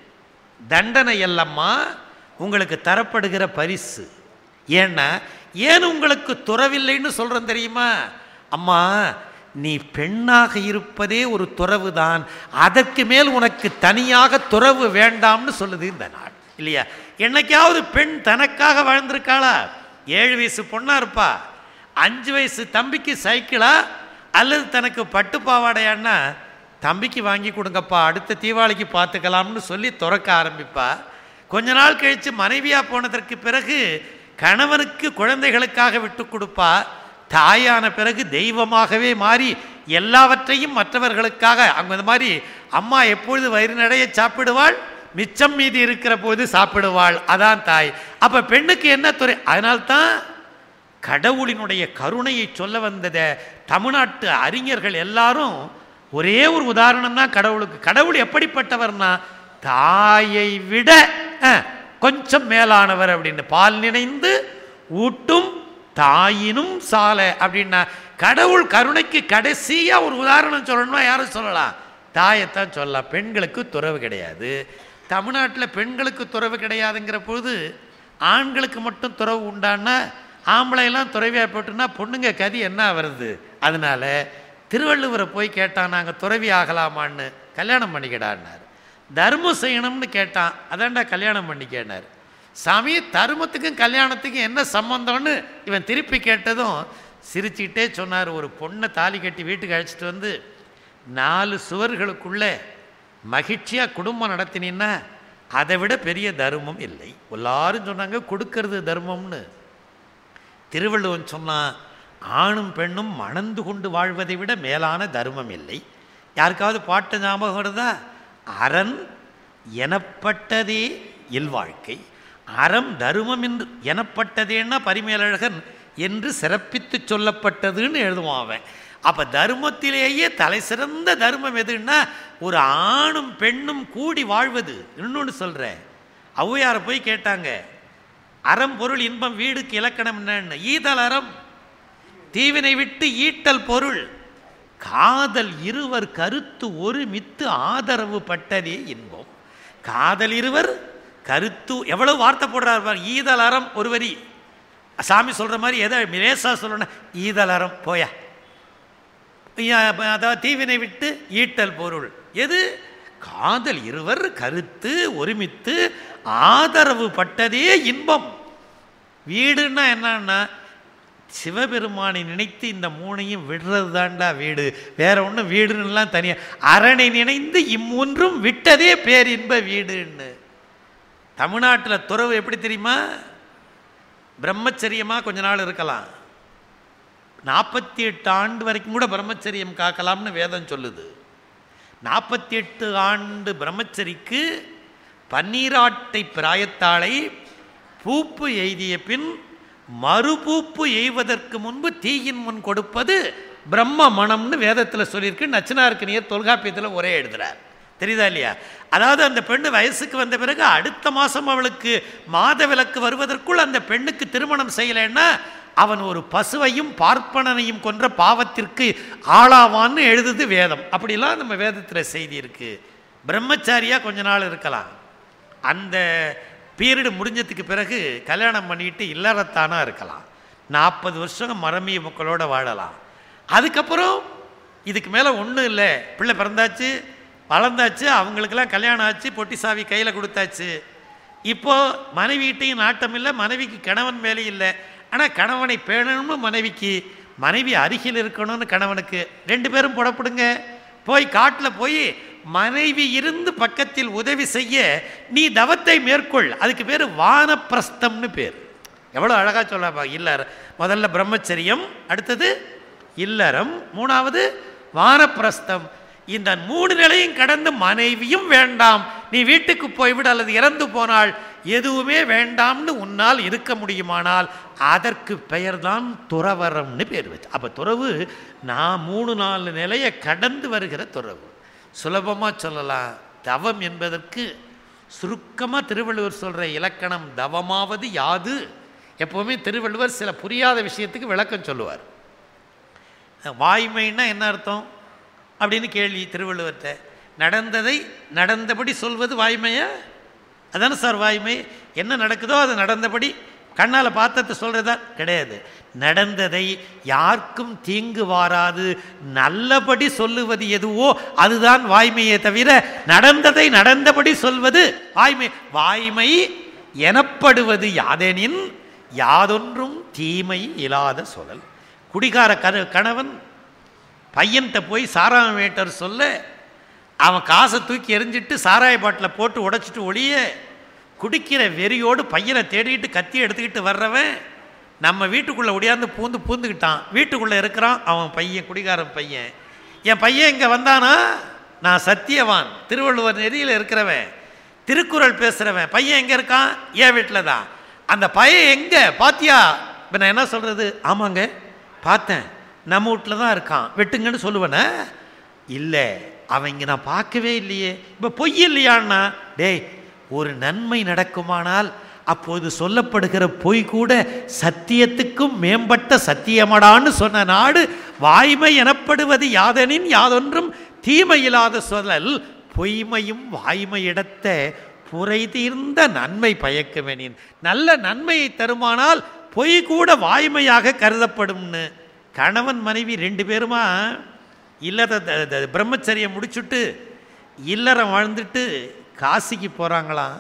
A: தண்டனை அல்லம்மா உங்களுக்கு தரப்படுகிற பரிசு ஏன்னா ஏன் உங்களுக்கு துறவில்லைன்னு சொல்கிறேன் தெரியுமா அம்மா நீ பெண்ணாக இருப்பதே ஒரு துறவு தான் அதற்கு மேல் உனக்கு தனியாக துறவு வேண்டாம்னு சொல்லுது இந்த நாள் இல்லையா என்னைக்காவது பெண் தனக்காக வாழ்ந்திருக்காளா ஏழு வயசு பொண்ணா இருப்பா அஞ்சு வயசு தம்பிக்கு சைக்கிளா அல்லது தனக்கு பட்டு பாவாடையான்னா தம்பிக்கு வாங்கி கொடுங்கப்பா அடுத்த தீபாவளிக்கு பார்த்துக்கலாம்னு சொல்லி துறக்க ஆரம்பிப்பா கொஞ்ச நாள் கழித்து மனைவியாக போனதற்கு பிறகு கணவனுக்கு குழந்தைகளுக்காக விட்டு கொடுப்பா தாயான பிறகு தெய்வமாகவே மாறி எல்லாவற்றையும் மற்றவர்களுக்காக அங்கே இந்த மாதிரி அம்மா எப்பொழுது வயிறு நிறைய சாப்பிடுவாள் மிச்சம் மீதி இருக்கிற போது சாப்பிடுவாள் அதான் தாய் அப்போ பெண்ணுக்கு என்ன துறை அதனால்தான் கடவுளினுடைய கருணையை சொல்ல வந்தத தமிழ்நாட்டு அறிஞர்கள் எல்லாரும் ஒரே ஒரு உதாரணம் தான் கடவுளுக்கு கடவுள் எப்படிப்பட்டவர்னா தாயை விட அஹ், கொஞ்சம் மேலானவர் அப்படின்னு பால் நினைந்து ஊட்டும் தாயினும் சால அப்படின்னா கடவுள் கருணைக்கு கடைசியா ஒரு உதாரணம் சொல்லணும்னா யாரும் சொல்லலாம் தாயைத்தான் சொல்லலாம் பெண்களுக்கு துறவு கிடையாது தமிழ்நாட்டில் பெண்களுக்கு துறவு கிடையாதுங்கிற பொழுது ஆண்களுக்கு மட்டும் துறவு உண்டான்னா ஆம்பளையெல்லாம் துறவியாக போட்டுன்னா பொண்ணுங்க கதி என்ன வருது அதனால திருவள்ளுவரை போய் கேட்டான் நாங்கள் துறவி ஆகலாமான்னு கல்யாணம் பண்ணிக்கிடான்னார் தர்மம் செய்யணும்னு கேட்டான் அதான்டா கல்யாணம் பண்ணிக்கேனார் சாமி தர்மத்துக்கும் கல்யாணத்துக்கும் என்ன சம்பந்தம்னு இவன் திருப்பி கேட்டதும் சிரிச்சுக்கிட்டே சொன்னார் ஒரு பொண்ணை தாலி கட்டி வீட்டுக்கு அழைச்சிட்டு வந்து நாலு சுவர்களுக்குள்ளே மகிழ்ச்சியாக குடும்பம் நடத்தினீன்னா அதை விட பெரிய தர்மம் இல்லை எல்லாரும் சொன்னாங்க கொடுக்கறது தர்மம்னு திருவள்ளுவன் சொன்னான் ஆணும் பெண்ணும் மணந்து கொண்டு வாழ்வதை விட மேலான தர்மம் இல்லை யாருக்காவது பாட்டு ஞாபகம் வருதா அரண் எனப்பட்டதே இல்வாழ்க்கை அறம் தருமம் என்று எனப்பட்டதேன்னா பரிமேலழகன் என்று சிறப்பித்து சொல்லப்பட்டதுன்னு எழுதுவான் அவன் அப்போ தர்மத்திலேயே தலை சிறந்த தர்மம் எதுன்னா ஒரு ஆணும் பெண்ணும் கூடி வாழ்வது இன்னொன்று சொல்கிறேன் ஔவையாரை போய் கேட்டாங்க அறம் பொருள் இன்பம் வீடுக்கு இலக்கணம் என்னன்னு ஈதல் அறம் தீவினை விட்டு ஈட்டல் பொருள் காதல் இருவர் கருத்து ஒரு மித்து ஆதரவு பட்டதே இன்பம் காதல் இருவர் கருத்து எவ்வளவு வார்த்தை போடுறார் பாரு ஈதல் அறம் ஒரு வரி சாமி சொல்ற மாதிரி எதை லேசா சொல்லணும் ஈதல் அறம் போயா அதாவது தீவினை விட்டு ஈட்டல் பொருள் எது காதல் இருவர் கருத்து ஒருமித்து ஆதரவு பட்டதே இன்பம் வீடுன்னா என்னன்னா சிவபெருமானை நினைத்து இந்த மூணையும் விடுறது தாண்டா வீடு வேற ஒன்றும் வீடுன்னுலாம் தனியாக அரணை நினைந்து இம்மூன்றும் விட்டதே பேரின்ப வீடுன்னு தமிழ்நாட்டில் துறவு எப்படி தெரியுமா பிரம்மச்சரியமாக கொஞ்ச நாள் இருக்கலாம் நாற்பத்தி எட்டு ஆண்டு வரைக்கும் கூட பிரம்மச்சரியம் காக்கலாம்னு வேதம் சொல்லுது நாற்பத்தி எட்டு ஆண்டு பிரம்மச்சரிக்கு பன்னீராட்டை பிராயத்தாளை பூப்பு எய்திய பின் மறுபூப்பு எய்வதற்கு முன்பு தீயின் முன் கொடுப்பது பிரம்ம மனம்னு வேதத்தில் சொல்லியிருக்கு நச்சினார்க்கனியர் தொல்காப்பியத்தில் ஒரே எழுதுறார் தெரியுதா இல்லையா அதாவது அந்த பெண்ணு வயசுக்கு வந்த பிறகு அடுத்த மாதம் அவளுக்கு மாத விலக்கு வருவதற்குள் அந்த பெண்ணுக்கு திருமணம் செய்யலைன்னா அவன் ஒரு பசுவையும் பார்ப்பனனையும் கொன்ற பாவத்திற்கு ஆளாவான்னு எழுதுது வேதம் அப்படிலாம் நம்ம வேதத்தில் செய்தி இருக்கு பிரம்மச்சாரியா கொஞ்ச நாள் இருக்கலாம் அந்த பீரியடு முடிஞ்சதுக்கு பிறகு கல்யாணம் பண்ணிட்டு இல்லறத்தானா இருக்கலாம் நாற்பது வருஷம் மரமிய மக்களோட வாழலாம் அதுக்கப்புறம் இதுக்கு மேலே ஒன்றும் இல்லை பிள்ளை பிறந்தாச்சு வளர்ந்தாச்சு அவங்களுக்கெல்லாம் கல்யாணம் ஆச்சு பொட்டி சாவி கையில் கொடுத்தாச்சு இப்போ மனைவிகிட்டையும் நாட்டம் இல்லை மனைவிக்கு கணவன் வேலை இல்லை ஆனால் கணவனை பேணணும்னு மனைவிக்கு மனைவி அருகில் இருக்கணும்னு கணவனுக்கு ரெண்டு பேரும் புறப்படுங்க போய் காட்டில் போய் மனைவி இருந்து பக்கத்தில் உதவி செய்ய நீ தவத்தை மேற்கொள் அதுக்கு பேர் வானப்பிரஸ்தம்னு பேர் எவ்வளோ அழகாக சொல்லப்பா இல்லற முதல்ல பிரம்மச்சரியம் அடுத்தது இல்லறம் மூணாவது வானப்பிரஸ்தம் இந்த மூணு நிலையும் கடந்து மனைவியும் வேண்டாம் நீ வீட்டுக்கு போய்விடு அல்லது இறந்து போனால் எதுவுமே வேண்டாம்னு உன்னால் இருக்க முடியுமானால் அதற்கு பெயர்தான் துறவரம்னு பேர் வச்சு அப்போ துறவு நான் மூணு நாலு நிலையை கடந்து வருகிற துறவு சுலபமாக சொல்லலாம் தவம் என்பதற்கு சுருக்கமாக திருவள்ளுவர் சொல்கிற இலக்கணம் தவமாவது யாது எப்போவுமே திருவள்ளுவர் சில புரியாத விஷயத்துக்கு விளக்கம் சொல்லுவார் வாய்மைன்னா என்ன அர்த்தம் அப்படின்னு கேள்வி திருவள்ளுவர்கிட்ட நடந்ததை நடந்தபடி சொல்வது வாய்மையா அதானே சார் வாய்மை என்ன நடக்குதோ அது நடந்தபடி கண்ணால் பார்த்ததை சொல்கிறதா கிடையாது நடந்ததை யாருக்கும் தீங்கு வாராது நல்லபடி சொல்லுவது எதுவோ அதுதான் வாய்மையே தவிர நடந்ததை நடந்தபடி சொல்வது வாய்மை வாய்மை எனப்படுவது யாதெனின் யாதொன்றும் தீமை இல்லாத சொல்லல் குடிகார கரு கணவன் பையன்கிட்ட போய் சாராய மேட்டர் சொல்ல அவன் காசை தூக்கி எறிஞ்சிட்டு சாராய பாட்டில் போட்டு உடைச்சிட்டு ஒளிய குடிக்கிற வெறியோடு பையனை தேடிட்டு கத்தி எடுத்துக்கிட்டு வர்றவன் நம்ம வீட்டுக்குள்ளே ஒடியாந்து பூந்து பூந்துக்கிட்டான் வீட்டுக்குள்ளே இருக்கிறான் அவன் பையன் குடிகாரன் பையன் என் பையன் இங்கே வந்தானா நான் சத்தியவான் திருவள்ளுவர் நெறியில் இருக்கிறவன் திருக்குறள் பேசுகிறவன் பையன் எங்கே இருக்கான் என் வீட்டில் தான் அந்த பையன் எங்கே பாத்தியா இப்போ நான் என்ன சொல்கிறது ஆமாங்க பார்த்தேன் நம்ம வீட்டில் தான் இருக்கான் வெட்டுங்கன்னு சொல்லுவேனே இல்லை அவன் இங்கே நான் பார்க்கவே இல்லையே இப்போ பொய் இல்லையான்னா டேய் ஒரு நன்மை நடக்குமானால் அப்போது சொல்லப்படுகிற பொய் கூட சத்தியத்துக்கும் மேம்பட்ட சத்தியமடான்னு சொன்ன நாடு வாய்மை எனப்படுவது யாதெனின் யாதொன்றும் தீமை இல்லாத சொல்லல் பொய்மையும் வாய்மையிடத்த புரை தீர்ந்த நன்மை பயக்குமெனின் நல்ல நன்மையை தருமானால் பொய் கூட வாய்மையாக கருதப்படும்னு கணவன் மனைவி ரெண்டு பேருமா இல்லற த- த- பிரம்மச்சரியம் முடிச்சுட்டு இல்லறம் வாழ்ந்துட்டு காசிக்கு போகிறாங்களாம்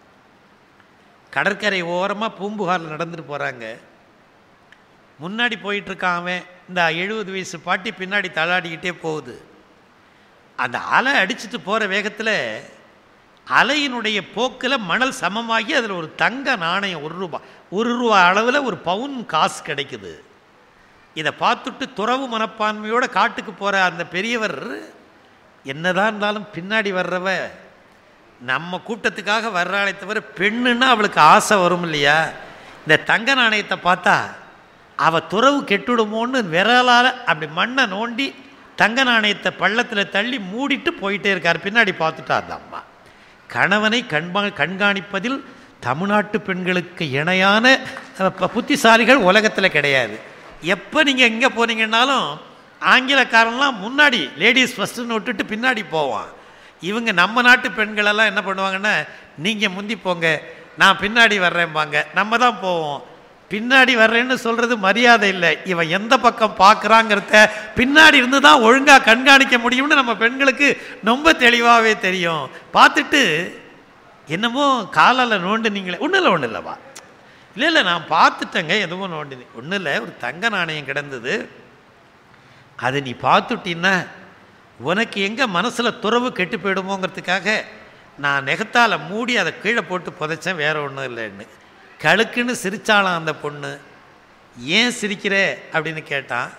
A: கடற்கரை ஓரமாக பூம்புகாரில் நடந்துட்டு போகிறாங்க முன்னாடி போயிட்டுருக்கான் அவன் இந்த எழுபது வயசு பாட்டி பின்னாடி தள்ளாடிக்கிட்டே போகுது அந்த அலை அடிச்சுட்டு போகிற வேகத்தில் அலையினுடைய போக்கில் மணல் சமமாகி அதில் ஒரு தங்க நாணயம் ஒரு ரூபா ஒரு ரூபா அளவில் ஒரு பவுன் காசு கிடைக்குது இதை பார்த்துட்டு துறவு மனப்பான்மையோட காட்டுக்கு போகிற அந்த பெரியவர் என்னதான் இருந்தாலும் பின்னாடி வர்றவ நம்ம கூட்டத்துக்காக வர்றாளே தவிர பெண்ணுன்னா அவளுக்கு ஆசை வரும் இல்லையா இந்த தங்க நாணயத்தை பார்த்தா அவள் துறவு கெட்டுடுமோன்னு விரலால் அப்படி மண்ணை நோண்டி தங்க நாணயத்தை பள்ளத்தில் தள்ளி மூடிட்டு போயிட்டே இருக்கார் பின்னாடி பார்த்துட்டா அந்த அம்மா கணவனை கண்பா கண்காணிப்பதில் தமிழ்நாட்டு பெண்களுக்கு இணையான அஹ், ப- புத்திசாலிகள் உலகத்தில் கிடையாது எப்போ நீங்கள் எங்கே போனீங்கன்னாலும் ஆங்கிலக்காரன்லாம் முன்னாடி லேடிஸ் ஃபஸ்ட்டுன்னு விட்டுட்டு பின்னாடி போவான் இவங்க நம்ம நாட்டு பெண்களெல்லாம் என்ன பண்ணுவாங்கன்னா நீங்கள் முந்தி போங்க நான் பின்னாடி வர்றேன்பாங்க நம்ம தான் போவோம் பின்னாடி வர்றேன்னு சொல்கிறது மரியாதை இல்லை இவன் எந்த பக்கம் பார்க்குறாங்கிறத பின்னாடி இருந்து தான் ஒழுங்காக கண்காணிக்க முடியும்னு நம்ம பெண்களுக்கு ரொம்ப தெளிவாகவே தெரியும் பார்த்துட்டு என்னமோ காலால் நோண்டுனீங்களே ஒன்றும் இல்லை ஒன்றும் இல்லைவா இல்லை இல்லை நான் பார்த்துட்டேங்க எதுவும் நோண்டினி ஒன்றும் இல்லை ஒரு தங்க நாணயம் கிடந்தது அதை நீ பார்த்துட்டின்னா உனக்கு எங்கே மனசில் துறவு கெட்டு போயிடுமோங்கிறதுக்காக நான் நெகத்தால் மூடி அதை கீழே போட்டு புதைச்சேன் வேற ஒன்றும் இல்லைன்னு கழுக்குன்னு சிரிச்சாளாம் அந்த பொண்ணு ஏன் சிரிக்கிற அப்படின்னு கேட்டான்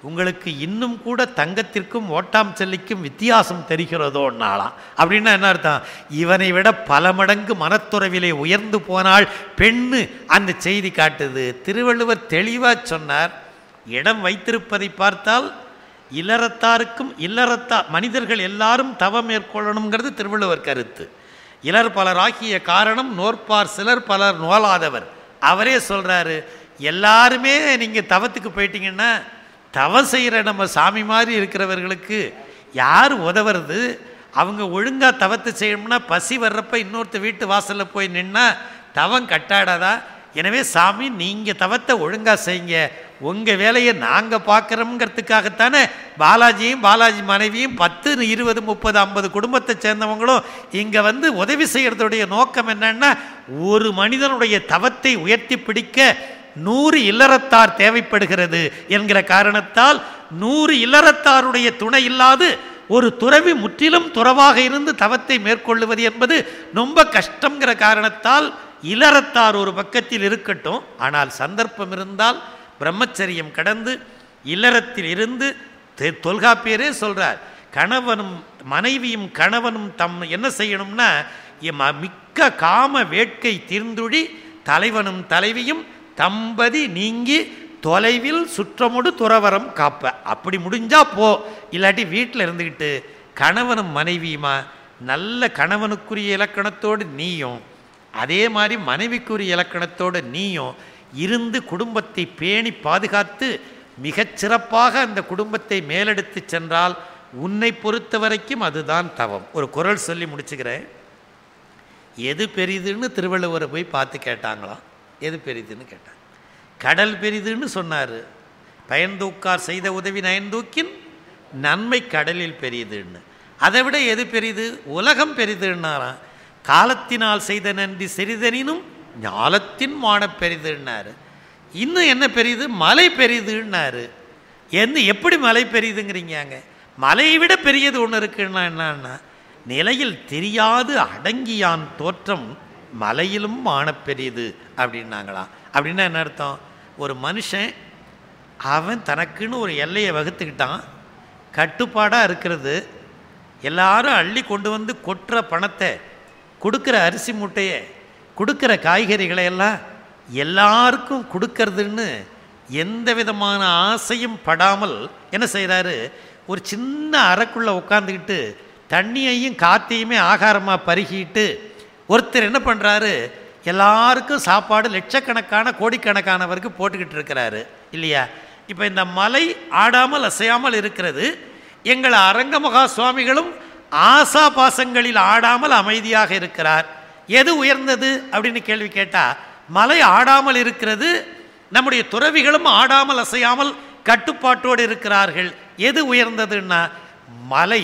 A: உங்களுக்கு இன்னும் கூட தங்கத்திற்கும் ஓட்டாம் செல்லிக்கும் வித்தியாசம் தெரிகிறதோன்னாலாம் அப்படின்னா என்ன அர்த்தம் இவனை விட பல மடங்கு மனத்துறவிலே உயர்ந்து போனாள் பெண்ணு அந்த செய்தி காட்டுது திருவள்ளுவர் தெளிவாக சொன்னார் இடம் வைத்திருப்பதை பார்த்தால் இல்லறத்தாருக்கும் இல்லறத்தா மனிதர்கள் எல்லாரும் தவம் மேற்கொள்ளணுங்கிறது திருவள்ளுவர் கருத்து இலர் பலராகிய காரணம் நோற்பார் சிலர் பலர் நோலாதவர் அவரே சொல்கிறாரு எல்லாருமே நீங்கள் தவத்துக்கு போயிட்டீங்கன்னா தவம் செய்கிற நம்ம சாமி மாதிரி இருக்கிறவர்களுக்கு யார் உதவுறது அவங்க ஒழுங்காக தவத்தை செய்யணும்னா பசி வர்றப்ப இன்னொருத்த வீட்டு வாசலில் போய் நின்னா தவம் கட்டாடாதா எனவே சாமி நீங்கள் தவத்தை ஒழுங்காக செய்யுங்க உங்கள் வேலையை நாங்கள் பார்க்குறோங்கிறதுக்காகத்தானே பாலாஜியும் பாலாஜி மனைவியும் பத்து இருபது முப்பது ஐம்பது குடும்பத்தை சேர்ந்தவங்களும் இங்கே வந்து உதவி செய்கிறதுடைய நோக்கம் என்னன்னா ஒரு மனிதனுடைய தவத்தை உயர்த்தி பிடிக்க நூறு இல்லறத்தார் தேவைப்படுகிறது என்கிற காரணத்தால் நூறு இல்லறத்தாருடைய துணை இல்லாது ஒரு துறவி முற்றிலும் துறவாக இருந்து தவத்தை மேற்கொள்ளுவது என்பது ரொம்ப கஷ்டங்கிற காரணத்தால் இளறத்தார் ஒரு பக்கத்தில் இருக்கட்டும் ஆனால் சந்தர்ப்பம் இருந்தால் பிரம்மச்சரியம் கடந்து இல்லறத்தில் இருந்து தெ- தொல்காப்பியரே சொல்றார் கணவனும் மனைவியும் கணவனும் தம் என்ன செய்யணும்னா இம்ம- மிக்க காம வேட்கை தீர்ந்துழி தலைவனும் தலைவியும் தம்பதி நீங்கி தொலைவில் சுற்றமுடு துறவரம் காப்ப அப்படி முடிஞ்சா போ இல்லாட்டி வீட்டில் இருந்துக்கிட்டு கணவனும் மனைவியுமா நல்ல கணவனுக்குரிய இலக்கணத்தோடு நீயும் அதே மாதிரி மனைவிக்குரிய இலக்கணத்தோடு நீயும் இருந்து குடும்பத்தை பேணி பாதுகாத்து மிகச் சிறப்பாக அந்த குடும்பத்தை மேலெடுத்து சென்றால் உன்னை பொறுத்த வரைக்கும் அதுதான் தவம் ஒரு குரல் சொல்லி முடிச்சுக்கிறேன் எது பெரிதுன்னு திருவள்ளுவரை போய் பார்த்து கேட்டாங்களாம் எது பெரிதுன்னு கேட்டாங்க கடல் பெரிதுன்னு சொன்னார் பயன்தூக்கார் செய்த உதவி நயன்தூக்கின் நன்மை கடலில் பெரியதுன்னு அதை விட எது பெரிது உலகம் பெரிதுன்னாராம் காலத்தினால் செய்த நன்றி சிறிதனினும் ஞாலத்தின் மானப் பெரிதுன்னாரு இன்னும் என்ன பெரிது மலை பெரிதுன்னாரு என்ன எப்படி மலை பெரிதுங்கிறீங்க மலையை விட பெரியது ஒன்று இருக்குன்னா என்னன்னா நிலையில் தெரியாது அடங்கியான் தோற்றம் மலையிலும் மானப் பெரியது அப்படின்னாங்களாம் அப்படின்னா என்ன அர்த்தம் ஒரு மனுஷன் அவன் தனக்குன்னு ஒரு எல்லையை வகுத்துக்கிட்டான் கட்டுப்பாடாக இருக்கிறது எல்லாரும் அள்ளி கொண்டு வந்து கொட்டுற பணத்தை கொடுக்குற அரிசி மூட்டையை கொடுக்குற காய்கறிகளை எல்லாம் எல்லாருக்கும் கொடுக்கறதுன்னு எந்த விதமான ஆசையும் படாமல் என்ன செய்கிறாரு ஒரு சின்ன அறைக்குள்ளே உட்காந்துக்கிட்டு தண்ணியையும் காத்தையுமே ஆகாரமாக பருகிட்டு ஒருத்தர் என்ன பண்ணுறாரு எல்லாருக்கும் சாப்பாடு லட்சக்கணக்கான கோடிக்கணக்கானவருக்கு போட்டுக்கிட்டு இருக்கிறாரு இல்லையா இப்போ இந்த மலை ஆடாமல் அசையாமல் இருக்கிறது எங்கள் அரங்கமகா சுவாமிகளும் ஆசா பாசங்களில் ஆடாமல் அமைதியாக இருக்கிறார் எது உயர்ந்தது அப்படின்னு கேள்வி கேட்டால் மலை ஆடாமல் இருக்கிறது நம்முடைய துறவிகளும் ஆடாமல் அசையாமல் கட்டுப்பாட்டோடு இருக்கிறார்கள் எது உயர்ந்ததுன்னா மலை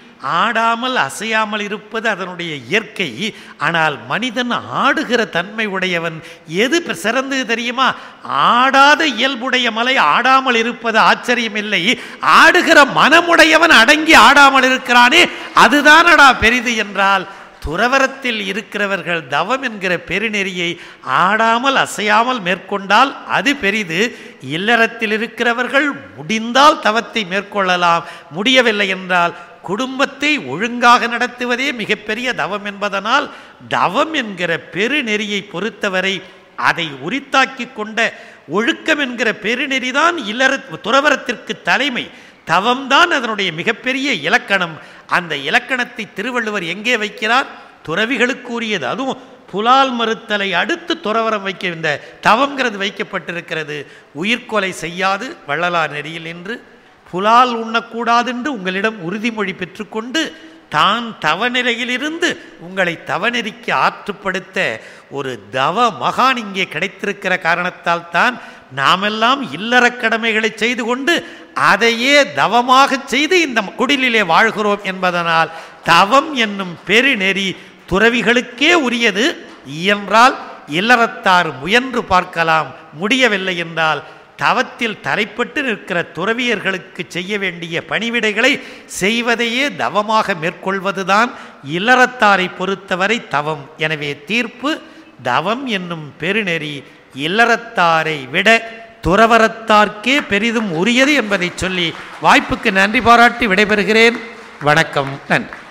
A: ஆடாமல் அசையாமல் இருப்பது அதனுடைய இயற்கை ஆனால் மனிதன் ஆடுகிற தன்மை உடையவன் எது பெ- சிறந்தது தெரியுமா ஆடாத இயல்புடைய மலை ஆடாமல் இருப்பது ஆச்சரியமில்லை ஆடுகிற மனமுடையவன் அடங்கி ஆடாமல் இருக்கிறானே அதுதானடா பெரிது என்றால் துறவரத்தில் இருக்கிறவர்கள் தவம் என்கிற பெருநெறியை ஆடாமல் அசையாமல் மேற்கொண்டால் அது பெரிது இல்லறத்தில் இருக்கிறவர்கள் முடிந்தால் தவத்தை மேற்கொள்ளலாம் முடியவில்லை என்றால் குடும்பத்தை ஒழுங்காக நடத்துவதே மிகப்பெரிய தவம் என்பதனால் தவம் என்கிற பெருநெறியை பொறுத்தவரை அதை உரித்தாக்கி கொண்ட ஒழுக்கம் என்கிற பெருநெறிதான் இல்லற துறவரத்திற்கு தலைமை தவம்தான் அதனுடைய மிகப்பெரிய இலக்கணம் அந்த இலக்கணத்தை திருவள்ளுவர் எங்கே வைக்கிறார் துறவிகளுக்குரியது அதுவும் புலால் மறுத்தலை அடுத்து துறவரம் வைக்க இந்த தவங்கிறது வைக்கப்பட்டிருக்கிறது உயிர்கொலை செய்யாது வள்ளலார் நெறியில் நின்று புலால் உண்ணக்கூடாதென்று உங்களிடம் உறுதிமொழி பெற்றுக்கொண்டு தான் தவநிலையிலிருந்து உங்களை தவநெறிக்கு ஆற்றுப்படுத்த ஒரு தவ மகான் இங்கே கிடைத்திருக்கிற காரணத்தால் தான் நாமெல்லாம் இல்லறக் கடமைகளை செய்து கொண்டு அதையே தவமாக செய்து இந்த குடிலிலே வாழ்கிறோம் என்பதனால் தவம் என்னும் பெருநெறி துறவிகளுக்கே உரியது இயன்றால் இல்லறத்தார் முயன்று பார்க்கலாம் முடியவில்லை என்றால் தவத்தில் தலைப்பட்டு நிற்கிற துறவியர்களுக்கு செய்ய வேண்டிய பணிவிடைகளை செய்வதையே தவமாக மேற்கொள்வதுதான் இல்லறத்தாரை பொறுத்தவரை தவம் எனவே தீர்ப்பு தவம் என்னும் பெருநெறி இல்லறத்தாரை விட துறவரத்தார்க்கே பெரிதும் உரியது என்பதை சொல்லி வாய்ப்புக்கு நன்றி பாராட்டி விடைபெறுகிறேன் வணக்கம் நன்றி